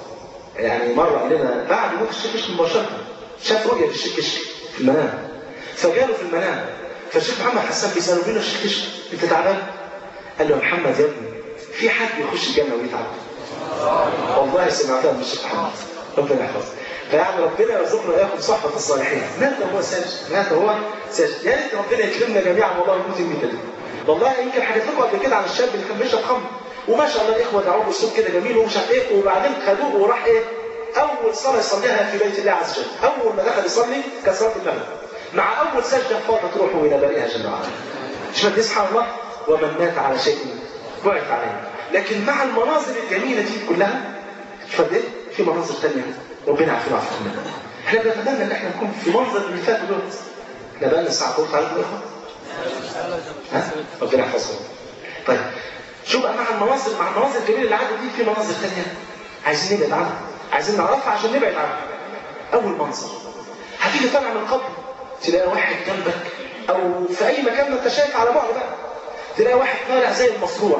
A: يعني مرة قال لنا بعد موت الشيخ كشك مباشرة شاف رؤية للشيخ كشك في المنام فجاله في المنام فالشيخ محمد حسان بيسأله بيقول له الشيخ كشك انت تعبان؟ قال له يا محمد يا ابني في حد يخش الجنة ويتعب والله سمعتها من الشيخ محمد ربنا يحفظه فيعني ربنا يرزقنا واياكم صحبه الصالحين مات وهو ساجد مات وهو ساجد يا ريت ربنا يكرمنا جميعا والله ونموت الميته دي والله يمكن حكيت لكم قبل كده عن الشاب اللي كان بيشرب خمر وما شاء الله الاخوه دعوه بالصوت كده جميل ومش عارف ايه وبعدين خدوه وراح ايه اول صلاه يصليها في بيت الله عز وجل اول ما دخل يصلي كان صلاه المغرب مع اول سجده فاضت روحه الى بارئها جل وعلا مش مد سبحان الله ومن مات على شيء بعث عليه لكن مع المناظر الجميله دي كلها فدي في مناظر ثانيه ربنا يعافينا ويعافينا احنا بنتمنى ان احنا نكون في منظر اللي فات دول احنا بقى لنا ساعه طولت عليكم يا اخوان ها؟ ربنا يحفظكم طيب شو بقى مع المناظر مع المناظر الجميله اللي عدت دي في مناظر ثانيه عايزين نبعد عنها عايزين نعرفها عشان نبعد عنها اول منظر هتيجي طالع من القبر تلاقي واحد جنبك او في اي مكان ما انت شايف على بعد بقى تلاقي واحد طالع زي المصروع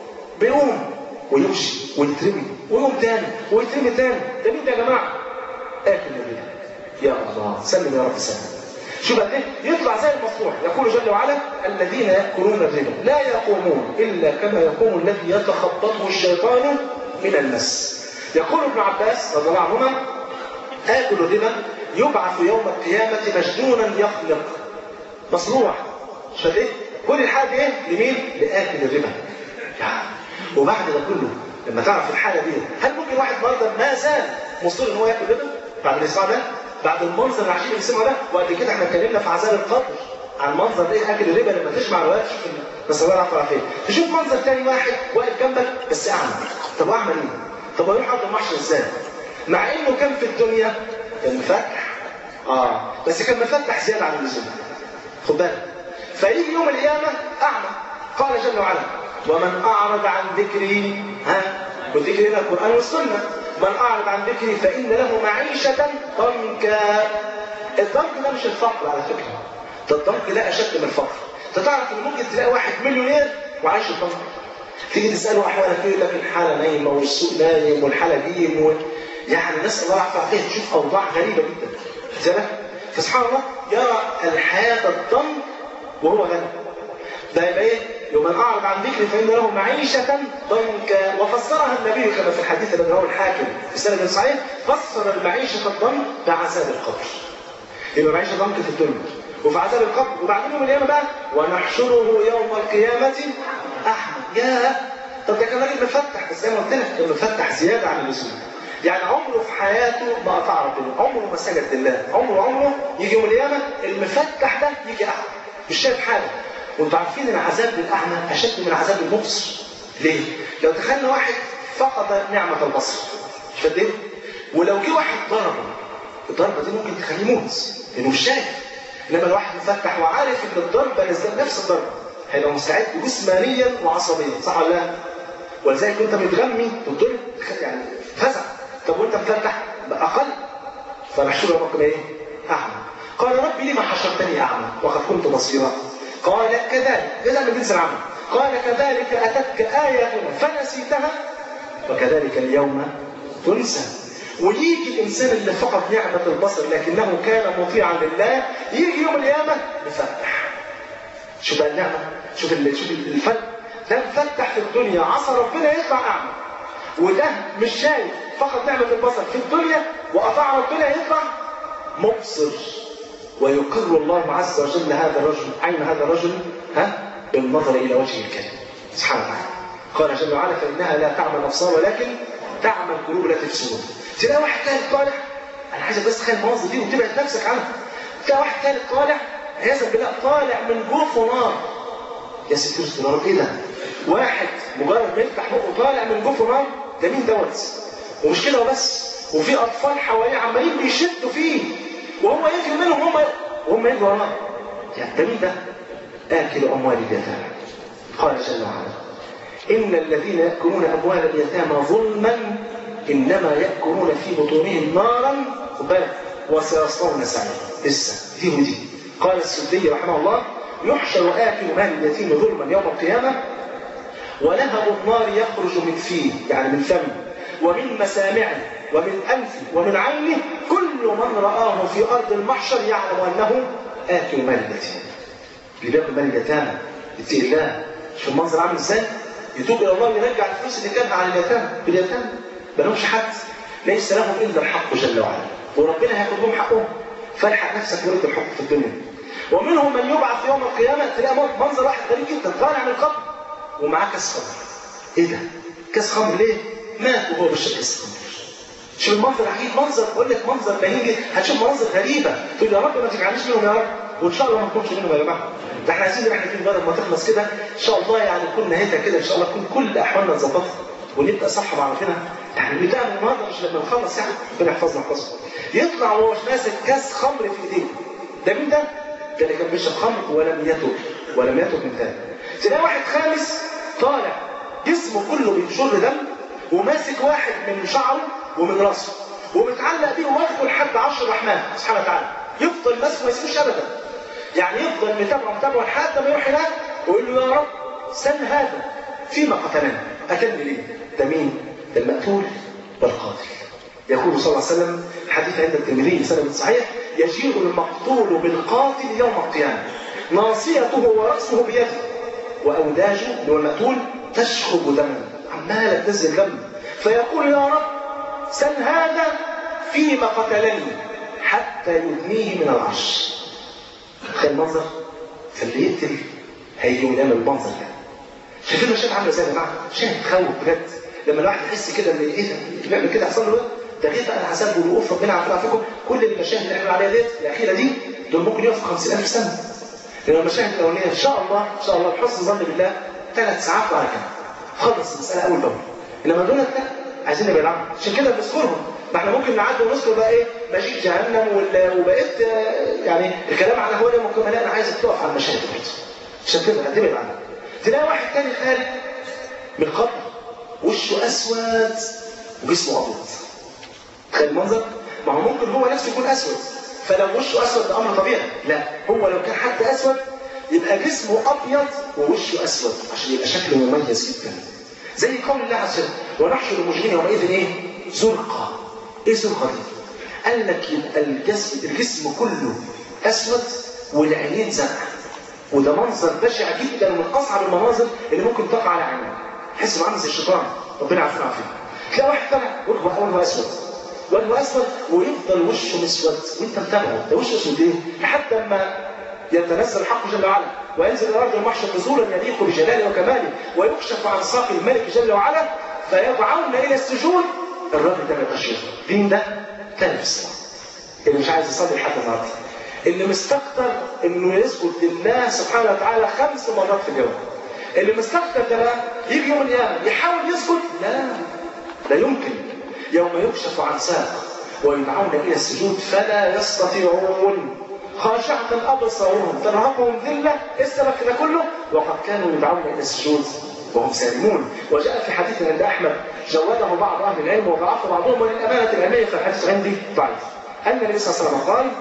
A: بيقوم ويمشي ويترمي ويقوم تاني ويترمي تاني ده مين ده يا جماعه؟ اكل الربا يا الله سلم يا رب سلم شوف قد ايه يطلع زي المصروع يقول جل وعلا الذين ياكلون الربا لا يقومون الا كما يقوم الذي يتخبطه الشيطان من المس يقول ابن عباس رضي الله عنهما اكل الربا يبعث يوم القيامه مجنونا يخلق مصروع شوف ايه كل الحاجه ايه لمين لاكل الربا يعني وبعد ده كله لما تعرف الحاله دي هل ممكن واحد النهارده ما زال مصر ان هو ياكل ربا بعد الاسماع ده بعد المنظر العجيب اللي سمعه ده وقبل كده احنا اتكلمنا في عذاب القبر عن منظر ايه اكل الربا لما تجمع الروايات تشوف بس الله يعرف فين تشوف منظر تاني واحد واقف جنبك بس اعمى طب اعمل ايه؟ طب اروح ارض المحشر ازاي؟ مع انه كان في الدنيا كان مفتح اه بس كان مفتح زياده عن اللزوم خد بالك فيجي يوم القيامه اعمى قال جل وعلا ومن اعرض عن ذكري ها والذكر هنا القران والسنه من اعرض عن ذكري فان له معيشه ضنكا الضنك ده مش الفقر على فكره ده الضنك ده اشد من الفقر انت تعرف ان ممكن تلاقي واحد مليونير وعايش في الضنك تيجي تساله احوالك ايه لك الحاله نايمه والسوق نايم والحاله ديم و... يعني نسال الله العافيه عليه تشوف اوضاع غريبه جدا زي فسبحان الله يرى الحياه الضنك وهو غني ده يبقى ايه؟ ومن اعرض عن ذكري فان له معيشه ضنكا وفسرها النبي كما في الحديث الذي رواه الحاكم بسند صحيح فسر المعيشه الضنك بعذاب القبر. يبقى معيشه ضنك في الدنيا وفي عذاب القبر وبعدين يوم القيامه بقى ونحشره يوم القيامه احمد يا طب ده كان راجل مفتح بس زي ما قلت لك كان مفتح زياده عن اللزوم. يعني عمره في حياته ما قطع ربنا، عمره ما سجد لله، عمره عمره يجي يوم القيامه المفتح ده يجي احمد مش شايف حاجه وانتوا عارفين ان عذاب الاعمى اشد من عذاب المبصر ليه؟ لو تخيلنا واحد فقد نعمه البصر مش قد ايه؟ ولو جه واحد ضربه الضربه دي ممكن تخليه يموت لانه مش شايف انما الواحد مفتح وعارف ان الضربه نزلت نفس الضربه هيبقى مستعد جسمانيا وعصبيا صح ولا لا؟ ولذلك وانت متغمي تضرب يعني فزع طب وانت مفتح اقل فنحشره ربنا ايه؟ اعمى قال ربي لما حشرتني اعمى وقد كنت بصيرا قال كذلك جزاء من جنس العمل قال كذلك اتتك ايه فنسيتها وكذلك اليوم تنسى ويجي الانسان اللي فقد نعمه البصر لكنه كان مطيعا لله يجي يوم القيامه مفتح شوف بقى النعمه شوف شوف الفرق ده مفتح في الدنيا عصى ربنا يطلع اعمى وده مش شايف فقد نعمه البصر في الدنيا وأطاع ربنا يطلع مبصر ويقر الله عز وجل هذا الرجل عين هذا الرجل ها بالنظر الى وجه الكريم سبحانه وتعالى قال جل وعلا فانها لا تعمى الابصار ولكن تعمى القلوب التي في الصدور تلاقي واحد ثالث طالع انا عايزك بس تخيل المناظر دي وتبعد نفسك عنها تلاقي واحد ثالث طالع عياذا بالله طالع من جوفه نار يا ستير استنار ايه ده؟ واحد مجرد ما يفتح بقه طالع من جوفه نار ده مين دوت؟ ومش كده وبس وفي اطفال حواليه عمالين بيشدوا فيه وهو يجري منهم وهم وهم يجروا وراه يعني ده مين ده؟ آكل أموال اليتامى قال جل وعلا إن الذين يأكلون أموال اليتامى ظلما إنما يأكلون في بطونهم نارا وسيصلون سعيرا لسه دي ودي قال السدي رحمه الله يحشر آكل مال اليتيم ظلما يوم القيامة ولهب النار يخرج من فيه يعني من فمه ومن مسامعه ومن أنفه ومن عينه كل من رآه في أرض المحشر يعلم أنه آكل مال اليتيم اللي بياكل مال اليتامى يتقي الله شوف المنظر عامل ازاي؟ يتوب الى الله ويرجع الفلوس اللي كانت على اليتامى باليتامى ما لهمش حد ليس لهم الا الحق جل وعلا وربنا هياخد لهم حقهم فالحق نفسك ورد الحق في الدنيا ومنهم من يبعث يوم القيامه تلاقي منظر واحد غريب جدا طالع من القبر ومعاه كاس خمر ايه ده؟ كاس خمر ليه؟ مات وهو بيشرب كاس خمر شوف المنظر عجيب منظر بقول لك منظر بهيج هتشوف مناظر غريبه تقول يا رب ما تجعلنيش منهم يا رب وان شاء الله ما نكونش منهم يا جماعه ده احنا عايزين احنا في البلد ما تخلص كده ان شاء الله يعني تكون نهايتها كده ان شاء الله تكون كل احوالنا اتظبطت ونبدا صح مع ربنا يعني بنبدا من النهارده مش لما نخلص يعني ربنا يحفظنا ويحفظكم يطلع وهو ماسك كاس خمر في ايديه ده مين ده؟ ده اللي كان بيشرب خمر ولم يتب ولم يتب من تاني تلاقي واحد خامس طالع جسمه كله بيشر دم وماسك واحد من شعره ومن راسه ومتعلق بيه واخده لحد عرش الرحمن سبحانه وتعالى يفضل ماسكه ما يسيبوش ابدا يعني يفضل متابعه متابعه لحد ما يروح هناك ويقول له يا رب سن هذا فيما قتلني قتلني ليه؟ ده مين؟ ده المقتول والقاتل يقول صلى الله عليه وسلم حديث عند الترمذي سند صحيح يجيء المقتول بالقاتل يوم القيامه ناصيته وراسه بيده واوداجه اللي هو المقتول تشخب دما عماله تنزل دم فيقول يا رب سل هذا فيما قتلني حتى يدنيه من العرش تخيل المنظر فاللي يقتل هيجي قدام المنظر ده شايفين المشاهد عامله ازاي يا جماعه؟ مشاهد تخوف بجد لما الواحد يحس كده ان ايه ده؟ اللي بيعمل كده حصل له ده غير بقى الحساب والوقوف ربنا عارفين فيكم كل المشاهد اللي احنا عليها ديت الاخيره دي دول ممكن يقفوا 50000 سنه لان المشاهد الاولانيه ان شاء الله ان شاء الله بحسن ظن بالله ثلاث ساعات وعلى كده خلص المساله اول باول انما دول لا عايزين نبعد عنهم عشان كده بنذكرهم ما احنا ممكن نعدي ونذكر بقى ايه مجيء جهنم وبقيت يعني الكلام على هو ممكن لا انا عايزك تقف على المشاهد برضه عشان كده هتبعد عنها تلاقي واحد تاني خارج من القبر وشه اسود وجسمه ابيض تخيل المنظر ما هو ممكن هو نفسه يكون اسود فلو وشه اسود ده امر طبيعي لا هو لو كان حد اسود يبقى جسمه ابيض ووشه اسود عشان يبقى شكله مميز جدا زي قول الله عز وجل ونحشر المجرمين يومئذ ايه زرقا ايه زرقا دي قال لك يبقى الجسم الجسم كله اسود والعينين زرقاء وده منظر بشع جدا ومن اصعب المناظر اللي ممكن تقع على عينه تحس انه عامل زي الشيطان ربنا يعافينا ويعافينا تلاقي واحد طلع وجهه وجهه اسود وجهه اسود ويفضل وشه مسود وانت متابعه ده وشه اسود ليه؟ لحد ما يتنزل الحق جل وعلا وينزل الى ارض المحشر نزولا يليق بجلاله وكماله ويكشف عن ساق الملك جل وعلا فيدعون الى السجود الراجل ده ما يقدرش مين ده؟ تاني في الصلاه اللي مش عايز يصلي لحد النهارده اللي مستكتر انه يسجد لله سبحانه وتعالى خمس مرات في اليوم اللي مستكتر ده بقى يجي يوم القيامه يحاول يسجد لا لا يمكن يوم يكشف عن ساق ويدعون الى السجود فلا يستطيعون خاشعة أبصارهم ترهقهم ذلة السبب ده كله وقد كانوا يدعون إلى السجود وهم سالمون وجاء في حديث عند أحمد جوده بعض أهل العلم وضعفه بعضهم وللأمانة العلمية فالحديث عندي ضعيف أن النبي صلى الله عليه وسلم قال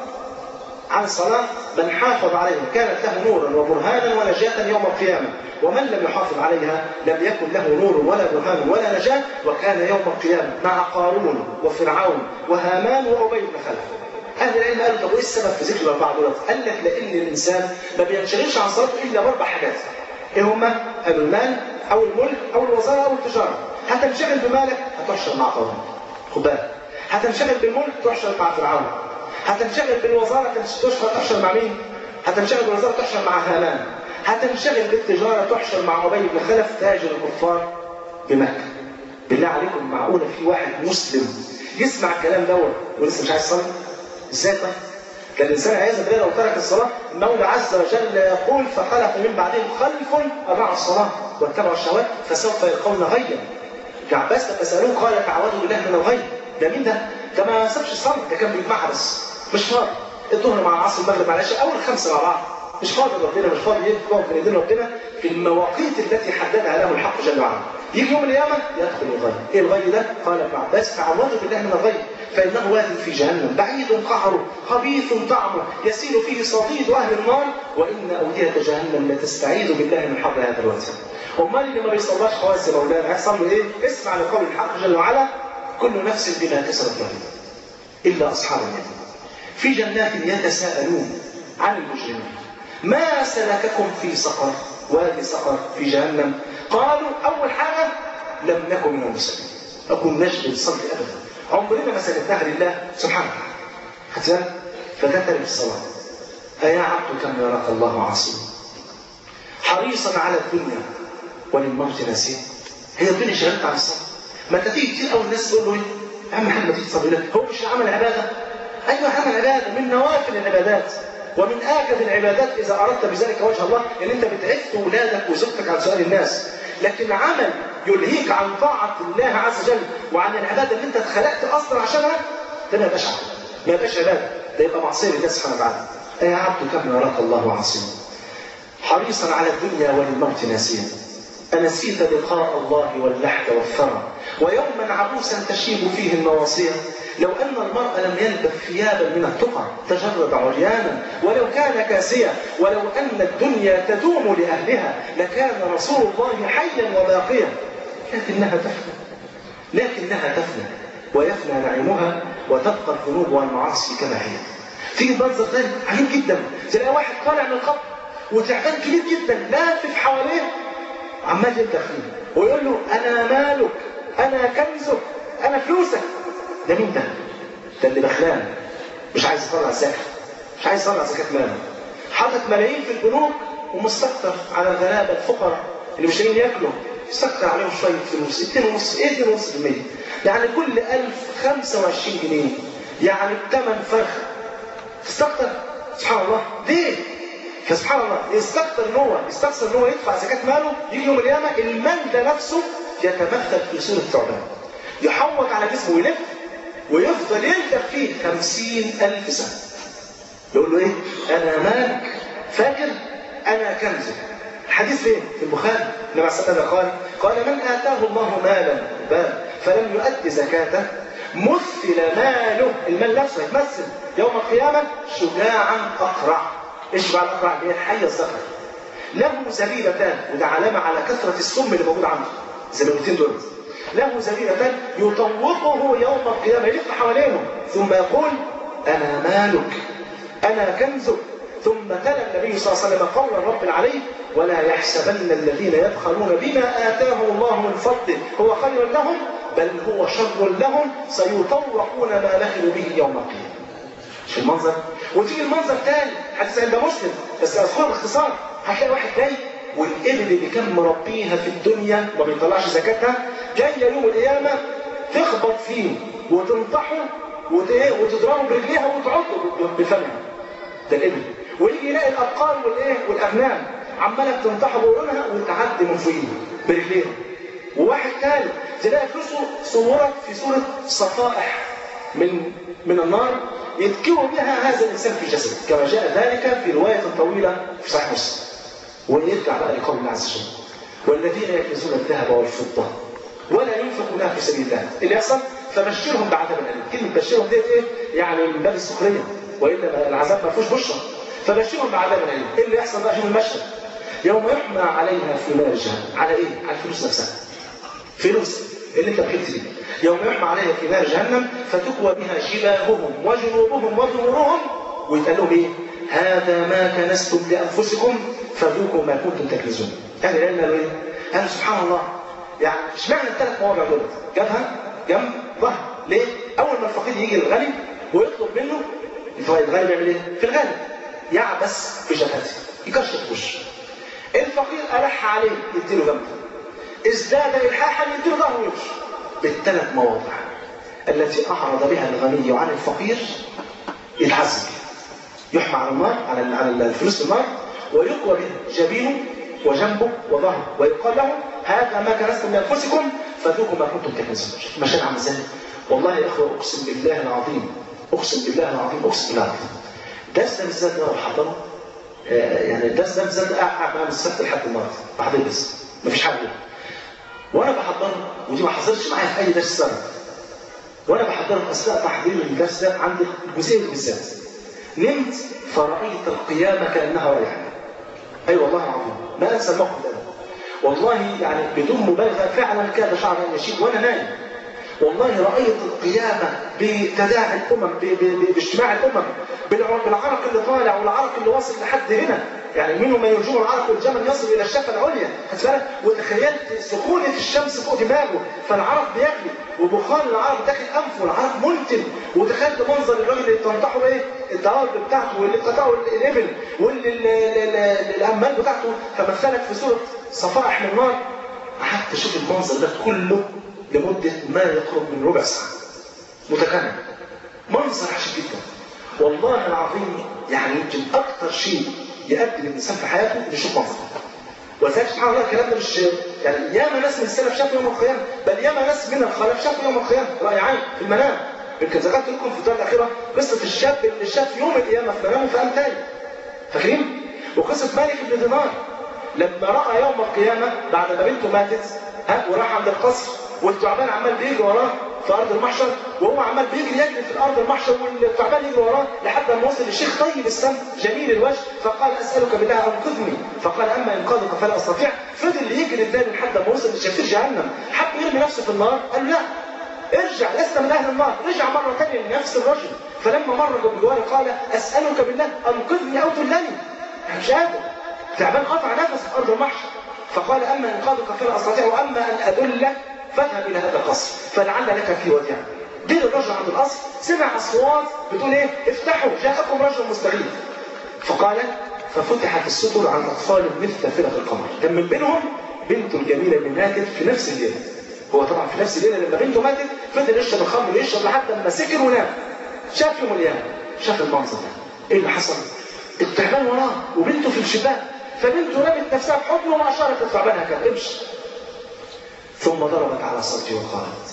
A: عن الصلاة من حافظ عليها كانت له نورا وبرهانا ونجاة يوم القيامة ومن لم يحافظ عليها لم يكن له نور ولا برهان ولا نجاة وكان يوم القيامة مع قارون وفرعون وهامان وأبي بن خلف أهل العلم قالوا طب إيه السبب في ذكر الأربعة دولت؟ قال لك لأن الإنسان ما بينشغلش عن صلاته إلا بأربع حاجات. إيه هما؟ المال أو الملك أو الوزارة أو التجارة. هتنشغل بمالك هتحشر مع قارون. خد بالك. هتنشغل بالملك تحشر مع فرعون. هتنشغل بالوزارة تحشر مع مين؟ هتنشغل بالوزارة تحشر مع هامان. هتنشغل بالتجارة تحشر مع أبي بن خلف تاجر الكفار بمكة. بالله عليكم معقولة في واحد مسلم يسمع الكلام دوت ولسه مش عايز يصلي؟ ازاي طيب؟ كان الانسان عايز بالله لو ترك الصلاه المولى عز وجل يقول فخلف من بعدهم خلف اضاعوا الصلاه واتبعوا الشهوات فسوف يلقون غيا. عباس لما سالوه قال تعوذوا بالله من الغي. ده مين ده؟ ده ما سابش الصلاه ده كان بيجمعها بس مش فاضي. الظهر مع العصر المغرب مع العشاء اول خمسه مع بعض. مش فاضي ربنا مش فاضي يقف بين ايدين ربنا في المواقيت التي حددها له الحق جل وعلا. يجي يوم القيامه يدخل الغي. ايه الغي ده؟ قال ابن عباس تعوذوا بالله من الغي. فإنه واد في جهنم بعيد قعره خبيث طعمه يسيل فيه صديد أهل النار وإن أودية جهنم لتستعيذ بالله من حر هذا الواد أمال اللي ما بيصلاش خواص يا مولانا هيحصل له إيه؟ اسمع لقول الحق جل وعلا كل نفس بما كسبت رهينة إلا أصحاب اليمين في جنات يتساءلون عن المجرمين ما سلككم في سقر وادي سقر في جهنم قالوا أول حاجة لم نكن من المسلمين أكون نجد نصلي أبدا عمرنا ما سندناها لله سبحانه وتعالى خدت بالك؟ فده ترك الصلاه أيا عبد كم يراك الله عاصيا حريصا على الدنيا وللموت ناسيا هي الدنيا شغلت عن الصلاه ما انت تيجي كتير قوي الناس تقول له ايه اهم حاجه ما تيجي تصلي لك هو مش عمل عباده ايوه عمل عباده من نوافل العبادات ومن آكد العبادات إذا أردت بذلك وجه الله إن أنت بتعف أولادك وزوجتك عن سؤال الناس لكن عمل يلهيك عن طاعة الله عز وجل وعن العبادة اللي أنت اتخلقت أصلا عشانها ده ما يبقاش عبد ما يبقاش عبادة ده يبقى معصية لله سبحانه وتعالى يا عبد كم يراك الله عاصيا حريصا على الدنيا وللموت ناسيا أنسيت لقاء الله واللحد والثرى ويوما عبوسا تشيب فيه النواصية لو أن المرء لم يلبث ثيابا من التقى تجرد عريانا ولو كان كاسيا ولو أن الدنيا تدوم لأهلها لكان رسول الله حيا وباقيا لكنها تفنى لكنها تفنى ويفنى نعيمها وتبقى الذنوب والمعاصي كما هي في منظر تاني عجيب جدا تلاقي واحد طالع من القبر وتعبان كبير جدا لافف حواليه عمال يبدا فيه ويقول له انا مالك انا كنزك انا فلوسك ده مين ده؟ ده اللي بخلان مش عايز يطلع الزكاه مش عايز يطلع زكاه ماله حاطط ملايين في البنوك ومستكتر على الغلابه الفقراء اللي مش لاقيين ياكلوا يستكتر عليهم شويه فلوس 2 ونص ايه 2 ونص بالمية يعني كل 1000 25 جنيه يعني بثمن فرخ تستكتر سبحان الله ليه؟ فسبحان الله يستكتر ان هو يستكثر ان هو يدفع زكاه ماله يجي يوم القيامه المال ده نفسه يتمثل في صوره ثعبان يحوط على جسمه ويلف ويفضل يلدغ فيه خمسين ألف سنة يقول له إيه؟ أنا مالك فاكر أنا كنزك الحديث فين؟ في البخاري النبي عليه الصلاة قال قال من آتاه الله مالا بال فلم يؤد زكاته مثل ماله المال نفسه يتمثل يوم القيامة شجاعا أقرع ايش بقى الأقرع اللي هي الحية الصغيرة له زبيبتان وده علامة على كثرة السم اللي موجود عنده الزبيبتين دول له زبيبة يطوقه يوم القيامة يلف حواليهم ثم يقول أنا مالك أنا كنزك ثم تلا النبي صلى الله عليه وسلم قول الرب العلي ولا يحسبن الذين يبخلون بما آتاهم الله من فضله هو خير لهم بل هو شر لهم سيطوقون ما بخلوا به يوم القيامة مش المنظر وتيجي المنظر تاني حديث عند مسلم بس اذكر باختصار هتلاقي واحد جاي والابل اللي كان مربيها في الدنيا ما بيطلعش زكاتها جايه يوم القيامه تخبط فيه وتنطحه وتضربه برجليها وتعضه بفمها ده الابل ويجي يلاقي الابقار والايه والاغنام عماله تنطحه بقرونها وتعدي من فوقيه برجليها وواحد ثالث تلاقي فلوسه صورت في صوره صفائح من من النار يتكوى بها هذا الانسان في جسده كما جاء ذلك في روايه طويله في صحيح مسلم ونرجع بقى لقول الله عز وجل والذين يكنزون الذهب والفضه ولا ينفقونها في سبيل الله اللي يحصل فبشرهم بعذاب اليم كلمه بشرهم ديت ايه يعني من باب السخريه والا العذاب ما فيهوش بشرى فبشرهم بعذاب اليم ايه اللي يحصل بقى شوف المشهد يوم يحمى عليها في نار جهنم على ايه على الفلوس نفسها فلوس اللي انت بخلت بيه يوم يحمى عليها في نار جهنم فتكوى بها جباههم وجنوبهم وظهورهم ويتقال لهم ايه هذا ما كنستم لانفسكم فذوقوا ما كنتم تكنزون اهل العلم قالوا ايه؟ قالوا سبحان الله يعني اشمعنى الثلاث مواضع دول؟ جابها جنب ظهر ليه؟ اول ما الفقير يجي للغني ويطلب منه الغني بيعمل ايه؟ في الغالب يعبس في جبهته يكشف وشه الفقير الح عليه يديله جنبه ازداد الحاحا يديله ظهره ويمشي بالثلاث مواضع التي اعرض بها الغني عن الفقير يتحاسب يحمى على النار على على الفلوس في النار ويقوى به جبينه وجنبه وظهره ويقال له هذا ما كنستم لانفسكم فذوقوا ما كنتم تكنزون مشان عامل ازاي؟ والله يا اخوه اقسم بالله العظيم اقسم بالله العظيم اقسم بالله العظيم درس ده بالذات انا بحضره يعني الدرس ده بالذات قاعد معاه من السبت لحد النهارده بحضر بس مفيش حد وانا بحضره ودي ما حصلتش معايا في اي درس سنه وانا بحضره اثناء تحضير الدرس ده عندي جزئيه بالذات نمت فرأيت القيامة كأنها رايحة أي أيوة والله العظيم ما أنسى الموقف ده والله يعني بدون مبالغة فعلا كاد شعري أن يشيب وأنا نايم والله رأيت القيامة بتداعي الأمم باجتماع الأمم بالعرق اللي طالع والعرق اللي واصل لحد هنا يعني منهم من يرجون العرق والجمل يصل الى الشفه العليا خد بالك وتخيلت سخونه الشمس فوق دماغه فالعرق بيغلي وبخار العرق داخل انفه والعرق منتن وتخيلت منظر الراجل اللي تنطحه ايه الدواب بتاعته واللي قطعه الابل واللي الامال بتاعته فمثلت في صوره صفائح من نار قعدت اشوف المنظر ده كله لمده ما يقرب من ربع ساعه متكامل منظر عجيب جدا والله العظيم يعني يمكن اكثر شيء يقدم الانسان في حياته انه يشوف منظر ولذلك سبحان الله الكلام ده مش يعني ياما ناس من السلف شافوا يوم القيامه بل ياما ناس من الخلف شافوا يوم القيامه راي عين في المنام يمكن ذكرت لكم في الدار الاخيره قصه الشاب اللي شاف يوم القيامه في منامه فقام تاني فاكرين؟ وقصه مالك بن دينار لما راى يوم القيامه بعد ما بنته ماتت ها وراح عند القصر والثعبان عمال بيجري وراه في ارض المحشر وهو عمال بيجري يجري في الارض المحشر والثعبان يجري وراه لحد ما وصل للشيخ طيب السم جميل الوجه فقال اسالك بالله انقذني فقال اما انقاذك فلا استطيع فضل يجري الثاني لحد ما وصل لشفير جهنم حب يرمي نفسه في النار قال له لا ارجع لست من اهل النار رجع مره ثانيه لنفس الرجل فلما مر بجواره قال اسالك بالله انقذني او دلني مش قادر تعبان قطع نفس في ارض المحشر فقال اما انقاذك فلا استطيع واما ان ادلك فاذهب الى هذا القصر فلعل لك في وديع جه الرجل عند القصر سمع اصوات بتقول ايه افتحوا جاءكم رجل مستغيث فقال ففتحت الستر عن اطفال مثل فرق القمر كان من بينهم بنته الجميله اللي ماتت في نفس الليله هو طبعا في نفس الليله لما بنته ماتت فضل يشرب الخمر يشرب لحد ما سكر ونام شاف يوم القيامه شاف المنظر ده ايه اللي حصل؟ التعبان وراه وبنته في الشباك فبنته رمت نفسها في حضنه واشارت للثعبان هكذا امشي ثم ضربت على صوته وقالت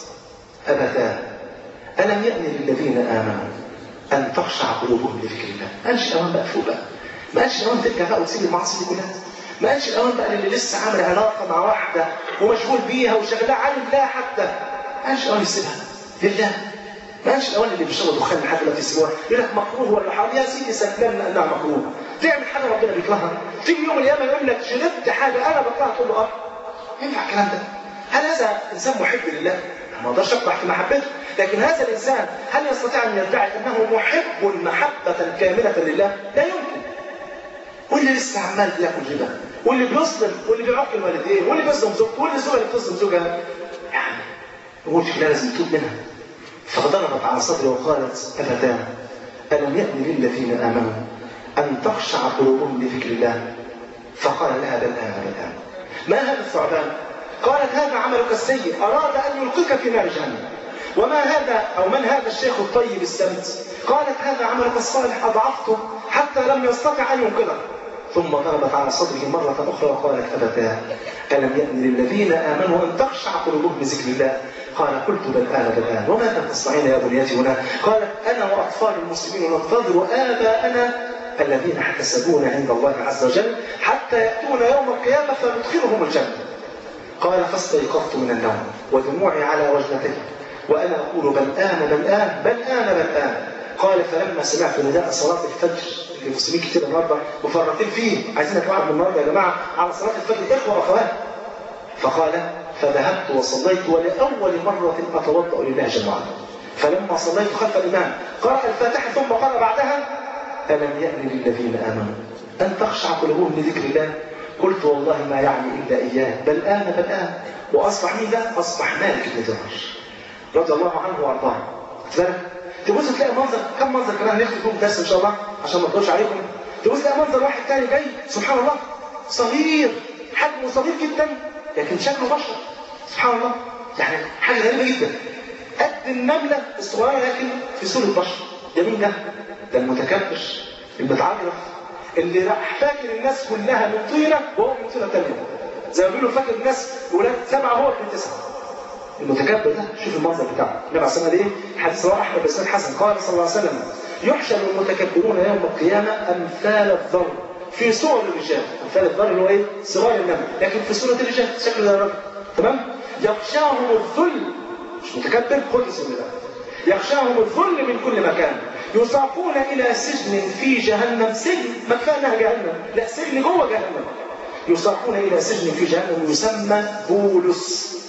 A: أبدا ألم يأن للذين آمنوا أن تخشع قلوبهم لذكر الله ما قالش الأوان بقى فوق بقى ما قالش الأوان ترجع بقى وتسيب المعاصي دي كلها ما قالش الأوان بقى اللي لسه عامل علاقة مع واحدة ومشغول بيها وشغلها عن الله حتى ما قالش الأوان يسيبها لله ما قالش الأوان اللي بيشرب دخان لحد دلوقتي يسيبوها يقول لك مكروه ولا حرام يا سيدي سلمنا أنها مكروه تعمل حاجة ربنا بيكرهها تيجي يوم القيامة يقول لك شربت حاجة أنا بكرهها تقول له أه ينفع الكلام ده هل هذا انسان محب لله؟ ما اقدرش اقطع في محبته، لكن هذا الانسان هل يستطيع ان يدعي انه محب محبه كامله لله؟ لا يمكن. واللي لسه عمال بياكل ربا، واللي بيظلم، واللي بيعق الوالدين، واللي بيظلم زوجته، واللي الزوجه اللي بتظلم زوجها، يعني نقول في لازم يتوب منها. فضربت على صدري وقالت ابدا الم يأن للذين امنوا ان تخشع قلوبهم لذكر الله فقال لها بل الان بل الان. ما هذا الثعبان؟ قالت هذا عملك السيء أراد أن يلقيك في نار جهنم وما هذا أو من هذا الشيخ الطيب السمت قالت هذا عملك الصالح أضعفته حتى لم يستطع أن ينقذك ثم ضربت على صدره مرة أخرى وقالت أبدا ألم يأن للذين آمنوا أن تخشع قلوبهم بذكر الله قال قلت بل آن بل آن وماذا تصنعين يا بنياتي هنا قالت أنا وأطفال المسلمين ننتظر آباءنا الذين احتسبون عند الله عز وجل حتى يأتون يوم القيامة فندخلهم الجنة قال فاستيقظت من النوم ودموعي على وجنتي وانا اقول بل ان بل ان بل ان بل ان قال فلما سمعت نداء صلاه الفجر اللي المسلمين كتير النهارده مفرطين فيه عايزين نتوعد من النهارده يا جماعه على صلاه الفجر اخوه واخوات فقال فذهبت وصليت ولاول مره اتوضا لله جل وعلا فلما صليت خلف الامام قرأ الفاتحه ثم قرأ بعدها الم يأن للذين امنوا ان تخشع قلوبهم لذكر الله قلت والله ما يعني الا اياه بل ان بل ان واصبح مين ده؟ اصبح مالك بن دينار رضي الله عنه وارضاه بالك تبص تلاقي منظر كم منظر كمان هناخد فيهم درس ان شاء الله عشان ما اطولش عليكم تبص تلاقي منظر واحد تاني جاي سبحان الله صغير حجمه صغير جدا لكن شكله بشر سبحان الله يعني حاجه غريبه جدا قد النمله الصغيره لكن في صوره بشر ده مين ده؟ ده المتكبر المتعرف اللي راح فاكر الناس كلها من طينه وهو من طينه ثانيه زي ما بيقولوا فاكر الناس ولاد سبعه وهو ابن تسعه المتكبر ده شوف المنظر بتاعه النبي عليه الصلاه والسلام ايه حديث رواه احمد بن حسن قال صلى الله عليه وسلم يحشر المتكبرون يوم القيامه امثال الذر في صور الرجال امثال الذر اللي هو ايه صغار النمل لكن في صوره الرجال شكل زي الرجل تمام يغشاهم الذل مش متكبر خد اسم الله يغشاهم الذل من كل مكان يساقون الى سجن في جهنم سجن ما كفايه انها جهنم لا سجن جوه جهنم يساقون الى سجن في جهنم يسمى بولس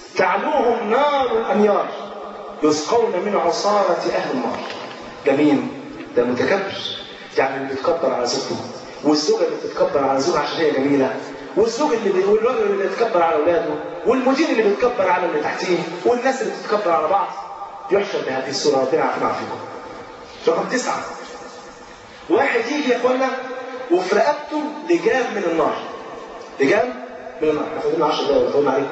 A: تعلوهم نار الانيار يسقون من عصارة أهل النار ده مين؟ ده متكبر يعني اللي بيتكبر على زوجته والزوجه اللي بتتكبر على زوجها عشان هي جميله والزوج اللي بي... والراجل اللي بيتكبر على اولاده والمدير اللي بيتكبر على اللي تحتيه والناس اللي بتتكبر على بعض يحشر بهذه الصوره ربنا يعافينا ويعافيكم رقم تسعه واحد يجي يا اخوانا وفي رقبته لجام من النار لجام من النار احنا فاضلنا 10 دقايق ولا عليكم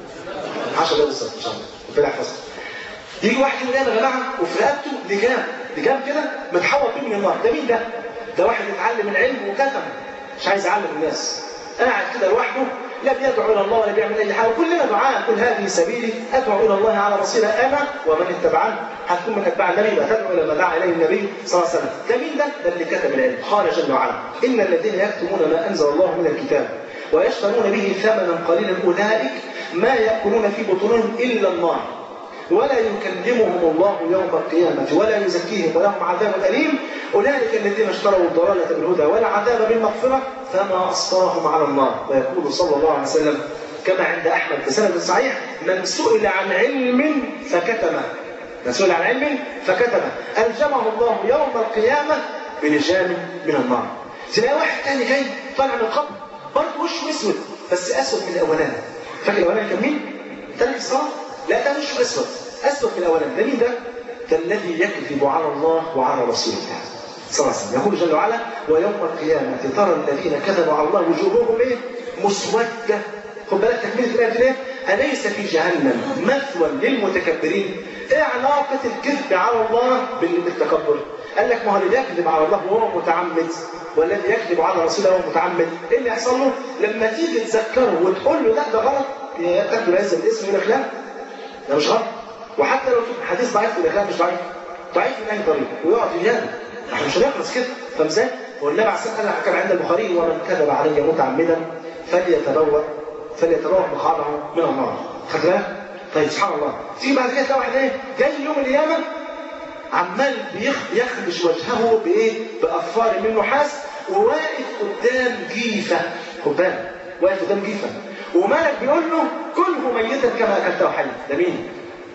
A: 10 دقايق بالظبط ان شاء الله ربنا يحفظكم يجي واحد يقول يا جماعه وفي رقبته لجام لجام كده متحوط بيه من النار ده مين ده؟ ده واحد اتعلم العلم وكتم مش عايز يعلم الناس قاعد كده لوحده لا بيدعو الى الله ولا بيعمل اي حاجه كلنا دعاء كل هذه سبيلي ادعو الى الله على بصيره انا ومن اتبعني هتكون من اتباع النبي يبقى تدعو الى ما دعا اليه النبي صلى الله عليه وسلم ده مين ده؟ ده اللي كتب العلم قال جل وعلا ان الذين يكتمون ما انزل الله من الكتاب ويشترون به ثمنا قليلا اولئك ما ياكلون في بطونهم الا النار ولا يكلمهم الله يوم القيامة ولا يزكيهم ولهم عذاب أليم أولئك الذين اشتروا الضلالة بالهدى والعذاب بالمغفرة فما أصفاهم على النار ويقول صلى الله عليه وسلم كما عند أحمد بسند صحيح من سئل عن علم فكتمه من سئل عن علم فكتمه ألجمه الله يوم القيامة بلجام من النار تلاقي واحد تاني جاي طالع من القبر برضه وشه اسود بس اسود من الاولاني فاكر الاولاني كان مين؟ تارك الصلاه لا ده وشه اسود اسود من الاولاني ده مين ده؟ ده الذي يكذب على الله وعلى رسوله صلى الله عليه وسلم يقول جل وعلا ويوم القيامه ترى الذين كذبوا على الله وجوههم ايه؟ مسوده خد بالك تكمله الايه دي ايه؟ اليس في جهنم مثوى للمتكبرين؟ ايه علاقه الكذب على الله بالتكبر؟ قال لك ما هو اللي يكذب على الله وهو متعمد والذي يكذب على رسوله وهو متعمد ايه اللي يحصل له؟ لما تيجي تذكره وتقول له لا ده غلط تاخده بهذا الاسم يقول لك لا ده مش غلط وحتى لو حديث ضعيف يقول لك لا مش ضعيف ضعيف من اي طريق ويقعد يجادل احنا مش هنخلص كده فاهم ازاي؟ والنبي عليه الصلاه والسلام كما عند البخاري ومن كذب علي متعمدا فليتبوأ فليتبوأ مقعده من النار خد بالك؟ طيب سبحان الله تيجي بعد كده تلاقي واحد ايه جاي يوم القيامه عمال يخدش وجهه بايه؟ باظفار من نحاس وواقف قدام جيفه خد بالك واقف قدام جيفه وملك بيقول له كله ميتا كما اكلته حيا ده مين؟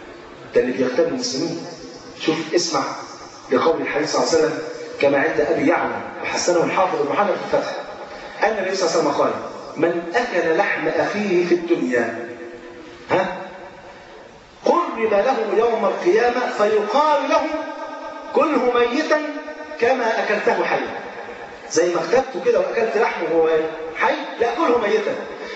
A: ده اللي بيغتاب المسلمين شوف اسمع لقول الحديث صلى الله عليه وسلم كما عند ابي يعلى وحسنه الحافظ بن محمد في الفتح ان النبي صلى الله عليه وسلم قال من اكل لحم اخيه في الدنيا ها قرب له يوم القيامه فيقال له كله ميتا كما اكلته حيا زي ما اغتبته كده واكلت لحمه وهو حي لا كله ميتا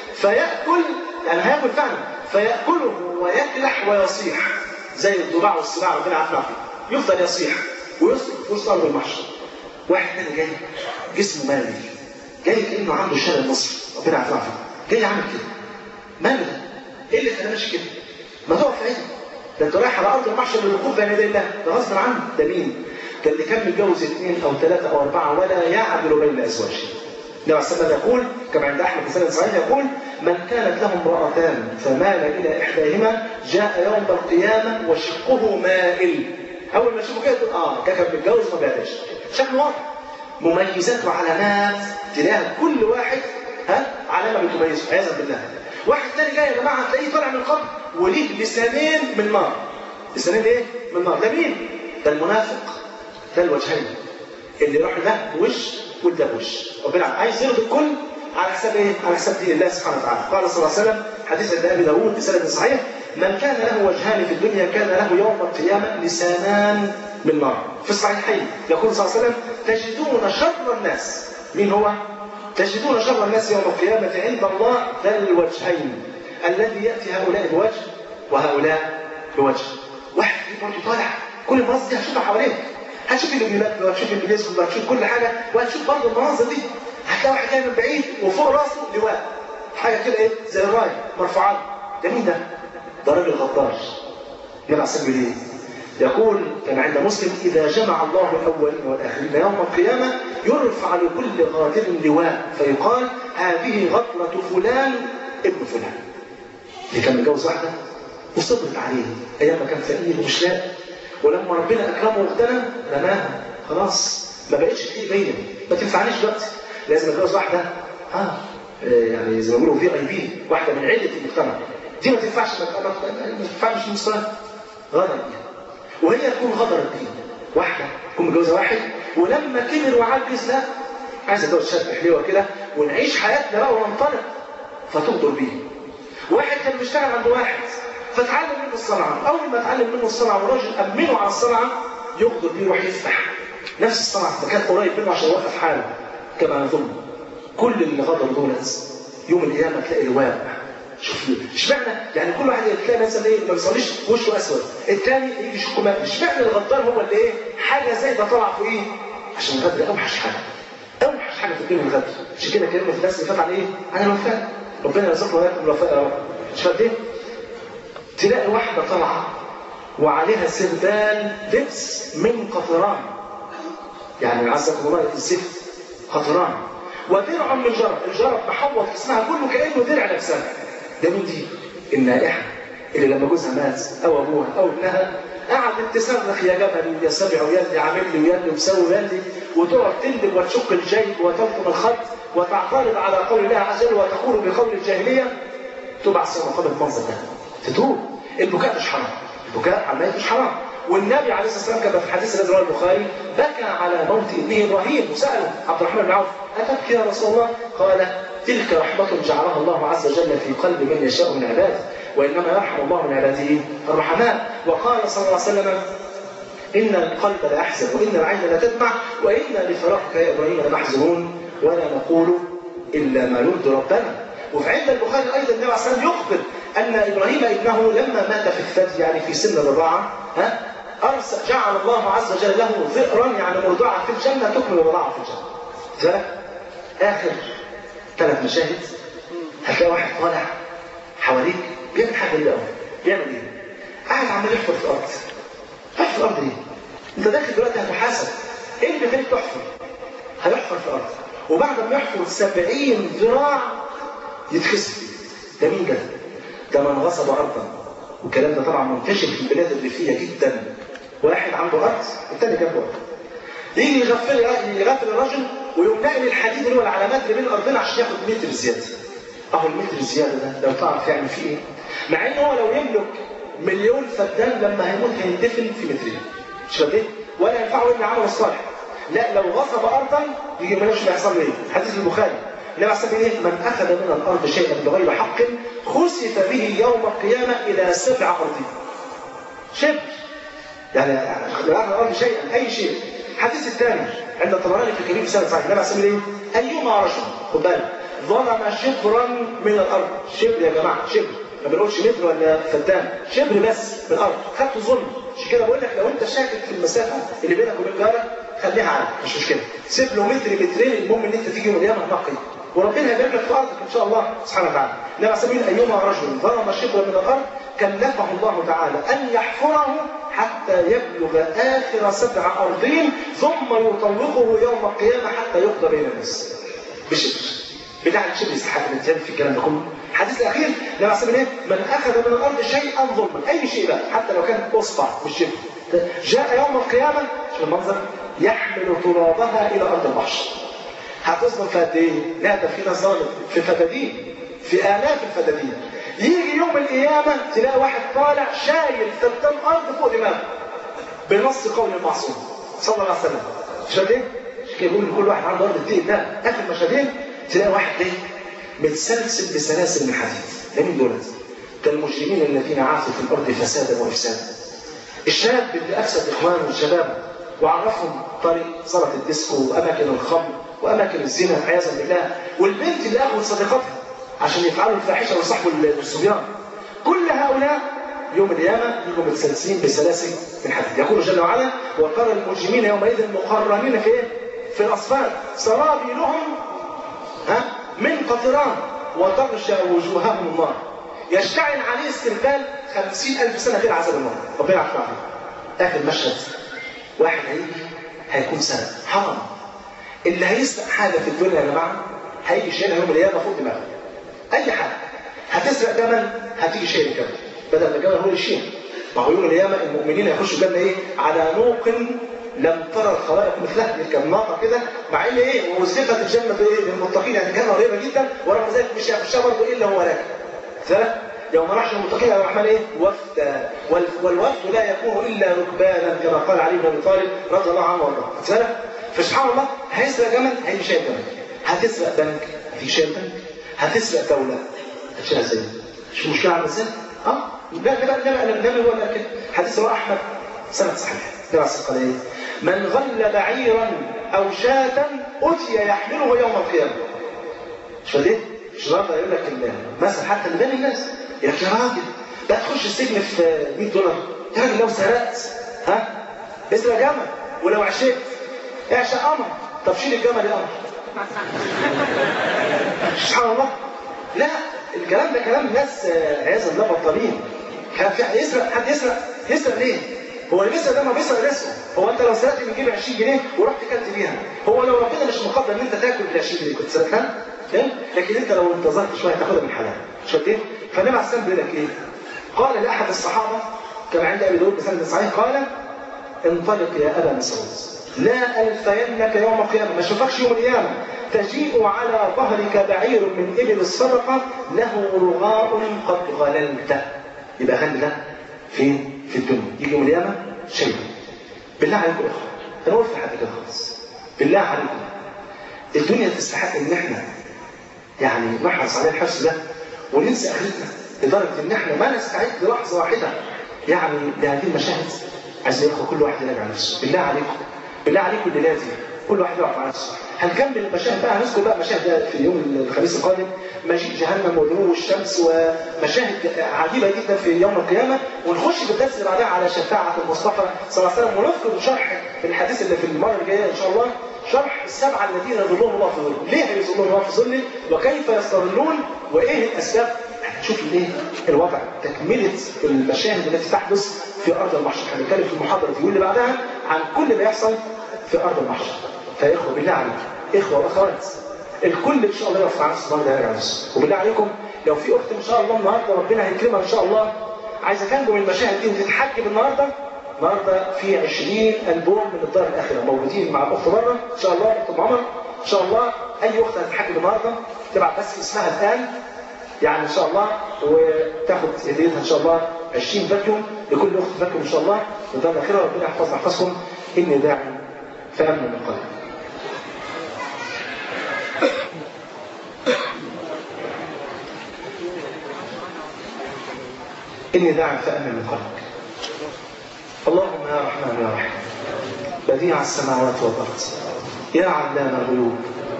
A: فياكل يعني هياكل فعلا فياكله ويكلح ويصيح زي الضباع والسباع ربنا عافنا فيه يفضل يصيح ويصرخ في وسط ارض المحشر واحد تاني جاي جسمه مالي جاي كانه عنده شلل مصري ربنا عافنا فيه جاي عامل كده ماله ده؟ ايه اللي خلاه ماشي كده؟ ما تقف عينك ده انت رايح على ارض المحشر للوقوف بين يدي الله ده غصب عنه ده مين؟ ده اللي كان متجوز اثنين او ثلاثه او اربعه ولا يعدل بين ازواجه النبي عليه الصلاه يقول كما عند احمد بن صحيح يقول من كانت له امراتان فمال الى احداهما جاء يوم القيامه وشقه مائل اول ما يشوفه كده تقول اه ده كان متجوز ما بيعدلش شكله واضح مميزات وعلامات تلاقيها كل واحد ها علامه بتميزه عياذا بالله واحد تاني جاي يا جماعه تلاقيه طالع من القبر وليه لسانين من نار لسانين ايه؟ من نار ده مين؟ ده المنافق ده الوجهين اللي يروح ده وش وده وش ربنا عايز يرضي الكل على حساب ايه؟ على حساب دين الله سبحانه وتعالى قال صلى الله عليه وسلم حديث عند ابي داوود بسند صحيح من كان له وجهان في الدنيا كان له يوم القيامه لسانان من نار في الصحيحين يقول صلى الله عليه وسلم تجدون شر الناس مين هو؟ تجدون شر الناس يوم القيامة عند الله ذا الوجهين الذي يأتي هؤلاء بوجه وهؤلاء بوجه واحد برضه طالع كل المناظر دي هتشوفها حواليك هتشوف اللي بيمثل وهتشوف اللي بيسكت وهتشوف كل حاجة وهتشوف برضه المناظر دي هتلاقي واحد جاي من بعيد وفوق راسه لواء حاجة كده ايه زي الراية مرفوعة ده مين ده؟ ده راجل غدار يبقى سبيل ايه؟ يقول كما عند مسلم إذا جمع الله الأولين والآخرين يوم القيامة يرفع لكل غادر لواء فيقال هذه غفلة فلان ابن فلان اللي كان متجوز واحدة وصبرت عليه أيام ما كان فقير ومش لاقي ولما ربنا أكرمه واغتنى رماها خلاص ما بقتش تلاقيه بيا ما تنفعنيش دلوقتي لازم اتجوز واحدة اه يعني زي ما بيقولوا في اي بي واحدة من علة المجتمع دي ما تنفعش ما تنفعش في المستوى غلط وهي تكون غدرت بيه واحدة تكون متجوزة واحد ولما كبر وعجز لا عايز اتجوز شاب حلوه كده ونعيش حياتنا بقى وننطلق فتغدر بيه واحد كان بيشتغل عند واحد فتعلم منه الصنعه اول ما اتعلم منه الصنعه والراجل امنه على الصنعه يغدر بيه يروح يفتح نفس الصنعه فكان قريب منه عشان يوقف حاله كما نظن كل اللي غدر دولت يوم القيامه تلاقي رواق شوف اشمعنى يعني كل واحد تلاقي مثلا ايه ما بيصليش وشه اسود الثاني يجي يشك ماء اشمعنى الغدار هو اللي ايه حاجه زي ده طلع فوقيه عشان الغدر اوحش حاجه اوحش حاجه في الدنيا الغدر عشان كده كلمه في الناس اللي فات عن ايه عن الوفاء ربنا يرزقنا وياكم الوفاء يا رب مش فاهم ايه تلاقي واحده طالعه وعليها سردال لبس من قطران يعني عزكم الله الزفت قطران ودرع من جرب الجرب محوط اسمها كله كانه درع نفسها ده مين دي؟ النائحة اللي لما جوزها مات أو أبوها أو ابنها قعدت تصرخ يا جبل يا سبع ويلي عامل لي ويلي ومسوي ويلي وتقعد تندب وتشق الجيب وتلطم الخط وتعترض على قول الله عز وجل وتقول بقول الجاهلية تبعث يوم قبل المنظر ده تتوب البكاء مش حرام البكاء على الميت مش حرام والنبي عليه الصلاه والسلام كما في الحديث الذي رواه البخاري بكى على موت ابنه ابراهيم وساله عبد الرحمن بن عوف اتبكي يا رسول الله؟ قال تلك رحمة جعلها الله عز وجل في قلب من يشاء من عباده وإنما يرحم الله من عباده الرحماء وقال صلى الله عليه وسلم إن القلب لا يحزن وإن العين لا تدمع وإن لفراقك يا إبراهيم لمحزنون ولا نقول إلا ما يرضي ربنا وفي عند البخاري أيضا النبي عليه الصلاة والسلام يخبر أن إبراهيم ابنه لما مات في الثدي يعني في سن الرضاعة ها أرسل جعل الله عز وجل له ذئرا يعني مرضعة في الجنة تكمل الرضاعة في الجنة. ذلك آخر ثلاث مشاهد هتلاقي واحد طالع حواليك بيعمل حاجه غريبه قوي بيعمل ايه؟ قاعد عمال يحفر في الارض يحفر في الارض ليه؟ انت داخل دلوقتي هتحاسب ايه اللي خليك تحفر؟ هيحفر في الارض وبعد ما يحفر 70 ذراع يتخسف ده مين ده؟ ده من غصب ارضا والكلام ده طبعا منتشر في البلاد الريفيه جدا واحد عنده ارض والتاني جنبه ارض يجي يغفل يغفل الرجل ويقوم ناقل الحديد اللي هو العلامات اللي بين ارضنا عشان ياخد متر زياده. اهو المتر الزياده ده لو تعرف يعمل فيه ايه؟ مع ان هو لو يملك مليون فدان لما هيموت هيندفن في مترين. مش فاهم ولا ينفعه الا عمل الصالح. لا لو غصب ارضا يجي ملوش هيحصل له ايه؟ حديث البخاري. النبي عليه الصلاه ايه؟ من اخذ من الارض شيئا بغير حق خسف به يوم القيامه الى سبع ارضين. شبر. يعني لو اخذ الارض شيئا اي شيء الحديث الثاني عند الطبراني في كريم سنة صحيح النبي عليه ايه؟ أيما رجل خد بالك ظلم شبرا من الأرض شبر يا جماعة شبر ما بنقولش متر ولا فدان شبر بس من الأرض خدته ظلم عشان كده بقول لك لو أنت شاكك في المسافة اللي بينك وبين جارك خليها عندك مش مشكلة سيب له متر مترين المهم إن أنت تيجي يوم القيامة نقي وربنا هيبارك لك في أرضك إن شاء الله سبحانه وتعالى النبي عليه الصلاة أيما رجل ظلم شبرا من الأرض كلفه الله تعالى أن يحفره حتى يبلغ آخر سبع أرضين ثم يطلقه يوم القيامة حتى يقضى بين الناس بشبر بتاع الشبر يستحق الانسان في الكلام ده كله الحديث الأخير لما أحسب إيه؟ من أخذ من الأرض شيئا ظلما أي شيء بقى حتى لو كان أصبع مش شبر جاء يوم القيامة شوف المنظر يحمل ترابها إلى أرض المحشر هتصدم في قد إيه؟ لا ده في ناس ظالم في فدادين في آلاف الفدادين يجي يوم القيامة تلاقي واحد طالع شايل فدان أرض فوق دماغه بنص قول المعصوم صلى الله عليه وسلم شايفين؟ عشان كده بيقول كل واحد عنده أرض الدين ده آخر مشاهدين تلاقي واحد ايه؟ متسلسل بسلاسل من حديد ده مين دولت؟ ده المجرمين الذين عاثوا في الأرض فسادا وإفسادا الشاب اللي أفسد إخوانه الشباب وعرفهم طريق صلاة الديسكو وأماكن الخمر وأماكن الزنا عياذا بالله والبنت اللي أخذت صديقتها عشان يفعلوا الفاحشة ويصاحبوا الصبيان كل هؤلاء يوم القيامة يجوا متسلسلين بسلاسل من حديد يقول جل وعلا وقال المجرمين يومئذ مقرنين في ايه؟ في الأصفاد سرابيلهم ها من قطران وتغشى وجوههم النار يشتعل عليه استقبال خمسين ألف سنة غير عذاب النار ربنا يعفو عليه آخر مشهد واحد هيجي هيكون سنة حرام اللي هيسرق حاجة في الدنيا يا جماعة هيجي شايلها يوم القيامة فوق دماغه أي حاجة هتسرق جمل هتيجي شايل الجمل بدل ما الجمل هو اللي يشيل ما هو يوم القيامة المؤمنين هيخشوا الجنة إيه؟ على نوق لم ترى الخلائق مثلها يركب ناقة كده مع إن إيه؟ ووزقت الجنة إيه؟ للمتقين يعني الجنة قريبة جدا ورغم ذلك مش هيخشها برضه إلا هو راكب ثلاث يوم نحشر المتقين على الرحمن ايه وفدا وال- والوفد لا يكون الا ركبانا كما قال علي بن ابي طالب رضي الله عنه وارضاه خد بالك؟ فسبحان الله هيسرق جمل هيجي شايل جمل هتسرق بنك هتيجي شايل بنك هتسرق دوله هتشيلها ازاي؟ مش مشكله عامله ازاي؟ اه لا لا لا لا لا لا هو اللي قال كده حديث رواه احمد سند صحيح تبع قال ايه؟ من غل بعيرا او شاة اتي يحمله يوم القيامه مش فاهم مش النهارده يقول لك مثلا حتى اللي بين الناس يا أخي يا راجل لا تخش السجن في 100 دولار يا راجل لو سرقت ها اسرق جمل ولو عشقت اعشق قمر طب شيل الجمل يا قمر سبحان الله لا الكلام ده كلام ناس آه، عياذا بالله بطالين كان في حد يسرق حد يسرق يسرق ليه؟ هو اللي بيسرق ده ما بيسرق رزقه هو انت لو سرقت من جيب 20 جنيه ورحت كلت بيها هو لو ربنا مش مقدر ان انت تاكل بال 20 جنيه كنت سرقتها فاهم؟ لكن انت لو انتظرت شويه تاخدها من حلال مش كده؟ فالنبي عليه السلام بيقول لك ايه؟ قال لاحد الصحابه كما عند ابي داود بسند صحيح قال انطلق يا ابا مسعود لا الفينك يوم القيامه ما اشوفكش يوم القيامه تجيء على ظهرك بعير من ابل الصدقه له رغاء قد غللته يبقى غل ده فين؟ في الدنيا يجي يوم القيامه شيء بالله عليكم يا اخوان انا وقفت لحد كده خالص بالله عليكم الدنيا تستحق ان احنا يعني نحرص على الحرص ده وننسى اخرتنا لدرجه ان احنا ما نستعد للحظه واحده يعني لهذه المشاهد عايز ياخد كل واحد يراجع نفسه بالله عليكم بالله عليكم اللي لازم كل واحد يقف على نفسه هنكمل المشاهد بقى هنذكر بقى مشاهد ده في يوم الخميس القادم مجيء جهنم ودنو الشمس ومشاهد عجيبه جدا في يوم القيامه ونخش في الدرس اللي بعدها على شفاعه المصطفى صلى الله عليه وسلم ونذكر شرح في الحديث اللي في المره الجايه ان شاء الله شرح السبعه الذين يظلهم الله في ظله ليه هيظلهم الله في ظله وكيف يستظلون وايه الاسباب شوف الايه الوضع تكمله المشاهد التي تحدث في ارض المحشر هنتكلم في المحاضره في اللي بعدها عن كل ما يحصل في ارض المحشر فيا اخوه بالله عليكم اخوه واخوات الكل ان شاء الله يقف على نفسه النهارده يرجع نفسه وبالله عليكم لو في اخت ان شاء الله النهارده ربنا هيكرمها ان شاء الله عايزه تنجو من المشاهد دي وتتحجب النهارده النهارده في 20 البوم من الدار الاخره موجودين مع الاخت بره ان شاء الله اخت عمر ان شاء الله اي اخت هتتحجب النهارده تبعت بس اسمها الان يعني ان شاء الله وتاخد هديتها ان شاء الله 20 فاكيوم لكل اخت فاكيوم ان شاء الله والدار الاخره ربنا يحفظنا يحفظكم اني داعي فامن من قلبي إني داع فأمن من قلبك اللهم يا رحمن يا رحيم بديع السماوات والأرض يا علام الغيوب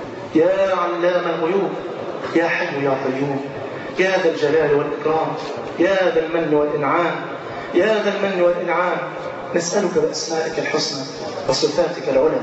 A: يا علام الغيوب يا حي يا قيوم يا ذا الجلال والإكرام يا ذا المن والإنعام يا ذا المن والإنعام نسألك بأسمائك الحسنى وصفاتك العلى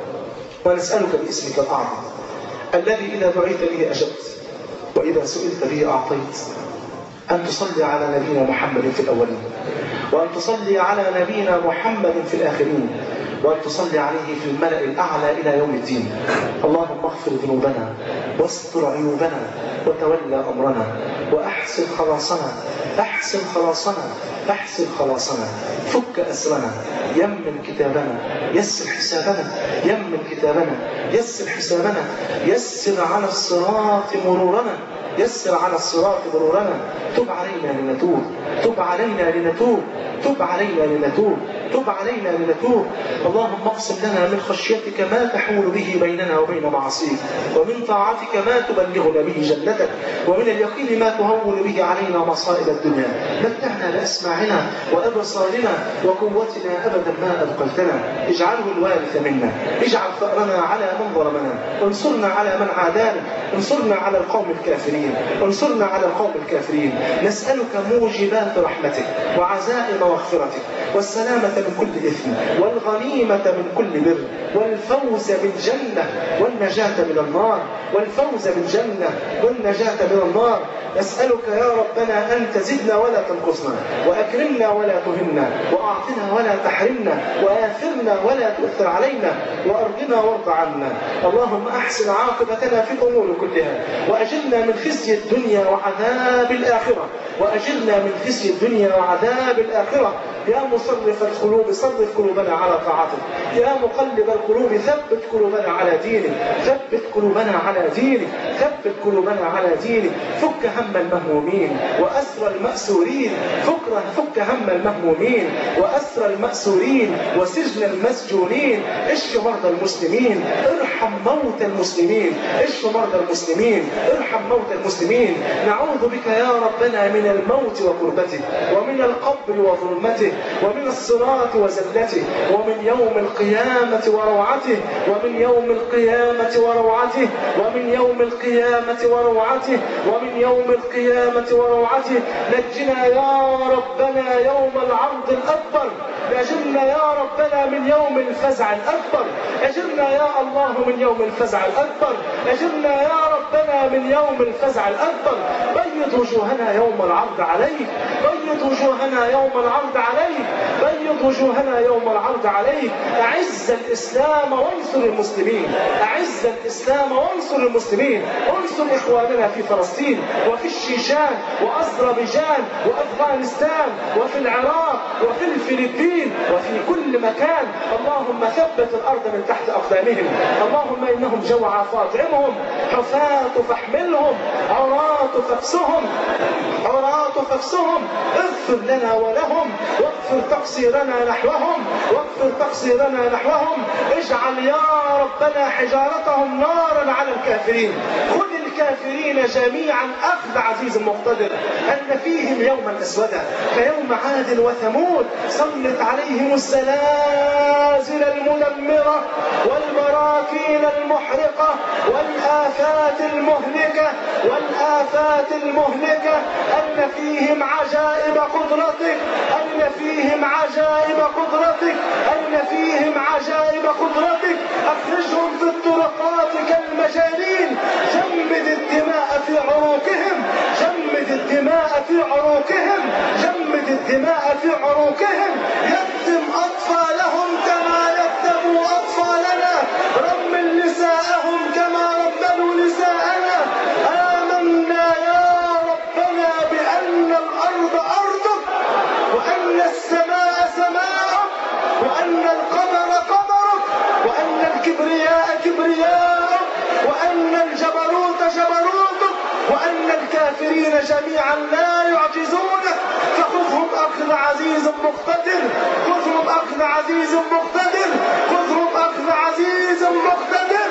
A: ونسألك باسمك الأعظم الذي إذا دعيت به أجبت وإذا سئلت به أعطيت أن تصلي على نبينا محمد في الأولين وأن تصلي على نبينا محمد في الآخرين وأن تصلي عليه في الملأ الأعلى إلى يوم الدين اللهم اغفر ذنوبنا واستر عيوبنا وتولى أمرنا وأحسن خلاصنا أحسن خلاصنا أحسن خلاصنا فك أسرنا يمن كتابنا يسر حسابنا يمن كتابنا يسر حسابنا يسر على الصراط مرورنا يسر على الصراط مرورنا تب علينا لنتوب تب علينا لنتوب تب علينا لنتوب تب علينا لنتوب اللهم اقسم لنا من خشيتك ما تحول به بيننا وبين معاصيك ومن طاعتك ما تبلغنا به جنتك ومن اليقين ما تهون به علينا مصائب الدنيا متعنا باسماعنا وابصارنا وقوتنا ابدا ما ابقيتنا اجعله الوارث منا اجعل ثارنا على من ظلمنا انصرنا على من عادانا انصرنا على القوم الكافرين انصرنا على القوم الكافرين نسألك موجبات رحمتك وعزائم مغفرتك والسلامة من كل إثم والغنيمة من كل بر والفوز بالجنة والنجاة من النار والفوز بالجنة والنجاة من النار نسألك يا ربنا أن تزدنا ولا تنقصنا وأكرمنا ولا تهنا وأعطنا ولا تحرمنا وآثرنا ولا تؤثر علينا وأرضنا وارض عنا اللهم أحسن عاقبتنا في الأمور كلها وأجرنا من خزي الدنيا وعذاب الآخرة وأجرنا من خزي الدنيا وعذاب الآخرة يا مصرف القلوب صرف قلوبنا على طاعتك يا مقلب القلوب ثبت قلوبنا على دينك ثبت قلوبنا على دينك ثبت قلوبنا على دينك فك هم المهمومين وأسر المأسورين فك فك هم المهمومين وأسر المأسورين وسجن المسجونين اشف مرضى المسلمين ارحم موتى المسلمين اشف مرضى المسلمين ارحم موتى المسلمين نعوذ بك يا ربنا من الموت وكربته ومن القبر وظلمته ومن الصراط وزلته ومن يوم القيامة وروعته ومن يوم القيامة وروعته ومن يوم القيامة وروعته ومن يوم القيامة وروعته نجنا يا ربنا يوم العرض الأكبر أجرنا يا ربنا من يوم الفزع الأكبر أجرنا يا الله من يوم الفزع الأكبر أجرنا يا ربنا من يوم الفزع الأكبر بيض وجوهنا يوم العرض عليك بيض وجوهنا يوم العرض عليك بيض وجوهنا يوم العرض عليك أعز الإسلام وانصر المسلمين أعز الإسلام وانصر المسلمين انصر إخواننا في فلسطين وفي الشيشان وأذربيجان وأفغانستان وفي العراق وفي الفلبين وفي كل مكان اللهم ثبت الأرض من تحت أقدامهم اللهم إنهم جوعى فاطعمهم حفاة فاحملهم عراة فافسهم عراة فافسهم اغفر لنا ولهم واغفر تقصيرنا نحوهم واغفر تقصيرنا نحوهم اجعل يا ربنا حجارتهم نارا على الكافرين خذ الكافرين جميعا أخذ عزيز مقتدر أن فيهم يوما أسودا كيوم عاد وثمود سلط عليهم الزلازل المدمرة والبراكين المحرقة والآفات المهلكة والآفات المهلكة أن فيهم عجائب قدرتك أن فيهم عجائب قدرتك أن فيهم عجائب قدرتك أخرجهم في الطرقات كالمجانين جمد الدماء في عروقهم جمد الدماء في عروقهم جمد الدماء في عروقهم يتم أطفالهم كما يتم أطفالنا رمل نساءهم كما رملوا نساءنا آمنا يا ربنا بأن الأرض أرضك وأن السماء سماءك وأن القمر قمرك وأن الكبرياء كبرياءك وأن الجبروت جبروتك وأن الكافرين جميعا لا يعجزونك فخذهم أخذ عزيز مقتدر خذهم أخذ عزيز مقتدر خذهم أخذ عزيز مقتدر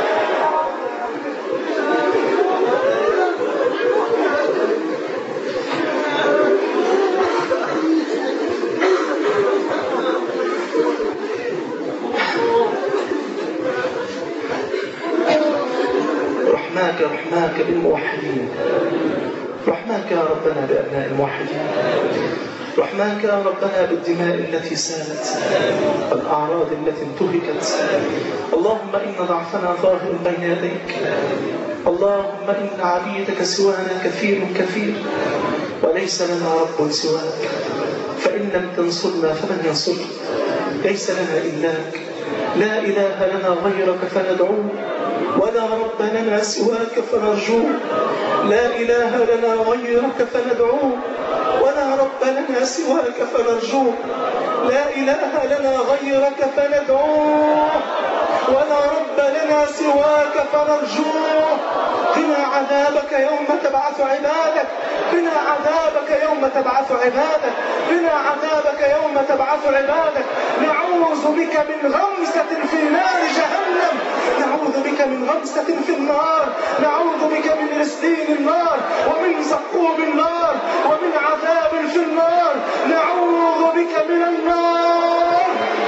A: رحماك رحماك بالموحدين رحماك يا ربنا بأبناء الموحدين رحماك يا ربنا بالدماء التي سالت والأعراض التي انتهكت اللهم إن ضعفنا ظاهر بين يديك اللهم إن عبيدك سوانا كثير كثير وليس لنا رب سواك فإن لم تنصرنا فمن ينصرك ليس لنا إلاك لا إله لنا غيرك فندعوه ولا رب لنا سواك فنرجوه لا إله لنا غيرك فندعوه ولا رب لنا سواك فنرجوه لا إله لنا غيرك فندعوه ولا رب لنا سواك فنرجوه قنا عذابك يوم تبعث عبادك قنا عذابك يوم تبعث عبادك قنا عذابك يوم تبعث عبادك نعوذ بك من غمسة في نار جهنم نعوذ بك من غمسة في النار نعوذ بك من رسلين النار ومن زقوم النار ومن عذاب في النار نعوذ بك من النار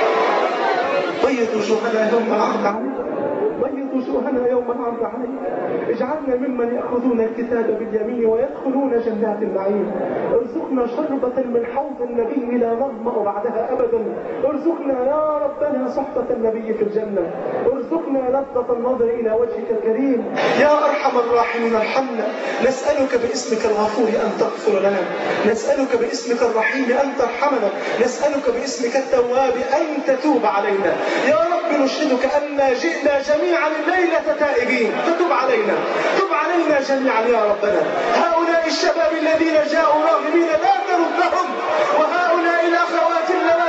A: بيض وجوهنا يوم العرض عليك بيض وجوهنا يوم العرض عليك اجعلنا ممن يأخذون الكتاب باليمين ويدخلون جنات النعيم ارزقنا شربة من حوض النبي لا نظمأ بعدها أبدا ارزقنا يا ربنا صحبة النبي في الجنة ارزقنا لذة النظر إلى وجهك الكريم يا أرحم الراحمين ارحمنا نسألك باسمك الغفور أن تغفر لنا نسألك باسمك الرحيم أن ترحمنا نسألك باسمك التواب أن تتوب علينا يا رب نشهدك أن جئنا جميعا الليلة تائبين فتب علينا تب علينا جميعا يا ربنا هؤلاء الشباب الذين جاءوا راغبين لا تردهم وهؤلاء الأخوات اللواتي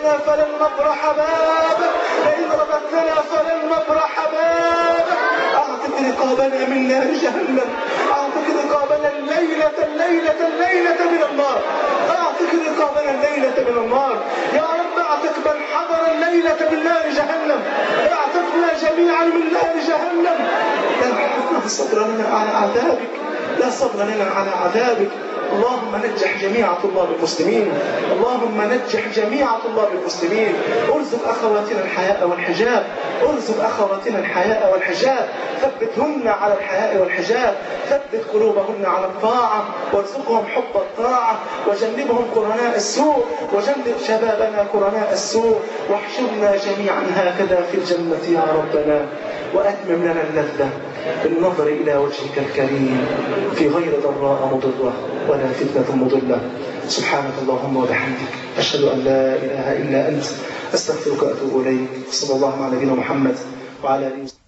A: رددتنا فلن نبرح بابك لئن رددتنا فلن نبرح بابك اعتق رقابنا من نار جهنم اعتق رقابنا الليلة الليلة الليلة من النار اعتق رقابنا الليلة من النار يا رب اعتق من حضر الليلة من نار جهنم اعتقنا جميعا من نار جهنم لا صبر لنا على عذابك لا صبر لنا على عذابك اللهم نجح جميع طلاب المسلمين اللهم نجح جميع طلاب المسلمين ارزق اخواتنا الحياء والحجاب ارزق اخواتنا الحياء والحجاب ثبتهن على الحياء والحجاب ثبت قلوبهن على الطاعة وارزقهم حب الطاعة وجنبهم قرناء السوء وجنب شبابنا قرناء السوء واحشرنا جميعا هكذا في الجنة يا ربنا وأتمم لنا اللذة بالنظر إلى وجهك الكريم في غير ضراء مضرة ولا فتنة مضلة سبحانك اللهم وبحمدك أشهد أن لا إله إلا أنت أستغفرك وأتوب إليك صلى الله على نبينا محمد وعلى آله وسلم